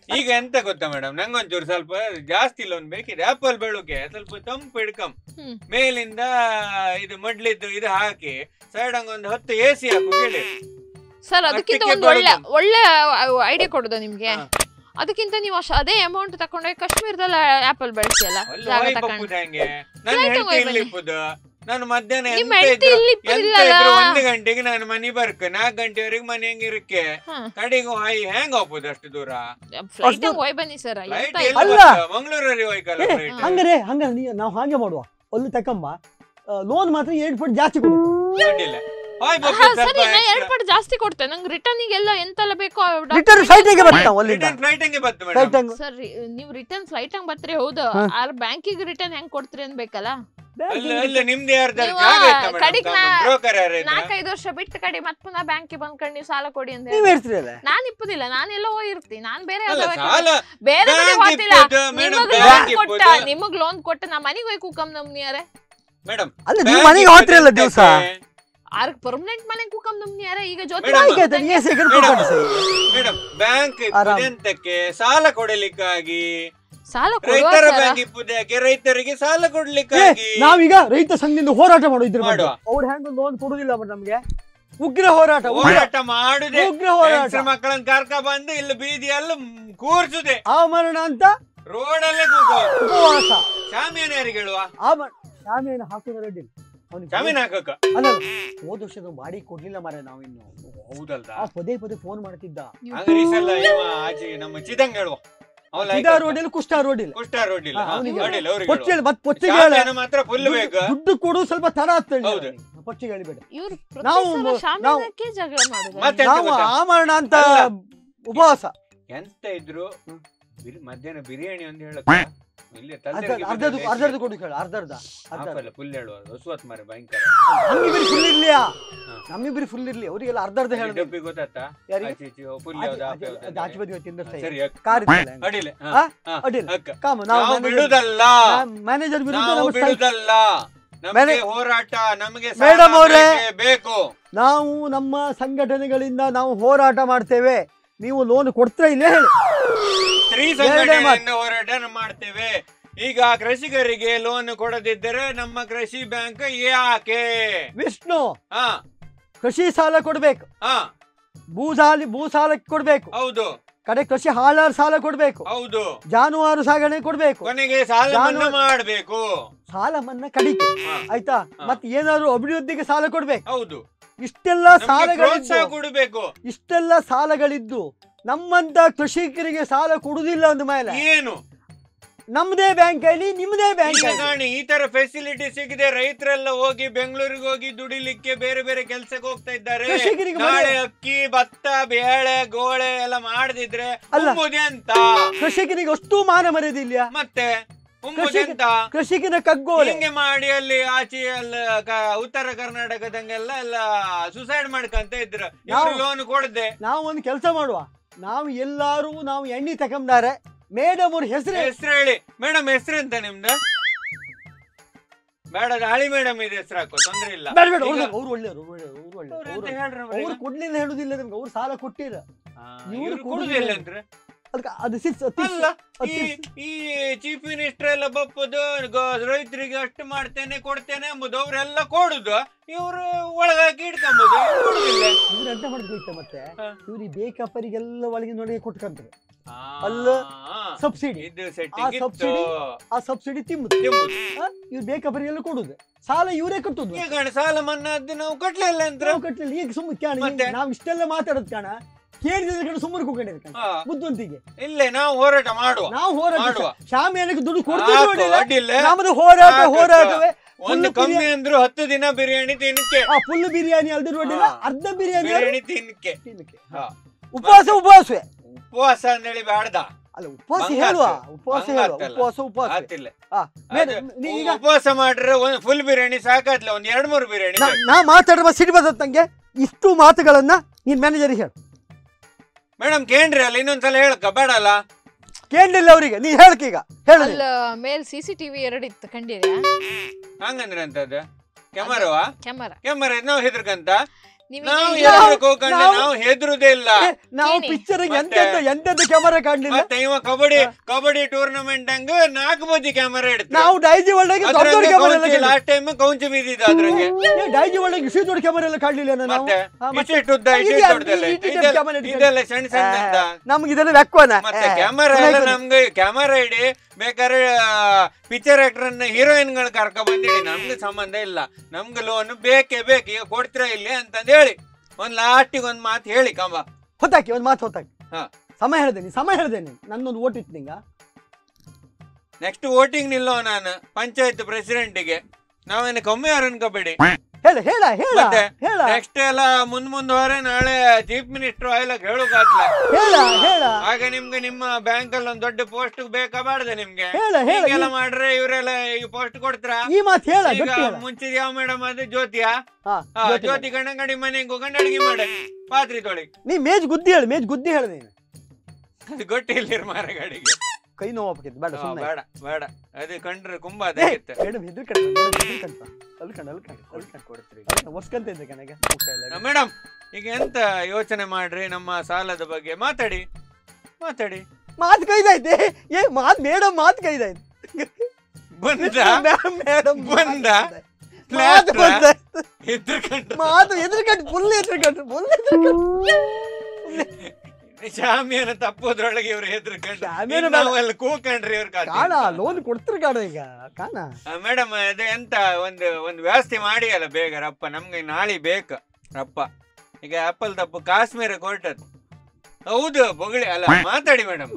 ಈಗ ಎಂತ ಗೊತ್ತಾ ಮೇಡಮ್ ನಂಗೊಂಚೂರು ಸ್ವಲ್ಪ ಜಾಸ್ತಿ ಲೋನ್ ಬೇಕಿದೆ ಆಪಲ್ ಬೆಳುಕೆ ಸ್ವಲ್ಪ ತಂಪು ಹಿಡ್ಕಂ ಹ್ಮ್. ಮೇಲಿಂದ ಇದು ಮಡ್ಲಿದ್ದು ಇದು ಹಾಕಿ ಸೈಡ್ ಒಂದು ಹತ್ತು ಎ ಸಿ ಹಾಕು ಹೇಳಿ ಸರ್ ಅದಕ್ಕಿಂತ ಮಟ್ಟಕ್ಕೆ ಒಂದು ಒಳ್ಳೆ ಬರೋದು. ಒಳ್ಳೆ ಐಡಿಯಾ ಕೊಡೋದು ನಿಮ್ಗೆ ಹಾ. ಅದಕ್ಕಿಂತ ನೀವು ಅಷ್ಟ್- ಅದೇ ಅಮೌಂಟ್ ತಕೊಂಡೋಗಿ ಕಾಶ್ಮೀರದಲ್ಲಿ ಆಪಲ್ ಬೆಳೆಸಿಯಲ್ಲ ಅಲ್ಲಿ ಜಾಗ ಹೋಯ್ ತಕೊಂಡು ಬಪ್ಪುದು ಹೆಂಗೆ ನನ್ನ Flight ಹೆಂಡತಿ ಹೋಯ್ ಇಲ್ಲಿ ಬನ್ನಿ. ಇಪ್ಪುದು ನಾನು ಮಧ್ಯಾಹ್ನ ನಿಮ್ ಎಂತ ಹೆಂಡ್ತಿ ಇದ್ರು ಇಲ್ಲಿ ಎಂತ ಇಪ್ಪುದಿಲ್ಲಲ್ಲ? ಇದ್ರು ಒಂದು ಗಂಟೆಗೆ ನಾನು ಮನೆ ಬರ್ಕ ನಾಲ್ಕು ಗಂಟೆವರೆಗೆ ಮನೆ ಹೆಂಗಿರಕ್ಕೆ ಹಾ. ಕಡೆಗೂ ಹಾಯ್ ಹೆಂಗ್ ಹೋಗ್ಬೋದು ಅಷ್ಟು ದೂರ ಫ್ಲೈಟ್ ಹೋಯ್ ಬನ್ನಿ ಸರ್ ಫ್ಲೈಟ್ ಎಂತ ಅಲ್ಲ. ಮಂಗಳೂರಲ್ಲಿ ಹೋಯ್ಕಲ್ಲ ಏ, ಫ್ಲೈಟ್ ಹಂಗಾರೆ ಹಂಗಾರೆ ನೀ ನಾವು ಹಾಗೆ ಮಾಡುವ ಅಲ್ಲಿ ತಕೊಂಬ ಲೋನ್ ಮಾತ್ರ ಎರಡು ಪಟ್ಟು ಜಾಸ್ತಿ ಕೊಡು ಅಡ್ಡಿಲ್ಲ ಹೋಯ್ ಹಾ, ಬಪ್ಪು ಸರಿ ನಾ ಎರಡ್ ಸ್ವಲ್ಪ ಪಟ್ಟು ಜಾಸ್ತಿ ಕೊಡ್ತೇನೆ ನಂಗೆ ರಿಟರ್ನ್ ಎಲ್ಲ ಎಂತೆಲ್ಲ ಬೇಕೋ ರಿಟರ್ನ್ ಫ್ಲೈಟಿಗೆ ಬರ್ತಾವ ಅಲ್ಲಿಂದ ರಿಟರ್ನ್ ಫ್ಲೈಟ್ ಹೆಂಗೆ ಬತ್ತು ಮೇಡಮ್ ಫ್ಲೈಟ್ ಹಂಗ ಸರ್ ನೀವು ರಿಟರ್ನ್ ಫ್ಲೈಟ್ ಹಂಗ್ ಬರ್ತೀರಿ ಹೌದು ಹಾ. ಆರ್ ಬ್ಯಾಂಕಿಗೆ ರಿಟರ್ನ್ ಹೆಂಗ್ ಕೊಡ್ತೀರಿ ಅನ್ಬೇಕಲ್ಲ ಅಲ್ಲ ಅಲ್ಲ ನಿಮ್ದು ಯಾರ್ದು ನೀವು ಜಾಗ ಇತ್ತ ಕಡಿಗ್ ನಾ- ಮೇಡಮ್ ಬ್ರೋಕರ್ ಯಾರು ಇದ್ರ? ನಾಲ್ಕೈದು ವರ್ಷ ಬಿಟ್ಟು ಕಡೆ ಮತ್ ಪುನಃ ಬ್ಯಾಂಕಿಗೆ ಬಂದ್ಕೊಂಡು ನೀವು ಸಾಲ ಕೊಡಿ ಅಂತ ನೀವ್ ಹೇಳ್ತೀರಲ್ಲ ನಾನ್ ಇಪ್ಪದಿಲ್ಲ ನಾನೆಲ್ಲ ಹೋಗಿರ್ತೀನಿ ನಾನ್ ಬೇರೆ ಅಲ್ಲ ಯಾವ್ದೋ ಸಾಲ ಬೇರೆ ಕಡೆ ಬ್ಯಾಂಕ್ ಹೋಗ್ತಿಲ್ಲ ಇಪ್ಪತ್ತು, ಮೇಡಮ್ ನಿಮಗ್ ಬ್ಯಾಂಕ್ ಲೋನ್ ಕೊಟ್ಟ ಇಪ್ಪತ್ತು. ನಿಮಗ್ ಲೋನ್ ಕೊಟ್ಟ ನಾ ಮನಿಗ್ ಹೋಗಿ ಕೂಕಮ್ ನಮ್ನಿಯಾರೆ ಮೇಡಮ್ ಅಲ್ಲ ನೀವು ಬ್ಯಾಂಕ್ ಮನೆಗೆ ಹೋಗ್ತಿರಲ್ಲ ದಿವಸ ಇಪ್ಪತ್ತಕ್ಕೆ- ಆರ್ ಪರ್ಮನೆಂಟ್ ಮನೆಗ್ ಕೂಕಮ್ ನಮ್ನಿಯಾರೆ ಈಗ ಜೊತೆ ಮೇಡಮ್, ಆಯ್ತು ಆಯ್ತು ನೀ ಸೆಕೆಂಡ್ ಮೇಡಮ್, ಕೊಟ್ಟು ಮೇಡಮ್ ಬ್ಯಾಂಕ್ ಆರಾಮ್. ಇಪ್ಪದೆಂತಕ್ಕೆ ಸಾಲ ಕೊಡಲಿಕ್ಕಾಗಿ ಸಾಲ ಕೊಡುವ ರೈತರ ಸರ. ಬ್ಯಾಂಕ್ ಇಪ್ಪದಕ್ಕೆ ರೈತರಿಗೆ ಸಾಲ ಏ, ಕೊಡ್ಲಿಕ್ಕಾಗಿ ನಾವೀಗ ರೈತ ಸಂಘದಿಂದ ಹೋರಾಟ ಮಾಡೋ ಇದ್ರ ಮಾಡುವ. ಅವ್ರು ಹೆಂಗ ಲೋನ್ ಕೊಡುದಿಲ್ಲ ಬಟ್ ನಮ್ಗೆ ಉಗ್ರ ಹೋರಾಟ ಉಗ್ರ ಹೋರಾಟ ಮಾಡುದೇ ಉಗ್ರ ಹೋರಾಟ ಹೆಂಗ್ಸ್ರ ಮಕ್ಕಳನ್ನ ಕರ್ಕ ಬಂದು ಇಲ್ಲಿ ಬೀದಿಯಲ್ಲಿ ಕೂರ್ಸುದೆ ಆಮರಣ ಅಂತ ರೋಡಲ್ಲೇ ಕೂಗೋ ಉಪವಾಸ ಶಾಮಿಯಾನ ಯಾರಿಗೆ ಹೇಳುವ ಆಮ ಶಾಮಿಯನ್ನು ಹಾಕೋದು ರೆಡ್ಡಿ ಅವನಿಗೆ ಶಾಮಿಯಾನ ಹಾಕಕ್ಕ ಅಲ್ಲ ಹೋದ ವರ್ಷದ ಬಾಡಿ ಕೊಡ್ಲಿಲ್ಲ ಮಾರೆ ನಾವಿನ್ನು ಹೌದಲ್ದ ಆ ಪದೇ ಪದೇ ಫೋನ್ ಮಾಡ್ತಿದ್ದ ನೀವು ಹಂಗಾರೆ ಈ ಸಲ ಇವ ಆಚೆ ನಮ್ಮ ಚಿದಂಗ್ ಹೇಳುವ ಅವ ಲೈಕ್ ಇದಾ ರೋಡ್ ಇಲ್ಲಿ ಕುಷ್ಟ ರೋಡ್ ಇಲ್ಲ ಕುಷ್ಟ ರೋಡ್ ಇಲ್ಲ ಹಾ, ಅವ್ನಿಗೆ ಅಡಿಲ್ಲ ಅವ್ರಿಗೆ ಪೊಚ್ಚಿ ಹೇಳುವ. ಮತ್ ಪೊಚ್ಚಿಗೆ ಹೇಳ ಶಾಮಿಯಾನ ಮಾತ್ರ ಫುಲ್ ಬೇಕು ದುಡ್ಡು ಕೊಡು ಸ್ವಲ್ಪ ತಡ ಆಗ್ತದೆ ಹೌದು. ಪೊಚ್ಚಿಗೆ ಹೇಳಿಬೇಡ ಇವ್ರು ನಾವು ಪ್ರತಿ ನಾವು- ಸಲ ಶಾಮಿಯಾನಕ್ಕೆ ಜಗಳ ಮಾಡುದು ಮತ್ತೆ ಎಂತ ನಾವು ಗೊತ್ತಾ? ಆಮರಣ ಅಂತ ಅಲ್ಲ. ಉಪವಾಸ ಎಂತ ಇದ್ರು ಬಿರಿ- ಮಧ್ಯಾಹ್ನ ಬಿರಿಯಾನಿ ಒಂದು ಹೇಳಕ್ಕ ಇಲ್ಲಿ ಅರ್ಧ ಅರ್ಧದ್ದು ಅರ್ಧದ್ದು ಕೊಡು ಕೇಳು ಅರ್ಧರ್ಧ ಅರ್ಧ ಫುಲ್ ಹೇಳುವ ಹೊಸವತ್ ಮಾರೆ ಭಯಂಕರ ನಮ್ಮಿಬ್ರಿ ಫುಲ್ ಇರ್ಲಿಯಾ ಹಾ. ನಮ್ಮಿಬ್ರಿ ಫುಲ್ ಇರ್ಲಿ ಅವರಿಗೆಲ್ಲ ಅರ್ಧ ಅರ್ಧ ಹೇಳುದು ಡಬ್ಬಿ ಗೊತ್ತಾತಾ ಯಾರಿಗೆ? ಆಚೆ ಈಚೆ ಫುಲ್ ಆಚೆ- ಯಾವ್ದು ಆಚೆ- ಆಪ ಅದು ಆಚೆ ಬದಿ ತಿಂದಿರ್ತಾ ಸರಿ ಅಕ್ಕ. ಕಾರ್ ಇತ್ತಲ್ಲ ಹಂಗೆ. ಅಡಿಲೆ ಹಾ, ಹಾ? ಹಾ, ಅಡ್ಡಿಲ್ಲ ಅಕ್ಕ. ಕಾಮ ನಾವು ನಾವು ಬಿಡುದಲ್ಲ ಮ್ಯಾನೇಜರ್ ವಿರುದ್ಧ ನಾವು ನಮ್ಮ ಸೈ- ಬಿಡುದಲ್ಲ ನಮಗೆ ಮೇಲೆ- ಹೋರಾಟ ನಮಗೆ ಮೇಡಮ್ ಅವ್ರೇ. ಬೇಕು ನಾವು ನಮ್ಮ ಸಂಘಟನೆಗಳಿಂದ ನಾವು ಹೋರಾಟ ಮಾಡ್ತೇವೆ ನೀವು ಲೋನ್ ಕೊಡ್ತೀರಾ ಇಲ್ಲೇ ಹೇಳಿ ಸ್ತ್ರೀ ಎರಡೇ ಮಾತು. ಸಂಘಟನೆಯಿಂದ ಹೋರಾಟ ಮಾಡ್ತೇವೆ ಈಗ ಕೃಷಿಕರಿಗೆ ಲೋನ್ ಕೊಡದಿದ್ದರೆ ನಮ್ಮ ಕೃಷಿ ಬ್ಯಾಂಕ್ ಯಾಕೆ ವಿಷ್ಣು ಹಾ ಕೃಷಿ ಸಾಲ ಕೊಡ್ಬೇಕು ಹಾ ಭೂ ಸಾಲ ಭೂ ಸಾಲಕ್ಕೆ ಕೊಡ್ಬೇಕು ಹೌದು ಕಡೆ ಕೃಷಿ ಹಾಳಾರ ಸಾಲ ಕೊಡ್ಬೇಕು ಹೌದು ಜಾನುವಾರು ಸಾಗಣೆ ಕೊಡ್ಬೇಕು ಕೊನೆಗೆ ಸಾಲ ನಾನು- ಮನ್ನಾ ಮಾಡ್ಬೇಕು ಸಾಲ ಮನ್ನಾ ಕಡಿಕೆ ಹಾ, ಆಯ್ತಾ ಹಾ. ಮತ್ತೆ ಏನಾದ್ರು ಅಭಿವೃದ್ಧಿಗೆ ಸಾಲ ಕೊಡ್ಬೇಕು ಹೌದು ಇಷ್ಟೆಲ್ಲ ನಮ್ಗೆ ಸಾಲಗಳಿದ್ದು ಪ್ರೋತ್ಸಾಹ ಕೊಡಬೇಕು ಇಷ್ಟೆಲ್ಲ ಸಾಲಗಳಿದ್ದು ನಮ್ಮಂತ ಕೃಷಿಕರಿಗೆ ಸಾಲ ಕೊಡುದಿಲ್ಲ ಅಂದ ಮೇಲೆ ಏನು ನಮ್ದೇ ಬ್ಯಾಂಕ್ ಅಲ್ಲಿ ನಿಮ್ದೇ ಬ್ಯಾಂಕ್ ಈಗ ಕಾಣಿ ಈ ತರ ಫೆಸಿಲಿಟಿ ಸಿಗದೆ ರೈತರೆಲ್ಲ ಹೋಗಿ ಬೆಂಗಳೂರಿಗೆ ಹೋಗಿ ದುಡಿಲಿಕ್ಕೆ ಬೇರೆ ಬೇರೆ ಕೆಲ್ಸಕ್ಕೆ ಹೋಗ್ತಾ ಇದ್ದಾರೆ ಕೃಷಿಕರಿಗೆ ಮನೆ- ನಾಳೆ ಅಕ್ಕಿ ಭತ್ತ ಬೇಳೆ ಗೋಳೆ ಎಲ್ಲ ಮಾಡದಿದ್ರೆ ಅಲ್ಲ. ಉಂಬುದೆಂತ ಕೃಷಿಕನಿಗೆ ಅಷ್ಟು ಮಾನ ಮರ್ಯಾದಿಲ್ಲ ಮತ್ತೆ ಉಂಬುದೆಂತ ಕೃಷಿಕನ ಕಗ್ಗೋಲೆ ಹಿಂಗೆ ಮಾಡಿ ಅಲ್ಲಿ ಆಚೆ ಎಲ್ಲ ಕ- ಉತ್ತರ ಕರ್ನಾಟಕದಂಗೆಲ್ಲ ಎಲ್ಲ ಸುಸೈಡ್ ಮಾಡ್ಕಂತ ಇದ್ರು ಇವ್ರು ನಾವು- ಲೋನ್ ಕೊಡದೆ ನಾವು ಒಂದು ಕೆಲಸ ಮಾಡುವ ನಾವು ಎಲ್ಲಾರು ನಾವು ಎಣ್ಣೆ ತಗೊಂಡಾರೆ ಮೇಡಮ್ ಅವ್ರ ಹೆಸರು ಹೆಸರು ಹೇಳಿ ಮೇಡಮ್ ಹೆಸರು ಎಂತ ನಿಮ್ದು ಬೇಡ ಅದು ಹಳಿ ಮೇಡಮ್ ಇದೆ ಹೆಸರು ಹಾಕೋ ತೊಂದ್ರೆ ಇಲ್ಲ ಬೇಡ ಬೇಡ ಈಗ- ಅವ್ರು ಒಳ್ಳೆಯವರು ಒಳ್ಳೆಯವರು ಅವ್ರು ಅವ್ರು ಒಳ್ಳೆಯವರು ಎಂತ ಹೇಳ್ರಿ ಅವ್ರು ಅವ್ರಿಗೆ? ಕೊಡ್ಲಿಲ್ಲ ಹೇಳುದಿಲ್ಲ ನಿಮ್ಗೆ ಅವ್ರು ಸಾಲ ಕೊಟ್ಟಿರ ಆ, ಇವ್ರು ಇವ್ರು ಕೊಡುದಿಲ್ಲ ಕೊಡುದಿಲ್ಲ ಅಂದ್ರೆ ಅದಕ್ಕೆ ಅದು ಸಿಸ್ ಅಲ್ಲ ಈ ಈ ಚೀಫ್ ಮಿನಿಸ್ಟರ್ ಎಲ್ಲ ಬಪ್ಪದು ಗ- ರೈತರಿಗೆ ಅಷ್ಟು ಮಾಡ್ತೇನೆ ಕೊಡ್ತೇನೆ ಎಂಬುದು ಅವರೆಲ್ಲ ಕೊಡುದು ಇವರು ಒಳಗಾಗಿ ಇಟ್ಕೊಂಬುದು ಇವ್ರು ಕೊಡುದಿಲ್ಲ ಇವ್ರು ಎಂತ ಮಾಡಿದ್ರು ಮತ್ತೆ ಹಾ. ಇವ್ರಿಗೆ ಬೇಕಪ್ಪರಿಗೆಲ್ಲ ಒಳಗೆ ನೋಡಿ ಕೊಟ್ಕಂತಾರೆ ಆ, ಅಲ್ಲ. ಸಬ್ಸಿಡಿ ಇದು ಸೆಟ್ಟಿಂಗ್ ಇತ್ತು subsidy? ಆ ಸಬ್ಸಿಡಿ ತಿಂಬುದು ಎಂಬುದು. ಇವ್ರು ಬೇಕಪ್ಪರಿಗೆಲ್ಲ ಕೊಡುದು ಸಾಲ ಇವರೇ ಕಟ್ಟುದು ಈಗ ಗಣ ಸಾಲ ಮನ್ನಾದ್ದು ನಾವು ಕಟ್ಲಿಲ್ಲ ಅಂತ ನಾವು ಕಟ್ಟಲಿಲ್ಲ ಈಗ ಸುಮ್ಮನೆ ಕಾಣ ಮತ್ತೆ? ನಾವು ಇಷ್ಟೆಲ್ಲ ಮಾತಾಡೋದು ಕಾಣ ಕೇಳಿದ್ರೆ ಕಣ ಸುಮ್ಮನೆ ಕೂಕೊಂಡಿದ್ ಕಾಣ ಹಾ. ಬುದ್ಧಿವಂತಿಗೆ ಇಲ್ಲೇ ನಾವು ಹೋರಾಟ ಮಾಡುವ ನಾವು ಹೋರಾಟ ಮಾಡುವ. ಶಾಮಿಯಾನಕ್ಕೆ ದುಡ್ಡು ಆಯ್ತು, ಕೊಡ್ತೀವಿ ಅಡ್ಡಿಲ್ಲ. ನಮ್ಮದು ಹೋರಾಟ ಆಯ್ತು, ಹೋರಾಟವೇ ಒಂದು full ಕಮ್ಮಿ ಬಿರಿಯಾನಿ- ಅಂದ್ರು ಹತ್ತು ದಿನ ಬಿರಿಯಾನಿ ತಿನ್ನಕ್ಕೆ ಆ ಫುಲ್ ಬಿರಿಯಾನಿ ಅಲ್ದ ನೋಡಿಲ್ಲ ಹಾ. ಅರ್ಧ ಬಿರಿಯಾನಿ ಬಿರಿಯಾನಿ ತಿನ್ನಕ್ಕೆ ತಿನ್ನಕ್ಕೆ. ಹಾ. ಉಪವಾಸ ಉಪವಾಸವೇ ಉಪವಾಸ ಅಂತೇಳಿ ಬೇಡ್ದ ಅಲ್ಲ ಉಪವಾಸ ಭಂಗ ಹೇಳುವ ಆಗ್ತದೆ. ಉಪವಾಸ ಭಂಗ ಹೇಳುವ ಆಗ್ತಲ್ಲ. ಉಪವಾಸ ಉಪವಾಸ ಆತಿಲ್ಲ ಮೇಡಮ್ ನೀ ಈಗ ಉಪವಾಸ ಮಾಡ್ರೆ ಒಂದ್ ಫುಲ್ ಬಿರಿಯಾನಿ ಸಾಕಾದ್ಲ ಒಂದ್ ಎರಡ್ ಮೂರು ಬಿರಿಯಾನಿ ನಾ- ನಾ ಮಾತಾಡುವ ಸಿಡಿ ಬರ್ತದೆ ನಂಗೆ ಇಷ್ಟು ಮಾತುಗಳನ್ನ ನೀನ್ ಮ್ಯಾನೇಜರ್ ಹೇಳು ಮೇಡಮ್ ಕೇಂದ್ರಿ ಅಲ್ಲ ಇನ್ನೊಂದ್ಸಲ ಹೇಳಕ್ಕ ಬೇಡಲ್ಲ ಕೇಳಲಿಲ್ಲ ಅವರಿಗೆ ನೀ ಹೇಳ್ಕ ಈಗ ಹೇಳು ನೀನು. ಅಲ್ಲ ಮೇಲ್ ಸಿ ಸಿ ಟಿವಿ ಎರಡು ಇತ್ತು ಕಂಡಿರಾ ಹಂಗಂದ್ರೆ ಅಂತದ ಕ್ಯಾಮರವಾ ಕ್ಯಾಮರಾ ಕ್ಯಾಮರ ನಾವು ಹೆದರ್ಕಂತ ನಾವು ನಿಮಗೆ ಹೆದ್ರಕ್ ಹೋಗ್ಕಂಡ ನಾವು- ನಾವು ಹೆದ್ರುದೇ ಇಲ್ಲ ಏ, ನಾವು ಕೇಳಿ. ಪಿಕ್ಚರ್ ಮತ್ತೆ- ಎಂತೆಂತ ಎಂತೆಂತ ಕ್ಯಾಮರಾ ಕಾಣ್ಲಿಲ್ಲ ಮತ್ತೆ ಇವ ಕಬಡ್ಡಿ ಕಬಡ್ಡಿ ಟೂರ್ನಮೆಂಟ್ ಹಂಗ ನಾಲ್ಕು ಬದಿ ಕ್ಯಾಮರಾ ಇಡ್ತಾರೆ ನಾವು ಡೈಜಿ ಒಳಗೆ ದೊಡ್ಡ ದೊಡ್ಡ ಕ್ಯಾಮರಾ ಎಲ್ಲ ಕಾಣ್ಲಿಲ್ಲ. ಲಾಸ್ಟ್ ಟೈಮ್ ಕೌಂಚ ಬಿದ್ದಿದ್ದು ಅದ್ರಂಗೆ ಏ, ಡೈಜಿ ಒಳಗೆ ಇಷ್ಟು ದೊಡ್ಡ ಕ್ಯಾಮರಾ ಎಲ್ಲ ಕಾಣ್ಲಿಲ್ಲ ನಾವು ಮತ್ತೆ ಹಾ, ಮತ್ತೆ ಇಷ್ಟು ಉದ್ದ ಇಷ್ಟು ಇದು ಯಾರು? ದೊಡ್ಡದೆಲ್ಲ ಈ- ಇತ್ತು. ಈ ಇದೆಲ್ಲ- camera ಇಟ್ಕೊಂಡು- ಇದೆಲ್ಲ ಸಣ್ಣ ಸಣ್ಣ ನಮ್ಗೆ ಇದೆಲ್ಲ ವ್ಯಕ್ವನ ಮತ್ತೆ ಕ್ಯಾಮರಾ ಎಲ್ಲ ನಮ್ಗೆ ಕ್ಯಾಮರಾ ಇಡಿ ಬೇಕಾದ್ರೆ ಪಿಕ್ಚರ್ ಆಕ್ಟರ್ ಅನ್ನ ಹೀರೋಯಿನ್ ಗಳು ಕರ್ಕ ಬಂದಿಡಿ ನಮ್ಗೆ ಸಂಬಂಧ ಇಲ್ಲ ನಮ್ಗೆ ಲೋನ್ ಬೇಕೇ ಬೇಕು ಈಗ ಕೊಡ್ತೀರಾ ಇಲ್ಲಿ ಅಂತಂದ್ ಹೇಳಿ ಒಂದ್ ಲಾಸ್ಟಿಗೆ ಒಂದ್ ಮಾತು ಹೇಳಿ ಕಂಬ ಹೊತ್ತಾಕಿ ಒಂದು ಮಾತು ಹೊತ್ತಾಕಿ ಹಾ. ಸಮಯ ಹೇಳ್ದೇನೆ ಸಮಯ ಹೇಳ್ದೇನೆ ನನ್ನೊಂದು ಓಟ್ ಇತ್ತು ನಿಂಗ ನೆಕ್ಸ್ಟ್ ವೋಟಿಂಗ್ ನಿಲ್ಲೋ ನಾನು ಪಂಚಾಯತ್ ಪ್ರೆಸಿಡೆಂಟ್ಗೆ ನಾವೇನು ಕಮ್ಮಿ ಯಾರು ಅನ್ಕೋಬೇಡಿ ಹೇಳ ಹೇಳ ಹೇಳ ಮತ್ತೆ ಹೇಳ ನೆಕ್ಸ್ಟ್ ಎಲ್ಲ ಮುಂದ್ ಮುಂದುವರೆ ನಾಳೆ ಚೀಫ್ ಮಿನಿಸ್ಟರ್ ಆಯ್ಲ ಹೇಳೋಕಾತ್ಲ ಹೇಳ ಹೇಳ ಆಗ ನಿಮ್ಗೆ ನಿಮ್ಮ ಬ್ಯಾಂಕ್ ಅಲ್ಲಿ ಒಂದ್ ದೊಡ್ಡ ಪೋಸ್ಟ್ ಬೇಕಾ ಬಾರ್ದೆ ನಿಮ್ಗೆ ಹೇಳ ಹೇಳ ಹೀಗೆಲ್ಲ ಮಾಡ್ರೆ ಇವರೆಲ್ಲ ಈ ಪೋಸ್ಟ್ ಕೊಡ್ತೀರಾ ಈ ಮಾತು ಹೇಳ ಈಗ ಗಟ್ಟಿ ಹೇಳ ಮುಂಚಿದ ಯಾವ ಮೇಡಮ್ ಅದು ಜ್ಯೋತಿಯಾ ಹಾ ಹಾ, ಜ್ಯೋತಿ ಜ್ಯೋತಿ ಗಂಡಂಗಡಿ ಮನೆಗೆ ಹೋಗಂಡು ಅಡಿಗೆ ಮಾಡ ಪಾತ್ರಿ ತೊಳಿ ನೀ ಮೇಜ್ ಗುದ್ದಿ ಹೇಳು ಮೇಜ್ ಗುದ್ದಿ ಹೇಳ ನೀನು ಅದು ಗೊತ್ತಿಲ್ಲ ಮಾರ ಗಾಡಿಗೆ ಕೈ ನೋವಾಗ್ತಿತ್ತು ಬೇಡ ಹಾ, ಸುಮ್ಮನೆ ಬೇಡ ಬೇಡ ಅದು ಕಂಡ್ರೆ ಕುಂಬ ಅದಾಗಿತ್ತು ಮೇಡಮ್ ಹೆದರ್ಕಂಡ ಹೆದರ್ಕಂಡ ಅಲ್ಕಂಡ ಅಲ್ಕಂಡ ಅಲ್ಕಂಡ ಕೊಡ್ತೀರಿ ಒರ್ಸ್ಕಂತ ಇದ್ದೆ ಕಣಗೆ ಮುಖ ಎಲ್ಲ ಮೇಡಮ್ ಈಗ ಎಂತ ಯೋಚನೆ ಮಾಡ್ರಿ ನಮ್ಮ ಸಾಲದ ಬಗ್ಗೆ ಮಾತಾಡಿ ಮಾತಾಡಿ ಮಾತು ಕೈದಾಯ್ತೆ ಏ ಮಾತು ಮೇಡಮ್ ಮಾತು ಕೈದಾಯ್ತು ಬಂದ ಮೇಡಮ್ ಬಂದ? ಮಾತು ಬಂದಾಯ್ತು ಹೆದ್ರಕಂಡು ಮಾತು ಎದುರ್ಕಂಡು ಫುಲ್ ಎದುರ್ಕಂಡು ಫುಲ್ ಎದುರ್ಕಂಡು ಶಾಮಿಯಾನ ತಪ್ಪೋದ್ರೊಳಗೆ ಇವ್ರು ಹೆದ್ರಕಂಡು ಶಾಮಿಯಾನ ಬೇಡ. ನಾವೆಲ್ಲ ಕೂಕಂಡ್ರಿ ಇವ್ರ ಕಾಣ ಲೋನ್ ಕೊಡ್ತಿರ್ ಕಾಣ ಈಗ ಕಾಣ ಮೇಡಮ್ ಅದು ಎಂತ ಒಂದು ಒಂದು ವ್ಯವಸ್ಥೆ ಮಾಡಿ ಅಲ್ಲ ಬೇಗ ರಪ್ಪ ನಮ್ಗೆ ನಾಳೆ ಬೇಕು ರಪ್ಪ ಈಗ ಆಪಲ್ ತಪ್ಪು ಕಾಶ್ಮೀರ ಕೊಟ್ಟದ್ದು ಹೌದು ಬೊಗಳಿ ಅಲ್ಲ ಮಾತಾಡಿ ಮೇಡಮ್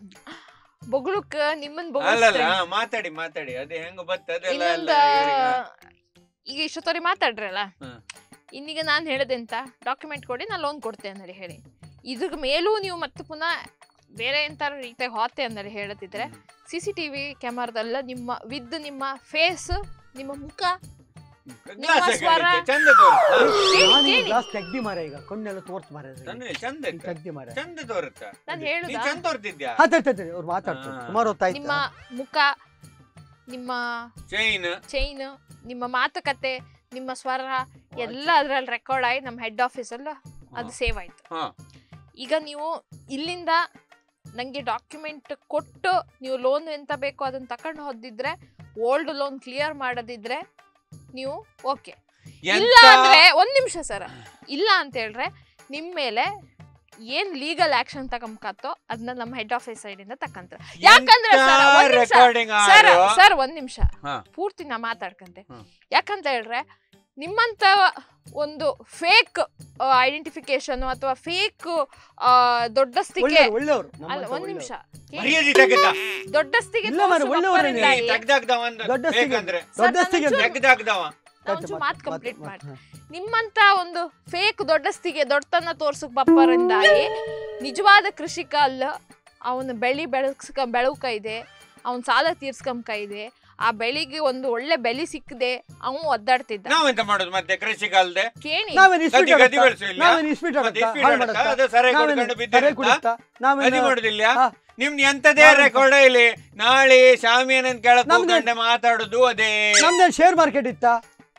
ಬೊಗಳುಕ್ ನಿಮ್ಮನ್ ಅಲ್ಲಲ್ಲ ಬೊಗಳು ಹಾ, ಮಾತಾಡಿ ಮಾತಾಡಿ ಅದು ಹೆಂಗ ಬತ್ತ ಅದೆಲ್ಲ ಎಲ್ಲ ಇನ್ನೊಂದ ಇವ್ರಿಗೆ- ಈಗ ಇಷ್ಟೊತ್ತವರೆ ಮಾತಾಡ್ರಲ್ಲ ಹ್ಮ್. ಇನ್ನೀಗ ನಾನು ಹೇಳದೆಂತ ಡಾಕ್ಯುಮೆಂಟ್ ಕೊಡಿ ನಾನು ಲೋನ್ ಕೊಡ್ತೆ ಅಂದೇಳಿ ಹೇಳಿ ಇದ್ರ ಮೇಲೂ ನೀವು ಮತ್ತೆ ಪುನಃ ಬೇರೆ ಎಂತಾರು ರೀತಿಯಾಗಿ ಹೋತೆ ಅಂದೇಳಿ ಹೇಳದಿದ್ರೆ ಸಿ ಸಿ ಟಿ ವಿ ಕ್ಯಾಮರಾದಲ್ಲ ನಿಮ್ಮ ವಿದ್ ನಿಮ್ಮ ಫೇಸ್ ನಿಮ್ಮ ಮುಖ ಗ್ಲಾಸ್ ಹಾಕಿ ಸ್ವರ- ಇಡಕ್ಕೆ, ಚಂದ ತೋರು ಹಾ, ಕೇಳಿ, ನಾನು ಕೇಳಿ. ಗ್ಲಾಸ್ ತೆಗ್ದಿ ಮಾರ ಈಗ ಕಣ್ಣೆಲ್ಲ ತೋರ್ತ್ ಮಾರ ತಂದ್ರೆ ಚಂದ ಇತ್ತು. ತೆಗ್ದಿ ಮಾರ ಚಂದ ತೋರುತ್ತ ನಾನು ನೀ ಹೇಳುದಾ ಚಂದ ತೋರ್ತಿದ್ಯಾ ಹಾ ತಡಿ ತಡಿ ಅವ್ರು ಮಾತಾಡ್ತಾರೆ ಹಾ. ಸುಮಾರು ಹೊತ್ತಾಯ್ತು ನಿಮ್ಮ ಮುಖ ನಿಮ್ಮ ಚೈನ್ ಚೈನ್ ನಿಮ್ಮ ಮಾತುಕತೆ ನಿಮ್ಮ ಸ್ವರ ಎಲ್ಲ ಅದ್ರಲ್ಲಿ ರೆಕಾರ್ಡ್ ಆಗಿ ನಮ್ಮ ಹೆಡ್ ಆಫೀಸ್ ಅಲ್ಲ ಅದು ಸೇವ್ ಆಯ್ತು ಹಾ. ಈಗ ನೀವು ಇಲ್ಲಿಂದ ನಂಗೆ ಡಾಕ್ಯುಮೆಂಟ್ ಕೊಟ್ಟು ನೀವು ಲೋನ್ ಎಂತ ಬೇಕೋ ಅದನ್ನ ತಕೊಂಡು ಹೋದಿದ್ರೆ ಓಲ್ಡ್ ಲೋನ್ ಕ್ಲಿಯರ್ ಮಾಡೋದಿದ್ರೆ ನೀವು ಓಕೆ ಇಲ್ಲ ಎಂತ ಅಂದ್ರೆ ಒಂದ್ ನಿಮಿಷ ಸರ್ ಇಲ್ಲ ಅಂತ ಹೇಳಿದ್ರೆ ನಿಮ್ ಮೇಲೆ ಏನ್ ಲೀಗಲ್ ಆಕ್ಷನ್ ತಗೊಂಬಕತ್ತೋ ಅದನ್ನ ನಮ್ಮ ಹೆಡ್ ಆಫೀಸ್ ಸೈಡ್ ಇಂದ ತಕ್ಕಂತಾರೆ ಯಾಕಂದ್ರೆ ಎಂತ sir, ಒಂದ್ ನಿಮಿಷ. recording ಸರ್ ಆದ್ರು. ಸರ್ ಒಂದ್ ನಿಮಿಷ ಹಾ. ಪೂರ್ತಿ ನಾ ಮಾತಾಡ್ಕಂತೆ ಹ್ಮ್. ಯಾಕಂತ ಹೇಳಿದ್ರೆ ನಿಮ್ಮಂತ ಒಂದು ಫೇಕ್ ಐಡೆಂಟಿಫಿಕೇಶನ್ ಅಥವಾ ಫೇಕ್ ದೊಡ್ಡಸ್ತಿಗೆ ಒಳ್ಳೆಯವ್ರು ಒಳ್ಳೆಯವ್ರು ಅಲ್ಲ ನಮ್ಮಂತ ಒಂದ್ ಒಳ್ಳೆಯವ್ರು. ನಿಮಿಷ ಮರ್ಯಾದೆ ತೆಗೆದ ದೊಡ್ಡಸ್ತಿಗೆ ಇಲ್ಲ ಮಾರ್ರೆ, ಒಳ್ಳೆಯವ್ರೇ ನೀವು. ತೋರ್ಸು ತೆಗ್ದಾಗ್ದ ಒಂದು ದೊಡ್ಡಸ್ತಿಗೆ ಬೇಕಂದ್ರೆ ದೊಡ್ಡಸ್ತಿಗೆ ಸರ್, ತೆಗ್ದಾಗ್ದವ ಒಂಚೂರು ಮಾತು ಕಂಪ್ಲೀಟ್ ಮಾತು, ಮಾಡಿ ಮಾತು. ನಿಮ್ಮಂತ ಒಂದು ಫೇಕ್ ದೊಡ್ಡಸ್ತಿಗೆ ದೊಡ್ಡತನ ತೋರ್ಸಕ್ ಬಪ್ಪರಿಂದಾಗಿ ನಿಜವಾದ ಕೃಷಿಕ ಅಲ್ಲ ಅವನ ಬೆಳಿ ಬೆಳಸ್ಕ ಬೆಳಕ ಇದೆ ಅವನ್ ಸಾಲ ತೀರ್ಸ್ಕಂಕ ಇದೆ ಆ ಬೆಳಿಗ್ಗೆ ಒಂದು ಒಳ್ಳೆ ಬೆಲೆ ಸಿಕ್ಕದೆ ಅವನು ಒದ್ದಾಡ್ತಿದ್ದ ನಾವೆಂತ ಮಾಡೋದು ಮತ್ತೆ ಕೃಷಿ ಕಾಲದೆ ಕೇಳಿ ನಾವೇನ್ ಇಸ್ಪೀಟ್ ಗದ್ದೆ- ಗದ್ದೆ ಆಡತ್ತಾ? ಬೆಳ್ಸು ಇಲ್ಲ? ನಾವೇನ್ ಇಸ್ಪೀಟ್ ಮತ್ತೆ ಆಡತ್ತಾ? ಇಸ್ಪೀಟ್ ಹಾಳ್ ಆಡತ್ತಾ? ಮಾಡತ್ತಾ? ಅದು ಸರಿ ನಾವೇನ್ ಕುಡ್ಕೊಂಡು ಸರಿ ಬಿದ್ದಿರುತ್ತಾ? ಕುಡಿತ್ತಾ? ನಾವೇನ್ ಗದಿ ಮಾಡುದಿಲ್ಲ ಹಾ. ನಿಮ್ದು ಎಂತದೇ ನಾವೇನ್ ರೆಕಾರ್ಡ್ ಇಲ್ಲಿ ನಾಳೆ ಶಾಮಿಯಾನನ್ ಕೆಳಕ್ ನಮ್ದು- ಹೋಗ್ಕೊಂಡೆ ಮಾತಾಡುದು ಅದೇ ನಮ್ದೇನ್ ಶೇರ್ ಮಾರ್ಕೆಟ್ ಇತ್ತಾ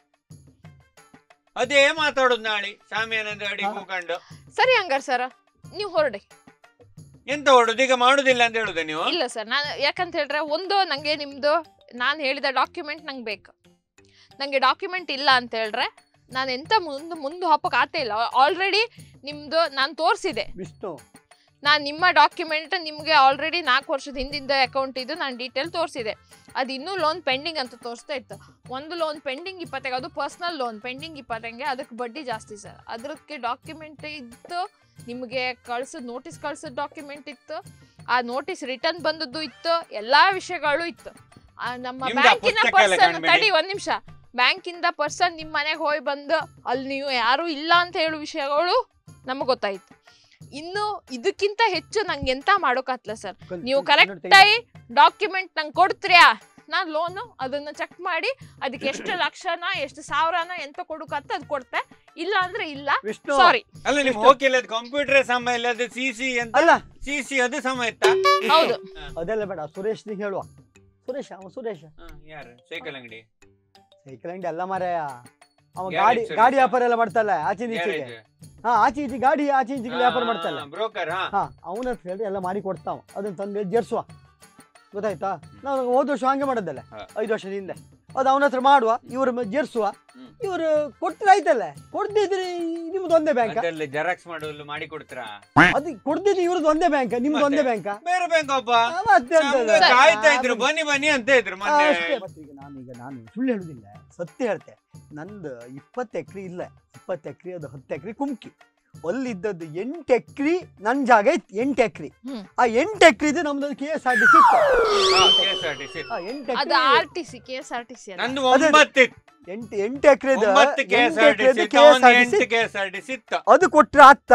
ಅದೇ ಮಾತಾಡುದು ನಾಳೆ ಶಾಮಿಯಾನಂದ ಅಡಿ ಹಾ. ಕೂಕೊಂಡು ಸರಿ ಹಂಗಾರ ಸರ್ ನೀವು ಹೊರಡಿ ಎಂತ ಹೊಡುದು ಈಗ ಮಾಡುದಿಲ್ಲ ಅಂತ ಹೇಳುದ ನೀವು ಇಲ್ಲ ಸರ್ ನಾನು ಯಾಕಂತ ಹೇಳಿದ್ರೆ ಒಂದು ನಂಗೆ ನಿಮ್ದು ನಾನು ಹೇಳಿದ ಡಾಕ್ಯುಮೆಂಟ್ ನಂಗೆ ಬೇಕು ನಂಗೆ ಡಾಕ್ಯುಮೆಂಟ್ ಇಲ್ಲ ಅಂತ ಹೇಳಿದ್ರೆ ನಾನು ಎಂತ ಮುಂದೆ ಮುಂದೆ ಹಾಪಕ್ಕೆ ಆತ ಇಲ್ಲ ಆಲ್ರೆಡಿ ನಿಮ್ದು ನಾನು ತೋರಿಸಿದೆ ವಿಷ್ಣು ನಾನು ನಿಮ್ಮ ಡಾಕ್ಯುಮೆಂಟ್ ನಿಮಗೆ ಆಲ್ರೆಡಿ ನಾಲ್ಕು ವರ್ಷದ ಹಿಂದಿಂದ ಅಕೌಂಟ್ ಇದು ನಾನು ಡೀಟೇಲ್ ತೋರಿಸಿದೆ ಅದು ಇನ್ನೂ ಲೋನ್ ಪೆಂಡಿಂಗ್ ಅಂತ ತೋರಿಸ್ತಾ ಇತ್ತು ಒಂದು ಲೋನ್ ಪೆಂಡಿಂಗ್ ಇಪ್ಪತ್ತೈಗೆ ಅದು ಪರ್ಸ್ನಲ್ ಲೋನ್ ಪೆಂಡಿಂಗ್ ಇಪ್ಪತ್ತಂಗೆ ಅದಕ್ಕೆ ಬಡ್ಡಿ ಜಾಸ್ತಿ ಸರ್ ಅದಕ್ಕೆ ಡಾಕ್ಯುಮೆಂಟ್ ಇತ್ತು ನಿಮಗೆ ಕಳ್ಸೋದು ನೋಟಿಸ್ ಕಳ್ಸೋದು ಡಾಕ್ಯುಮೆಂಟ್ ಇತ್ತು ಆ ನೋಟಿಸ್ ರಿಟರ್ನ್ ಬಂದದ್ದು ಇತ್ತು ಎಲ್ಲಾ ವಿಷಯಗಳು ಇತ್ತು ಆ ನಮ್ಮ ನಿಮ್ದು ಆ ಬ್ಯಾಂಕಿನ ಪುಸ್ತಕ ಎಲ್ಲ ಪರ್ಸನ್ ಕಾಣ್ಬೇಡಿ. ತಡಿ ಒಂದ್ ನಿಮಿಷ ಬ್ಯಾಂಕಿಂದ ಪರ್ಸನ್ ನಿಮ್ಮ ಮನೆಗೆ ಹೋಗಿ ಬಂದು ಅಲ್ಲಿ ನೀವು ಯಾರು ಇಲ್ಲ ಅಂತ ಹೇಳೋ ವಿಷಯಗಳು ನಮಗೆ ಗೊತ್ತಾಯ್ತು ಇನ್ನು ಇದಕ್ಕಿಂತ ಹೆಚ್ಚು ನಂಗೆ ಎಂತ ಮಾಡೋಕಾತ್ಲ ಸರ್ ಕೊಂದ್- ನೀವು ಕೊಂದ್- ಕರೆಕ್ಟ್ ಕೊಂಡ್- ಆಗಿ ಡಾಕ್ಯುಮೆಂಟ್ ನಂಗೆ ಕೊಡ್ತೀರಾ ನಾನು ಲೋನು ಅದನ್ನ ಚೆಕ್ ಮಾಡಿ ಅದಕ್ಕೆ ಎಷ್ಟು ಲಕ್ಷನ ಎಷ್ಟು ಸಾವಿರನ ಎಂತ ಕೊಡಕತ್ತ ಅದು ಕೊಡ್ತೆ ಇಲ್ಲ ಅಂದ್ರೆ ಇಲ್ಲ ವಿಷ್ಣು ಸಾರಿ ಅಲ್ಲ ನಿಮ್ ಹೋಗಿಲ್ಲ ಕಂಪ್ಯೂಟರ್ ಸಮ ಇಲ್ಲ ಅದು ಸಿ ಸಿ ಅಂತ ಅಲ್ಲ ಸಿ ಸಿ ಅದು ಸಮ ಇತ್ತಾ ಹೌದು ಅದೆಲ್ಲ ಬೇಡ ಸುರೇಶ್ ಹೇಳುವ ಸುರೇಶ ಅವ ಸುರೇಶ ಹ, ಯಾರು ಸೈಕಲ್ ಅಂಗಡಿ ಸೈಕಲ್ ಅಂಗಡಿ ಅಲ್ಲ ಮಾರಾಯ ಅವ Garage ಗಾಡಿ service. ಗಾಡಿ ವ್ಯಾಪಾರ ಎಲ್ಲ ಮಾಡ್ತಲ್ಲ ಆಚೆ ಈಚೆಗೆ ಹಾ ಆಚೆ ಈಚೆ ಗಾಡಿ ಆಚೆ ಈಚೆಗೆ ವ್ಯಾಪಾರ ಮಾಡ್ತಲ್ಲ ಬ್ರೋಕರ್ ಹಾ ಹಾ ಅವನ ಹತ್ರ ಹೇಳಿ ಎಲ್ಲ ಮಾಡಿ ಕೊಡ್ತಾವ ಅದನ್ನ ತಂದು ಜರ್ಸುವ ಗೊತ್ತಾಯ್ತಾ ನಾವು ಹೋದ ವರ್ಷ ಹಂಗೆ ಮಾಡದ್ದಲ್ಲ ಹಾ. ಐದು ವರ್ಷದ ಹಿಂದೆ ಅದು ಅವನ ಹತ್ರ ಮಾಡುವ ಇವರು ಜರ್ಸುವ ಹ್ಮ್. ಇವರು ಕೊಟ್ರೆ ಆಯ್ತಲ್ಲ ಕೊಡ್ದಿದ್ರೆ ನಿಮ್ದು ಒಂದೇ ಬ್ಯಾಂಕ್ ಅದ್ರಲ್ಲಿ ಜೆರಾಕ್ಸ್ ಮಾಡುವಲ್ಲಿ ಮಾಡಿ ಕೊಡ್ತೀರಾ ಅದು ಕೊಡ್ದಿದ್ರೆ ಇವ್ರದ್ದು ಒಂದೇ ಬ್ಯಾಂಕ್ ನಿಮ್ದು ಒಂದೇ ಬ್ಯಾಂಕ್ ಬೇರೆ ಬ್ಯಾಂಕ್ ಒಬ್ಬ ಮತ್ತೆ ಎಂತ ಅದು? ನಮ್ಗೆ ಕಾಯ್ತಾ ಇದ್ರು ಬನ್ನಿ ಬನ್ನಿ ಅಂತ ಇದ್ರು ಆ, ಮೊನ್ನೆ ಅಷ್ಟೇ. ಮತ್ತೆ ಈಗ ನಾನು ಈಗ ನಾನು ಸುಳ್ಳು ಹೇಳುದಿಲ್ಲ ಸತ್ಯ ಹೇಳ್ತೆ ನಂದು ಇಪ್ಪತ್ತು ಎಕರೆ ಇಲ್ಲ ಇಪ್ಪತ್ತು ಎಕರೆ ಅದು ಹತ್ತು ಎಕರೆ ಕುಮ್ಕಿ ಅಲ್ಲಿದ್ದದ್ದು ಎಂಟು ಎಕರೆ ನನ್ನ ಜಾಗ ಇತ್ತು ಎಂಟು ಎಕರೆ ಹ್ಮ್. ಆ ಎಂಟು ಎಕರೆ ನಮ್ದು K S R T C KSRTC. ಎಂಟು ಅದು acre R T C K S R T C ನಂದು ಅದೇ- ಒಂಬತ್ತು ಎಂಟು ಎಂಟು ಎಕರೆ ಒಂಬತ್ತು K S R T C K S R T C ಎಂಟು K S R T C ಇತ್ತು ಅದು ಕೊಟ್ರೆ ಆತ್ತ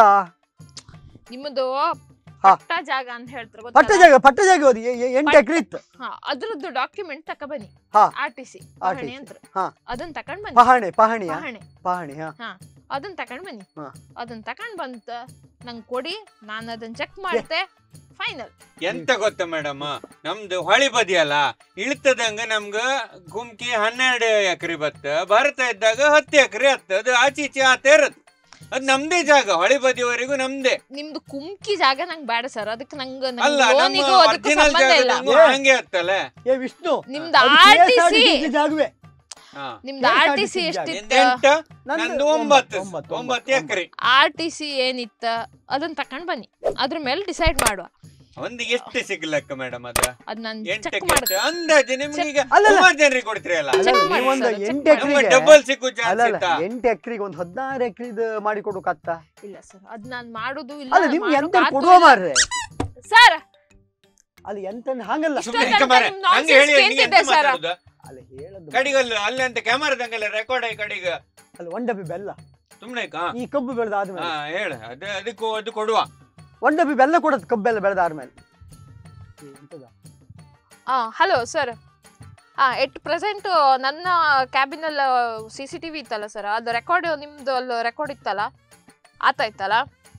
ನಿಮ್ಮದು ಹಾ. ಪಟ್ಟ ಜಾಗ ಅಂತ ಹೇಳ್ತಾರೆ ಪಟ್ಟ ಗೊತ್ತಲ್ಲ? ಜಾಗ ಪಟ್ಟ ಜಾಗ ಅದು ಎ- ಎ- ಎಂಟು ಎಕರೆ ಇತ್ತು ಹಾ ಅದ್ರದ್ದು ಡಾಕ್ಯುಮೆಂಟ್ ತಕ ಬನ್ನಿ ಹಾ. R T C RTC. ಪಹಣಿ ಅಂತ ಹಾ. ಅದನ್ನ ತಕೊಂಡ್ ಬನ್ನಿ ಪಹಣಿ ಪಹಣಿಯ ಪಹಣಿ ಪಹಣಿ ಹಾ ಅದನ್ನ ತಕೊಂಡ್ ಬನ್ನಿ ಹಾ. ಅದನ್ನ ತಕೊಂಡ್ ಬಂತ ನಂಗೆ ಕೊಡಿ ನಾನು ಅದನ್ನ ಚೆಕ್ ಮಾಡ್ತೆ ಫೈನಲ್ ಎಂತ ಗೊತ್ತ ಮೇಡಮ್ ನಮ್ದು ಹೊಳಿ ಬದಿ ಅಲ್ಲ ಇಳ್ತದಂಗ ನಮ್ಗ ಗುಮ್ಕಿ ಹನ್ನೆರಡು ಎಕರೆ ಬತ್ತ ಬರ್ತಾ ಇದ್ದಾಗ ಹತ್ತು ಎಕರೆ ಹತ್ತು ಅದು ಆಚೆ ಈಚೆ ಆತ ಇರತ್ ಅದ್ ನಮ್ದೇ ಜಾಗ ಹೊಳಿ ಬದಿವರೆಗೂ ನಮ್ದೇ ನಿಮ್ದು ಕುಮ್ಕಿ ಜಾಗ ನಂಗೆ ಬೇಡ ಸರ್ ಅದಕ್ಕೆ ನಂಗೆ ಅಲ್ಲ ಲೋನಿಗೂ ನಮ್ಮ ಅದಕ್ಕೂ ಒರಿಜಿನಲ್ ಸಂಬಂಧ ಇಲ್ಲ ಜಾಗದಂಗೂ ಏ. ಹಂಗೆ ಹತ್ತಲ್ಲ ಏ ವಿಷ್ಣು ನಿಮ್ದು ಅದು ಆರ್ ಟಿ KSRTC ಸಿ ಜಾಗವೇ ಹಾ. ನಿಮ್ದು ಆರ್ ಟಿ ಸಿ KSRTC ಜಾಗ. ಎಷ್ಟಿತ್ತು ಎಂಟು ನಂದು ನಂದು ಒಂಬತ್ತು ಒಂಬತ್ತು, ಒಂಬತ್ತು ಎಕರೆ ಆರ್ ಟಿ ಸಿ ಏನಿತ್ತ ಅದನ್ನ ತಕೊಂಡ್ ಬನ್ನಿ ಅದ್ರ ಮೇಲೆ ಡಿಸೈಡ್ ಮಾಡುವ ಒಂದು ಎಷ್ಟು ಸಿಗ್ಲಕ್ಕ ಮೇಡಮ್ ಅದ ಅದ್ ನಾನು ಚೆಕ್ ಎಂಟಕ್ಕೆ ಮಾಡ್ತೆ ಎಷ್ಟು? ಅಂದಾಜು ನಿಮ್ಗೆ ಈಗ ಅಲ್ಲಲ್ಲ. ಸುಮಾರು ಜನರಿಗೆ ಕೊಡ್ತೀರಲ್ಲ ಅಲ್ಲ, check ಮಾಡಿ ನೀವೊಂದು sir, check ಎಂಟು ಮಾಡಿ. ನಮ್ಗೆ ಎಕರೆಗೆ ಡಬಲ್ ಸಿಕ್ಕು ಚಾನ್ಸ್ ಅಲ್ಲ ಇತ್ತಾ ಎಂಟು ಎಕರೆಗೆ ಒಂದು ಹದಿನಾರು ಎಕರೆದು ಮಾಡಿ ಕೊಡೋಕತ್ತ ಇಲ್ಲ ಸರ್ ಅದ್ ನಾನ್ ಮಾಡುದು ಅಲ್ಲ ನಿಮ್ಗೆ ಎಂತ ಕೊಡುವ ಮಾರ್ರೆ ಸರ್ ಅಲ್ಲಿ ಎಂತ ಹಂಗಲ್ಲ ಸುಮ್ನೆ ಇಷ್ಟೊಂದು ಕಮಾರೆ, ನಿಮ್ nonsense ಹಂಗೆ ಹೇಳಿ ನೀ ಎಂತ ಕೇಳ್ತಿದ್ದೆ sir. ಮಾತಾಡುದು? ಅಲ್ಲಿ ಹೇಳದ್ದು ಕಡಿಗಲ್ಲು ಅಲ್ಲಿ ಅಂತ ಕ್ಯಾಮರಾದಂಗೆಲ್ಲ ರೆಕಾರ್ಡ್ ಆಗಿ ಕಡಿಗ ಅಲ್ಲಿ ಒಂದ್ ಡಬ್ಬಿ ಬೆಲ್ಲ ಸುಮ್ನೆ ಕಾ ಈ ಕಬ್ಬು ಬೆಳೆದ ಹಾ ಆದ್ಮೇಲೆ ಹೇಳ ಅದು ಅದಕ್ಕೂ ಅದು ಕೊಡುವ ಒಂದ್ ಡಬ್ಬಿ ಬೆಲ್ಲ ಕೊಡೋದು ಕಬ್ಬು ಬೆಲ್ಲ ಬೆಳೆದ ಆದ್ಮೇಲೆ ಏ, ಎಂತದ? ಹಾ ಹಲೋ ಸರ್ ಹಾ ಎಟ್ ಪ್ರೆಸೆಂಟ್ ನನ್ನ ಕ್ಯಾಬಿನಲ್ಲಿ ಸಿ ಸಿ ಟಿ ವಿ ಇತ್ತಲ್ಲ ಸರ್ ಅದು ರೆಕಾರ್ಡ್ ನಿಮ್ದು ಅಲ್ಲಿ ರೆಕಾರ್ಡ್ ಇತ್ತಲ್ಲ ಆತಾಯ್ತಲ್ಲ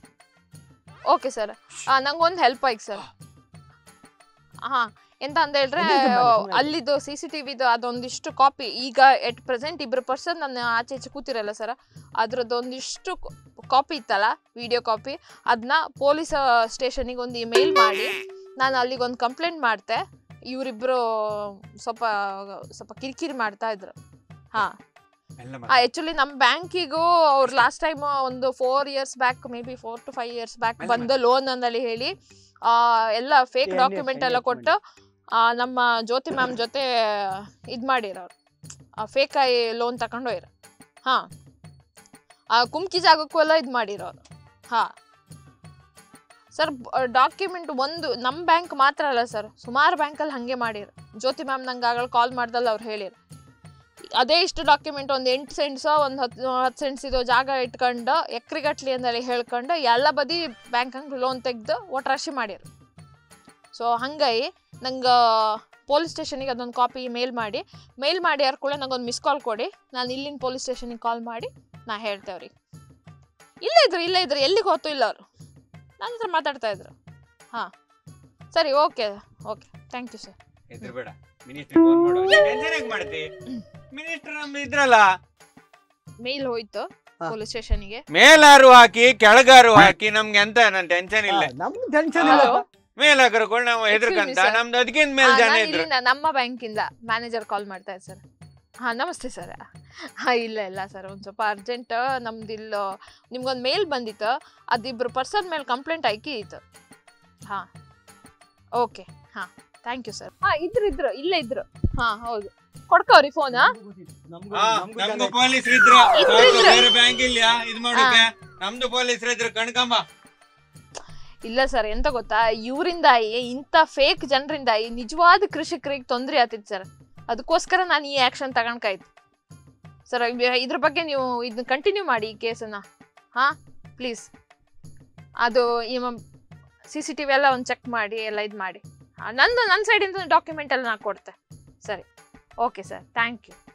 ಓಕೆ ಸರ್ ನಂಗೊಂದು ಹೆಲ್ಪ್ ಆಯ್ತು ಸರ್ ಹಾ ಎಂತ ಅಂತ ಹೇಳಿದ್ರೆ ಎಲ್ಲಿದೆ madam? ಸುಮ್ನೆ ಅಲ್ಲಿದ್ದು ಸಿ ಸಿ ಟಿ ವಿದು ಅದೊಂದಿಷ್ಟು ಕಾಪಿ ಈಗ ಎಟ್ ಪ್ರೆಸೆಂಟ್ ಇಬ್ರು ಪರ್ಸನ್ ನನ್ನ ಆಚೆ ಈಚೆ ಕೂತಿರಲ್ಲ ಸರ್ ಅದ್ರದ್ದು ಒಂದಿಷ್ಟು ಕಾಪಿ ಇತ್ತಲ್ಲ ವಿಡಿಯೋ ಕಾಪಿ ಅದನ್ನ ಪೊಲೀಸ್ ಸ್ಟೇಷನಿಗೆ ಒಂದು ಇಮೇಲ್ ಮಾಡಿ ನಾನು ಅಲ್ಲಿಗೆ ಒಂದು ಕಂಪ್ಲೇಂಟ್ ಮಾಡ್ತೆ ಇವರಿಬ್ರು ಸ್ವಲ್ಪ ಸ್ವಲ್ಪ ಕಿರಿಕಿರಿ ಮಾಡ್ತಾ ಇದ್ರು ಹಾ ಎಲ್ಲ ಆಕ್ಚುಲಿ ನಮ್ಮ ಬ್ಯಾಂಕಿಗೂ ಅವ್ರು ಲಾಸ್ಟ್ ಟೈಮ್ ಒಂದು four years back may be four to five years back ಅಲ್ಲ ಬಂದ ಲೋನ್ ಅಂದಲ್ಲಿ ಹೇಳಿ ಆ, ಎಲ್ಲ ಫೇಕ್ NDF, ಡಾಕ್ಯುಮೆಂಟ್ ಎಲ್ಲ NDF ಕೊಟ್ಟು ಆ, ನಮ್ಮ ಜ್ಯೋತಿ ಮ್ಯಾಮ್ ಜೊತೆ ಇದು ಮಾಡಿರೋರು ಫೇಕ್ ಆಗಿ ಲೋನ್ ತಗೊಂಡು ಹೋಯ್ರು ಹಾ ಆ ಕುಮ್ಕಿ ಜಾಗಕ್ಕೂ ಎಲ್ಲ ಇದು ಮಾಡಿರೋರು ಹಾ ಸರ್ ಡಾಕ್ಯುಮೆಂಟ್ ಒಂದು ನಮ್ಮ ಬ್ಯಾಂಕ್ ಮಾತ್ರ ಅಲ್ಲ ಸರ್ ಸುಮಾರು ಬ್ಯಾಂಕಲ್ಲಿ ಹಾಗೆ ಮಾಡಿರು ಜ್ಯೋತಿ ಮ್ಯಾಮ್ ನಂಗೆ ಆಗಲ್ಲ ಕಾಲ್ ಮಾಡ್ದಲ್ಲ ಅವ್ರು ಹೇಳಿರು ಅದೇ ಇಷ್ಟು ಡಾಕ್ಯುಮೆಂಟ್ ಒಂದು ಎಂಟು ಸೆಂಟ್ಸೋ ಒಂದು ಹತ್ತು ಹತ್ತು ಸೆಂಟ್ಸ್ ಇದು ಜಾಗ ಇಟ್ಕೊಂಡು ಎಕ್ರಿಗಟ್ಲಿ ಅಂದಲ್ಲಿ ಹೇಳ್ಕೊಂಡು ಎಲ್ಲ ಬದಿ ಬ್ಯಾಂಕ್ ಹಂಗೆ ಲೋನ್ ತೆಗೆದು ಒಟ್ರಾಶಿ ಮಾಡಿರು ಸೊ ಹಂಗಾಗಿ ನಂಗೆ ಪೊಲೀಸ್ ಸ್ಟೇಷನಿಗೆ ಅದೊಂದು ಕಾಪಿ ಮೇಲ್ ಮಾಡಿ ಮೇಲ್ ಮಾಡಿ ಯಾರು ಕೂಡ ನಂಗೆ ಒಂದು ಮಿಸ್ ಕಾಲ್ ಕೊಡಿ ನಾನು ಇಲ್ಲಿನ ಪೊಲೀಸ್ ಸ್ಟೇಷನಿಗೆ ಕಾಲ್ ಮಾಡಿ ನಾ ಹೇಳ್ತೇವೆ ಅವ್ರಿಗೆ ಇಲ್ಲೇ ಇದ್ರು ಇಲ್ಲೇ ಇದ್ರು ಎಲ್ಲಿಗೆ ಹೋತು ಇಲ್ಲ ಅವರು ನನ್ನ ಹತ್ರ ಮಾತಾಡ್ತಾ ಇದ್ರು ಹಾಂ ಸರಿ okay okay thank you sir ಇದ್ರ ಬೇಡ ಮಿನಿಸ್ಟರ್ ಫೋನ್ ಮಾಡು ಟೆನ್ಷನ್ ಹೆಂಗ್ ಮಾಡ್ತಿ ಮಿನಿಸ್ಟರ್ ನಮ್ದು ಇದ್ರಲ್ಲ ಮೇಲ್ ಹೋಯ್ತು ಹಾ. ಪೊಲೀಸ್ ಸ್ಟೇಷನಿಗೆ ಮೇಲಾರು ಹಾಕಿ ಕೆಳಗಾರು ಹಾಕಿ ನಮ್ಗೆ ಎಂತ ನನ್ ಟೆನ್ಷನ್ ಇಲ್ಲ ಆ, ನಮ್ಗೆ ಟೆನ್ಷನ್ ಹಾ. ಇಲ್ಲ ಮೇಲಾಗರ್ಕೊಂಡು ನಾವು ಹೆದರ್ಕಂತ sir. ನಮ್ದು ಅದಕ್ಕಿಂತ ಮೇಲ್ ಜನ ಇದ್ರು ಇಲ್ಲಿಂದ ನಮ್ಮ ಬ್ಯಾಂಕಿಂದ ಮ್ಯಾನೇಜರ್ ಕಾಲ್ ಮಾಡ್ತಾ ಇದ್ದಾರೆ ಸರ್ ಹಾ ನಮಸ್ತೆ ಸರ್ ಹಾ ಇಲ್ಲ ಇಲ್ಲ ಸರ್ ಒಂದು ಸ್ವಲ್ಪ ಅರ್ಜೆಂಟ್ ನಮ್ದು ಇಲ್ಲ ನಿಮ್ಗೊಂದು ಮೇಲ್ ಬಂದಿತ್ತು ಅದಿಬ್ರು ಪರ್ಸನ್ ಮೇಲೆ ಕಂಪ್ಲೇಂಟ್ ಹಾಕಿ ಇತ್ತು ಹಾ ಓಕೆ ಹಾ ಥ್ಯಾಂಕ್ ಯು ಸರ್ ಹಾ ಇದ್ರು ಇದ್ರು ಇಲ್ಲೇ ಇದ್ರು ಹಾ ಹೌದು ಕೊಡ್ಕವ್ರಿ ಫೋನ್ ನಮ್ಗೂ- ಹಾ, ನಮ್ಗೂ ನಮ್ದು ಜನ- ಪೊಲೀಸ್ ಇದ್ರು ಇದ್ರು, ಸಾಕು, ಇದ್ರು. ಬೇರೆ ಬ್ಯಾಂಕ್ ಇಲ್ಲ ಇದ್ ಮಾಡೋಕೆ ನಮ್ದು ಪೊಲೀಸರು ಇದ್ರು ಕಣ್ಕಂಬ ಇಲ್ಲ ಸರ್ ಎಂತ ಗೊತ್ತಾ ಇವರಿಂದ ಇಂಥ ಫೇಕ್ ಜನರಿಂದ ನಿಜವಾದ ಕೃಷಿಕರಿಗೆ ತೊಂದರೆ ಆಗ್ತಿತ್ತು ಸರ್ ಅದಕ್ಕೋಸ್ಕರ ನಾನು ಈ ಆ್ಯಕ್ಷನ್ ತಗೊಂಡ್ಕಾಯ್ತು ಸರ್ ಇದ್ರ ಬಗ್ಗೆ ನೀವು ಇದನ್ನ ಕಂಟಿನ್ಯೂ ಮಾಡಿ ಈ ಕೇಸನ್ನ ಹಾಂ ಪ್ಲೀಸ್ ಅದು ಸಿ ಸಿ ಟಿ ವಿ ಎಲ್ಲ ಒಂದು ಚೆಕ್ ಮಾಡಿ ಎಲ್ಲ ಇದು ಮಾಡಿ ಆ, ನಂದು ನನ್ನ ಸೈಡಿಂದ ಡಾಕ್ಯುಮೆಂಟ್ ಎಲ್ಲ ನಾನು ಕೊಡ್ತೆ ಸರಿ ಓಕೆ ಸರ್ ಥ್ಯಾಂಕ್ ಯು